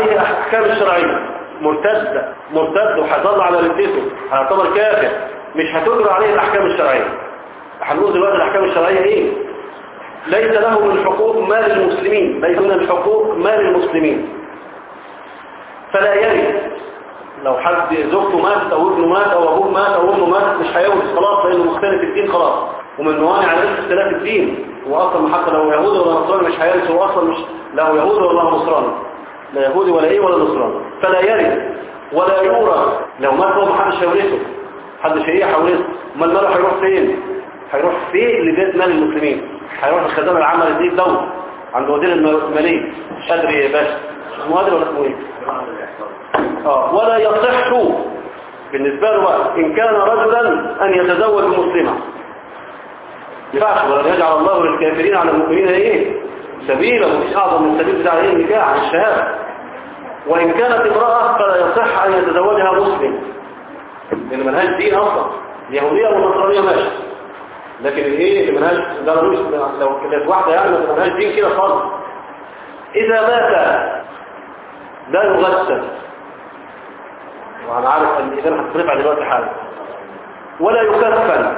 الاحكام الشرعيه مرتد مرتد وهيطلع على ردته هيعتبر كافر مش هتجرى عليه الاحكام الشرعيه هنقول دلوقتي الاحكام الشرعيه ايه ليس له من حقوق مال المسلمين ليس من حقوق مال المسلمين فلا يرث لو حد زوجته مات او ابنه مات او ابوه مات او امه مات مش هيورث خلاص لانه مختلف الدين خلاص ومن موانع على اختلاف الدين واصلا حتى لو يهودي ولا نصراني مش هيرث هو اصلا مش لا هو يهودي ولا هو نصراني لا يهودي ولا ايه ولا نصراني فلا يرث ولا يورث لو مات هو محدش هيورثه محدش ايه هيورثه امال ماله هيروح فين هيروح فين لبيت مال المسلمين هيروح الخزانه العامه لدي الدوله عند وزير الماليه مش قادر يا باشا اسمه قادر ولا اسمه ايه آه. ولا يصح بالنسبة له بقى إن كان رجلا أن يتزوج مسلمة ينفعش ولا يجعل الله للكافرين على المؤمنين ايه سبيلا مش أعظم من سبيل بتاع ايه النكاح عن الشهادة وإن كانت امرأة فلا يصح أن يتزوجها مسلم لأن ملهاش دين أصلا اليهودية والنصرانية ماشي لكن الايه اللي ملهاش ده ملوش لو كانت واحدة يعني ما ملهاش دين كده خالص إذا مات لا يغسل وانا عارف ان اذا هتصرف على دلوقتي حاجه ولا يكفن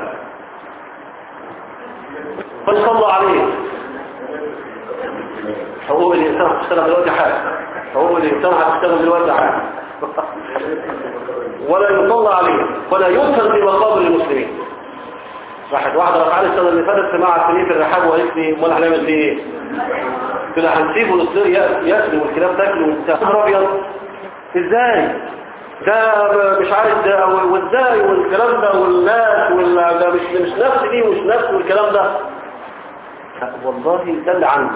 فيصلى عليه حقوق الانسان هتشتغل دلوقتي حاجه حقوق الانسان هتشتغل دلوقتي حاجه ولا يصلى عليه ولا يدفن في مقابر المسلمين راحت واحده رفعت السنه اللي فاتت مع سنين في الرحاب وقالت لي امال هنعمل فيه ايه كده هنسيبه للطير ياكل والكلاب تاكله وبتاع نهار ابيض ازاي ده مش عارف ده وازاي والكلام ده والناس وال ده مش مش نفس دي ومش نفس والكلام ده والله ده اللي عندي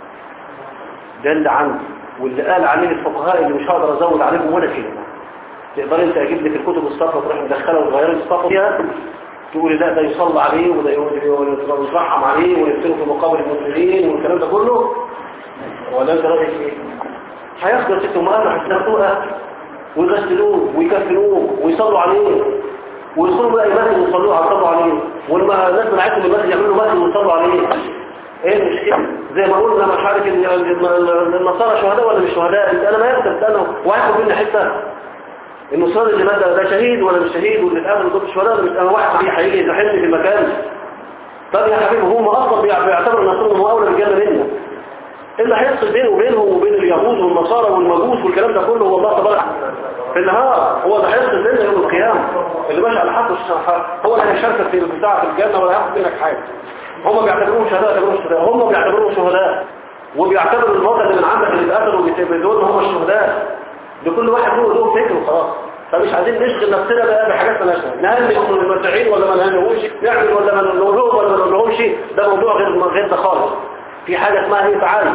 ده اللي عندي واللي قال عليه الفقهاء اللي مش هقدر ازود عليهم ولا كلمه تقدر انت اجيب لك الكتب الصفراء تروح مدخلها وتغير الصفراء فيها تقولي لا ده يصلى عليه وده يترحم عليه ويدفنه في مقابر المسلمين والكلام ده كله ولا انت رايك ايه هياخدوا ست امهات هيستخدوها ويغسلوه ويكفنوه ويصلوا عليه ويدخلوا بقى يمثل ويصلوا يصلوا عليه ولما الناس بتاعتهم يمثل يعملوا مثل ويصلوا عليه ايه المشكله زي ما قلنا لما حركه النصارى شهداء ولا مش شهداء انت انا ما يكتب انا واحد مني حته النصارى اللي مات ده شهيد ولا مش شهيد واللي اتقابل ضد الشهداء ولا مش انا واحد هيجي يزحمني في المكان طب يا حبيبي هم اصلا بيعتبروا نفسهم هم اولى بالجنه منا اللي هيحصل بينه وبينهم وبين اليهود والنصارى والمجوس والكلام ده كله هو الله تبارك في النهار هو ده هيحصل بيننا يوم القيامة اللي ماشي على حق هو اللي هيشاركك في البتاع في الجنة ولا هياخد منك حاجة هم بيعتبروهم شهداء يعتبروهم شهداء هم بيعتبروهم شهداء وبيعتبروا الموتى اللي من عندك اللي اتقتلوا دول هم الشهداء لكل واحد له له فكر وخلاص فمش عايزين نشغل نفسنا بقى بحاجات مالهاش نهني المتمتعين ولا ما نهنيهوش نعمل ولا ما نقولهم ولا ما نقولهمش ده موضوع غير غير ده خالص في حاجة اسمها ايه تعايش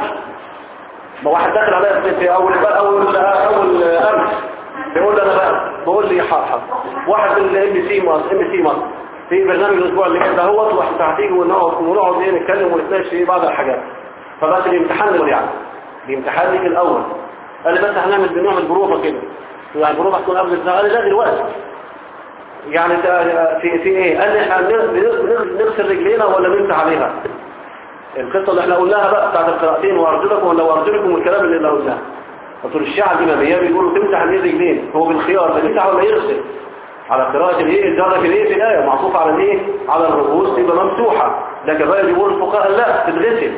ما واحد داخل عليا في اول اول اول امس بيقول لي انا بقى بقول لي حاضر واحد من الام بي سي مصر ام بي سي مصر في برنامج الاسبوع اللي جاي دهوت واحد هتيجي ونقعد ونقعد ايه نتكلم ونتناقش في بعض الحاجات فبس الامتحان اللي يعني الامتحان ليك الاول قال لي بس هنعمل بنعمل بروفه كده يعني بروفه تكون قبل الزمان قال لي لا دلوقتي يعني في في ايه قال لي احنا نغسل رجلينا ولا نمسح عليها القصة اللي احنا قلناها بقى بتاعت القراءتين وارجلكم ولا وارجلكم والكلام اللي احنا قلناه قلت الشيعة دي ما بيقولوا تمسح اليد رجلين هو بالخيار ده يمسح ولا يغسل على قراءة الايه الجارة في الايه في الآية معطوف على الايه على الرؤوس تبقى ممسوحة لكن بقى بيقول الفقهاء لا تتغسل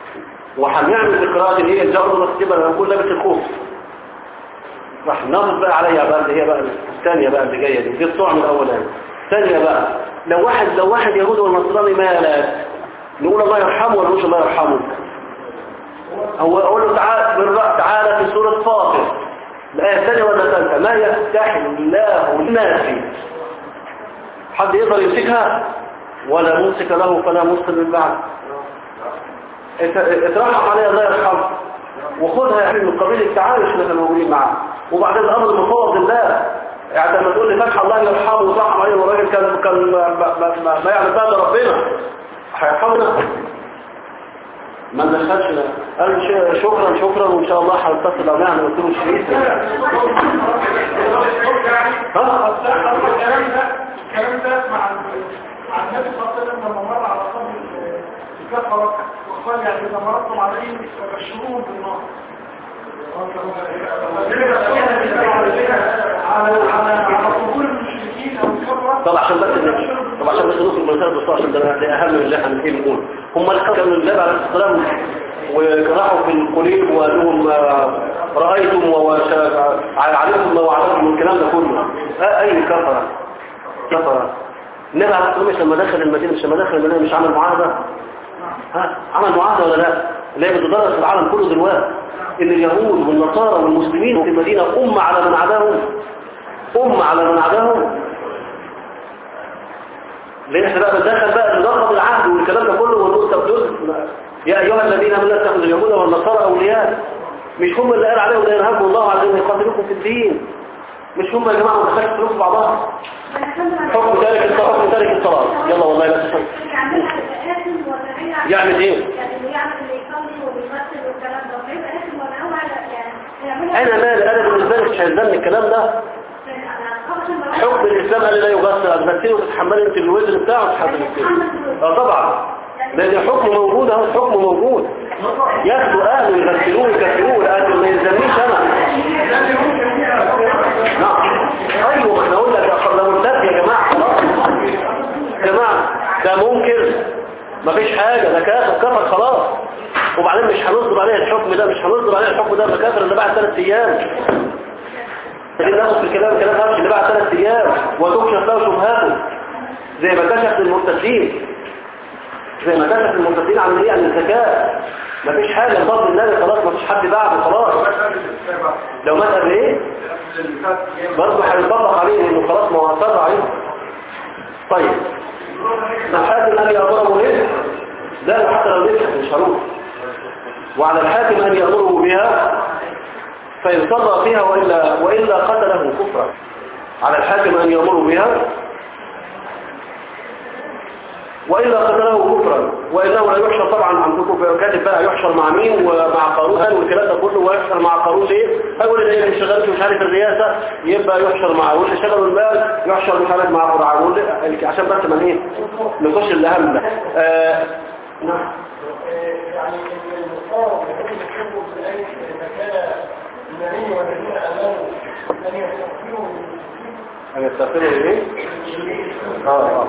وهنعمل في قراءة الايه الجارة بس تبقى نقول لابس الخوف راح ناخد بقى عليها بقى اللي هي بقى الثانية بقى اللي جاية دي دي الطعم الأولاني الثانية بقى لو واحد لو واحد يهودي والنصراني مالك نقول الله يرحمه ولا نقول الله يرحمه هو اقول له تعالى تعالى في سورة فاطر الآية الثانية ولا الثالثة ما يفتح الله الناس حد يقدر يمسكها ولا ممسك له فلا مرسل من بعد اترحم عليها الله يرحمه وخدها يعني من قبيل التعايش اللي احنا موجودين معاه وبعدين الامر مفوض لله يعني لما تقول لي فتح الله يرحمه ويرحم عليه والراجل كان كان ما, ما, ما, ما يعرف بقى ربنا هيرحمنا ما ندخلش لا قال شكرا شكرا وان شاء الله هنتصل او نعمل قلت له شريك ها الكلام ده الكلام ده مع مع النبي صلى الله عليه وسلم لما مر على صبر الكفره وقال يعني اذا مررتم عليهم فبشروهم بالنار على على على قبور المشركين او الكفره طب عشان بس طب عشان بس نخرج من سنة عشان ده ده اهم من اللي احنا بنقول نقول هم اللي كانوا النبي عليه الصلاه والسلام وراحوا في القليب وقال لهم آه، رايتم وش- عليكم ما وعدكم من الكلام ده كله آه، اي كفره كفره النبي عليه الصلاه والسلام لما دخل المدينه مش لما دخل المدينه مش عمل معاهده ها عمل معاهده ولا لا اللي هي بتدرس في العالم كله دلوقتي ان اليهود والنصارى والمسلمين في المدينه امه على من عداهم امه على من عداهم لان احنا بقى بندخل بقى نلخص العهد والكلام ده كله ونقول طب دول يا ايها الذين امنوا لا تاخذوا اليهود والنصارى اولياء مش هم اللي قال عليهم لا ينهاكم الله عز وجل يقاتلوكم في الدين مش هم يا جماعه مدخلين فلوس في بعضها حكم تارك الصلاه حكم تارك الصلاه يلا والله لا تفهم يعمل ايه انا مال انا بالنسبه لي مش هيلزمني الكلام ده حكم الاسلام قال لي لا يغسل هتغسلي وتتحملي انت الوزن بتاعه وتحملي اه طبعا لان الحكم موجود اهو الحكم موجود ياخدوا اهله يغسلوه يكفروه لكن ما يلزمنيش انا نعم ايوه احنا قلنا ده أخر لو انتهت يا جماعه خلاص يا جماعه ده ممكن مفيش حاجه ده كافر كفر خلاص وبعدين مش هنصدر عليه الحكم ده مش هنصدر عليه الحكم ده بكافر اللي بعد ثلاث ايام لكن ناخد في الكلام كلام هرش اللي بعد ثلاث ايام وتكشف له شبهاته زي ما كشف للمرتدين زي ما كشف للمرتدين عن ايه عن الزكاه مفيش حاجه بفضل النبي خلاص مفيش حد بعده خلاص لو مات قبل ايه برضه هيطبق عليه لانه خلاص ما هو اثر عليه طيب الحاكم ان يامره ايه لا حتى لو لسه مش هروح وعلى الحاكم ان يامره بها فإن صلى فيها وإلا, وإلا قتله كفرا على الحاكم أن يأمر بها وإلا قتله كفرا وإنه لا يحشر طبعا عندكم كاتب بقى يحشر مع مين ومع قارون قال والكلام ده كله ويحشر مع قارون ليه؟ أقول إن اللي شغال مش عارف الرئاسة يبقى يحشر مع واللي شغلوا المال يحشر مش عارف مع فرعون عشان بس ما ايه نخش الأهم ده آه نعم يعني المصاب يكون يحبه في الآية إذا كان النبي والذين آمنوا أن يستغفروا أن يستغفروا إيه؟ آه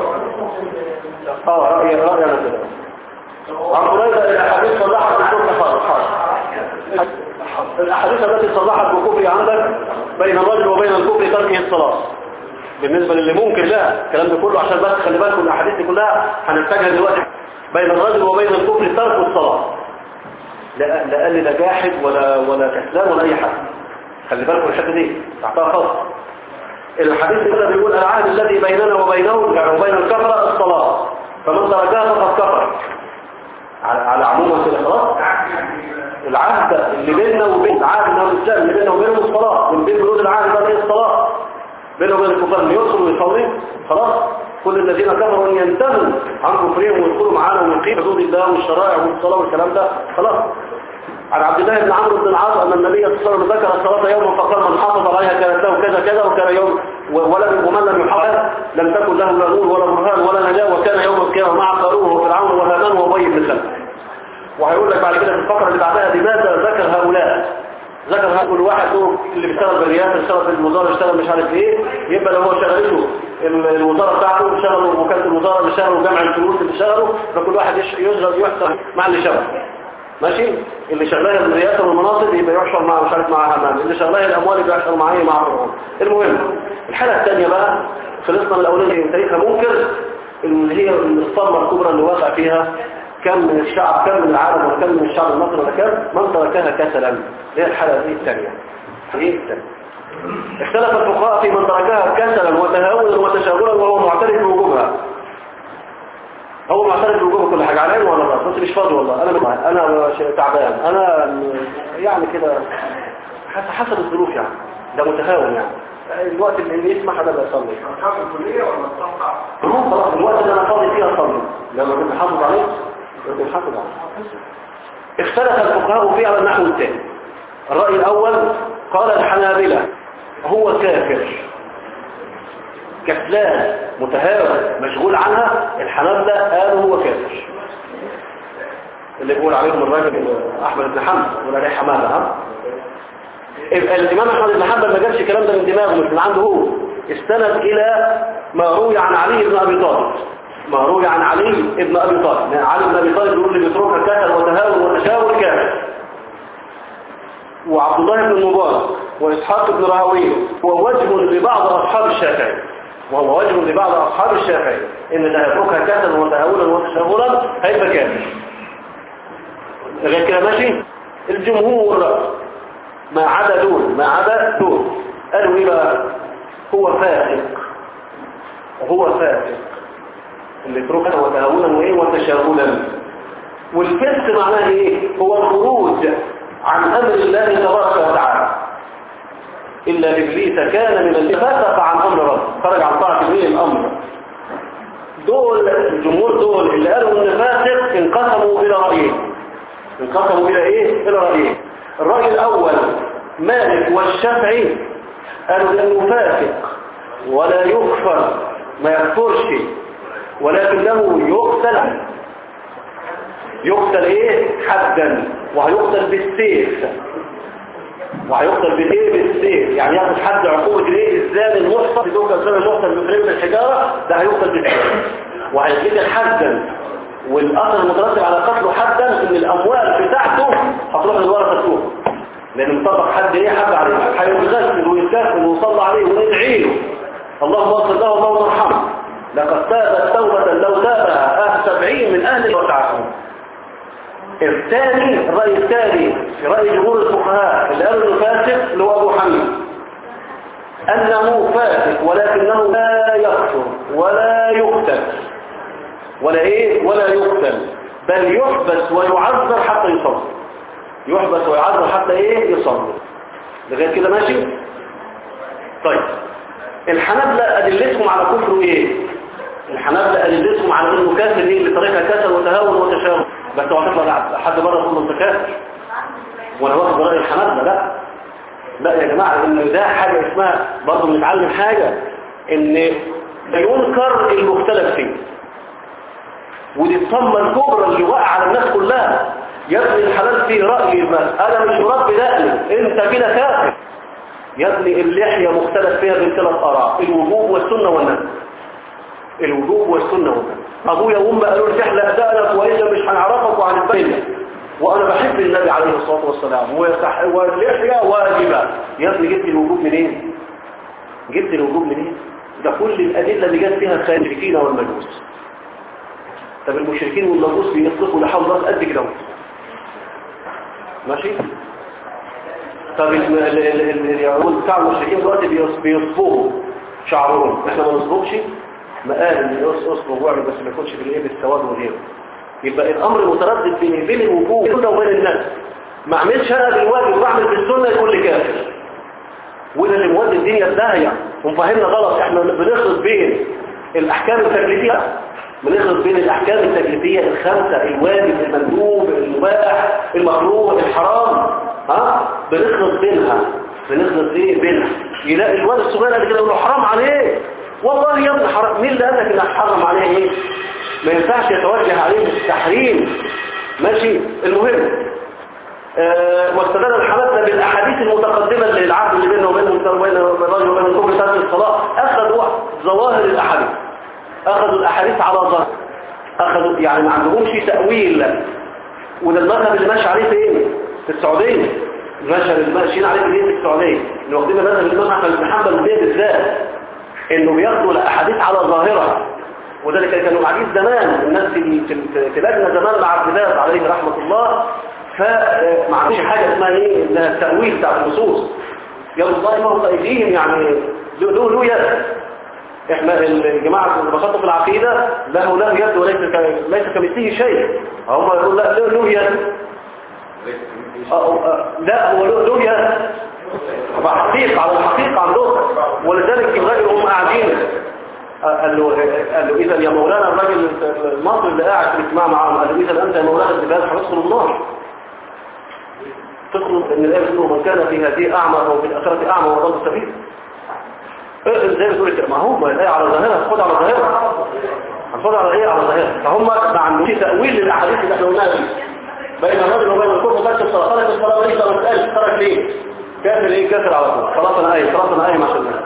آه اه رأي رأي أنا كده عن قريبة الأحاديث صلحت بكفر خالص خالص الأحاديث التي صلحت بكفر عندك بين الرجل وبين الكفر تركه الصلاة بالنسبة للي ممكن لا الكلام ده كله عشان بس خلي بالكم الأحاديث دي كلها هنتجه دلوقتي بين الرجل وبين الكفر ترك الصلاة لا لا قال لي لا جاحد ولا ولا كسلان ولا أي حاجة خلي بالكم الحتة دي تحتها خط الحديث كده بيقول العهد الذي بيننا وبينهم يعني وبين الكفرة الصلاة فمن تركها فقد كفر على على عموم كده خلاص العهد اللي بيننا وبين العهد اللي هو الاسلام اللي بيننا وبينهم الصلاة من بين بنود العهد ده هي الصلاة بينه وبين الكفار اللي يدخل ويصلي خلاص كل الذين كفروا ان ينتهوا عن كفرهم ويدخلوا معانا ويقيموا حدود الله والشرائع والصلاة والكلام ده خلاص عن عبد الله بن عمرو بن العاص أن النبي صلى الله عليه وسلم ذكر الصلاة يوما فقال من حافظ عليها كانت له كذا كذا وكان يوم ولم ومن لم يحافظ لم تكن له لا نور ولا برهان ولا نجاة وكان يوم القيامة مع قارون وفرعون وهامان وأبي بن خلف وهيقول لك بعد كده في الفقرة اللي بعدها لماذا ذكر هؤلاء ذكر هؤلاء واحد دول اللي بيشتغل بالرياسة بيشتغل في الوزارة بيشتغل مش عارف ايه يبقى لو هو شغلته ال- الوزارة بتاعته شغله وكالة الوزارة اللي شغله جمع الفلوس اللي شغله فكل واحد يش- يشغل يحسب مع اللي شغله ماشي اللي شغلها الرئاسة والمناصب يبقى يحشر مع مش عارف مع همان اللي شغلها الاموال يبقى يحشر معاه مع فرعون المهم الحالة الثانية بقى خلصنا من الاولانية تاريخها منكر اللي هي الصدمة الكبرى اللي وقع فيها كم من الشعب كم من العالم وكم من الشعب المصري ولا كم من تركها كسلا هي الحالة دي الثانية ايه الثانية اختلف الفقهاء في من تركها كسلا وتهاونا وتشاغلا وهو معترف بوجوبها هو معترف بوجوب كل حاجة على ولا لا بس مش فاضي والله انا مش انا مش تعبان انا يعني كده حسب حسب الظروف يعني ده متهاون يعني الوقت اللي يسمح انا بصلي أصحاب الكلية ولا الصفحة؟ هو خلاص الوقت اللي انا فاضي فيه اصلي لما كنت حافظ عليه كنت حافظ عليه اختلف الفقهاء فيه على النحو التالي الرأي الاول قال الحنابلة هو كافر كسلان متهاون مشغول عنها الحنابلة قالوا هو كافر اللي بيقول عليهم الراجل احمد بن حمد ولا عليه حمادة ها الإمام أحمد بن حنبل ما جابش الكلام ده من دماغه مش من عنده هو استند إلى ما روي عن علي بن أبي طالب ما روي عن علي بن أبي طالب يعني علي بن أبي طالب يقول اللي بيتركها كسل وتهاون وتشاور كافر وعبد الله بن المبارك وإسحاق بن راهويه هو وجه لبعض أصحاب الشافعي وهو وجه لبعض أصحاب الشافعي إن اللي هيتركها كسلا وتهاونا وتشاغلا هيبقى كافر غير كده ماشي الجمهور ما عدا دول ما عدا دول قالوا ايه بقى هو فاسق وهو فاسق اللي يتركها وتهاونا وايه وتشاغلا والفسق معناه ايه هو الخروج عن امر الله تبارك وتعالى الا ابليس كان من اللي فسق عن امر ربه خرج عن طاعه مين الامر دول الجمهور دول اللي قالوا ان فاسق انقسموا الى رايين انقسموا الى ايه الى رايين الراي الاول مالك والشافعي قالوا انه فاسق ولا يكفر ما يكفرش ولكنه يقتل يقتل ايه حدا وهيقتل بالسيف وهيقتل بالايه بالسيف يعني ياخد حد عقوبه الايه الزاني المحصن بدون كان المحصن بفريق الحجاره ده هيقتل بالسيف وهيتقتل حدا والاثر المترتب على قتله حدا ان الاموال بتاعته هتروح للورثه بتوعه لان مطبق حد ايه حد عليه هيغسل ويستغفر ويصلى عليه وندعي له اللهم اغفر له اللهم ارحمه لقد تابت توبه لو تابها اهل سبعين من اهل وتعافوا الثاني الرأي الثاني في رأي جمهور الفقهاء اللي قالوا انه فاسق اللي هو ابو حميد انه فاسق ولكنه لا يكفر ولا يقتل ولا ايه ولا يقتل بل يحبس ويعذر حتى يصلي يحبس ويعذر حتى ايه يصلي لغايه كده ماشي طيب الحنابلة ادلتهم على كفره ايه الحنابلة ادلتهم على انه كافر ايه اللي طريقها كسل وتهاون وتشاور بس هو هتطلع حد بره يقول انت كافر وانا واخد راي الحنابلة لا لا يا جماعه ان ده حاجه اسمها برضه بنتعلم حاجه ان ينكر المختلف فيه ودي الطمة الكبرى اللي وقع على الناس كلها يا ابني الحلال في رأيي ما انا مش مربي دقني انت كده كافر يا ابني اللحية مختلف فيها بين ثلاث آراء الوجوب والسنة والنهي الوجوب والسنة والنهي ابويا وامي قالوا لي تحلق دقنك والا مش هنعرفك وهنتبين وانا بحب النبي عليه الصلاة والسلام ويصح- واللحية واجبة يا ابني جبت الوجوب منين جبت الوجوب منين ده كل الأدلة اللي جت فيها الخارجين والمجوس طب المشركين والمجوس بيطلقوا لحول راس قد كده ماشي طب ال- ال- ال- ال- اليهود بتاع المشركين دلوقتي بيص- بيصبغوا شعرهم احنا ما نصبغش ما قال ان يص- اصبغ واعمل بس ما يكونش بالايه بالسواد وغيره يبقى الامر متردد بين بين الوجوب كله وبين الناس ما اعملش انا بالواجب واعمل بالسنه يكون لي كافر وده اللي مودي الدنيا في داهيه ومفهمنا غلط احنا بنخلط بين الاحكام التكليفيه بنخلط بين الاحكام التكليفيه الخمسه الواجب المندوب المباح المكروه الحرام ها بنخلط بينها بنخلط ايه بينها يلاقي الواد الصغير اللي كده يقول له حرام عليه والله يا ابني حرام مين اللي قال لك ان حرام عليه ايه ما ينفعش يتوجه عليه بالتحريم ماشي المهم آه، واستدل الحنابلة بالاحاديث المتقدمه اللي العهد اللي بينه وبين وبين الرجل وبين الكفر ترك الصلاه اخذوا ظواهر الاحاديث اخذوا الاحاديث على ظهر اخذوا يعني ما عندهمش تاويل وده المذهب اللي ماشي عليه فين في السعوديه ماشي اللي ماشيين عليه فين في السعوديه اللي واخدين المذهب الامام احمد بن حنبل وبيه بالذات انه بياخدوا الاحاديث على ظاهرها وده اللي كانوا قاعدين زمان الناس في في- في لجنه زمان مع عبد الله عليه رحمه الله فما عندوش حاجه اسمها ايه انها التاويل بتاع النصوص يا الله ما هو ايديهم يعني له له له يد احنا الجماعه اللي بخطوا في العقيده له له يد وليس ك- ليس كمثله شيء هم يقول لا له له يد آه، آه، لا هو له له يد طبعا حقيقه على الحقيقه عندهم ولذلك الراجل هم قاعدين آه، قال له قال له اذا يا مولانا الراجل المصري اللي قاعد في الاجتماع معاهم قال له اذا انت يا مولانا الزبال هتدخل النار تخرج ان الايه بتقول من كان في هذه اعمى وهو في الاخره اعمى وضل السبيل إيه زي ما بتقول كده ما هو ما الايه على ظاهرها هتاخد على ظاهرها هتاخد على ايه على ظاهرها فهم ما عندهمش تاويل للاحاديث اللي احنا قلناها دي بين الرجل وبين الكفر بس الصلاه ترك الصلاه ليس مساله ترك ليه كافر ايه كافر على طول خلاص انا قايم خلاص انا قايم عشان الناس.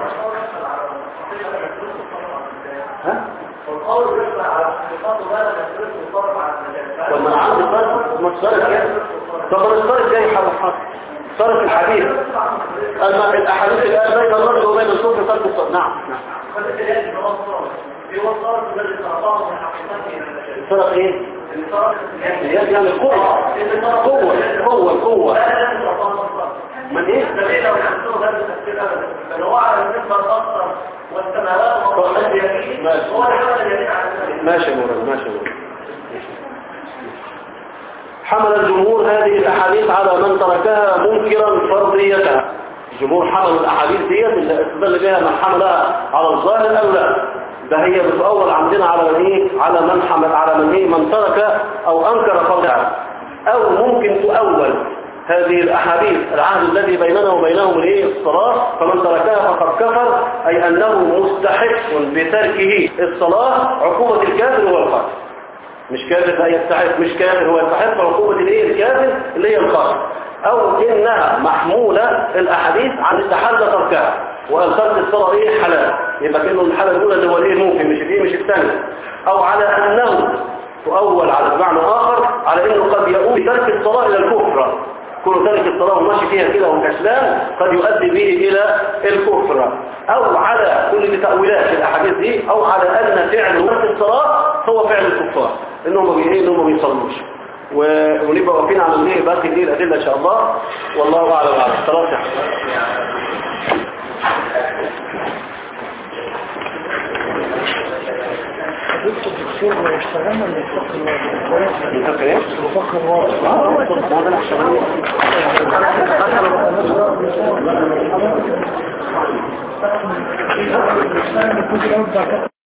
ها والقول يشبه على صفات بالغ يصرف الصرف عن المجال طب ما انا عندي صرف ما تصرف كده طب انا الصرف جاي حاجه حاجه صرف الحديث الم- الاحاديث الان بين الرجل وبين الكفر صرف الصرف نعم نعم فالذي يجب أن الصرف في وصرف الذي ترضاه من حقيقته إلى المجال الصرف ايه الصرف يعني يعني القوه قوه قوه قوه لا لازم ترضاه الصرف من ايه الدليل لو يحصل هذا التفكير أبدا بل هو على النسبة الأكثر والسماوات والأرض اليمين ماشي. هو الحمل اليمين على السماء ماشي يا مولانا ماشي يا مولانا حمل الجمهور هذه الأحاديث على من تركها منكرا فرضيتها الجمهور حملوا الأحاديث ديت اللي استدل بها من حملها على الظاهر أو لا ده هي بتؤول عندنا على من ايه على من حمل على من ايه من ترك أو أنكر فرضها أو ممكن تؤول هذه الأحاديث العهد الذي بيننا وبينهم الايه الصلاة فمن تركها فقد كفر أي أنه مستحق بتركه الصلاة عقوبة الكافر هو القتل مش كافر لا يستحق مش كافر هو يستحق عقوبة الايه الكافر اللي هي القتل او انها محمولة الاحاديث عن استحل تركها وان ترك الصلاة ايه حلال يبقى كأنه الحالة الاولى اللي هو الايه ممكن مش الايه مش الثاني او على انه تؤول على بمعنى اخر على انه قد يؤول ترك الصلاة الى الكفر كل ترك الصلاة وماشي فيها كده وكسلان قد يؤدي به إلى الكفر أو على كل تأويلات الأحاديث دي أو على أن فعل ترك الصلاة هو فعل الكفار إنهم بي- إيه؟ إنهم ما بيصلوش و- ونبقى واقفين على الايه باقي دي الأدلة إن شاء الله والله أعلم وأعلم خلاص يا حبيبي. الدكتور اشتغلنا من الفقه الواضح من فاكر إيه؟ الفقه الواضح ما ده الأحسن. الإنسان يكون الأول بعد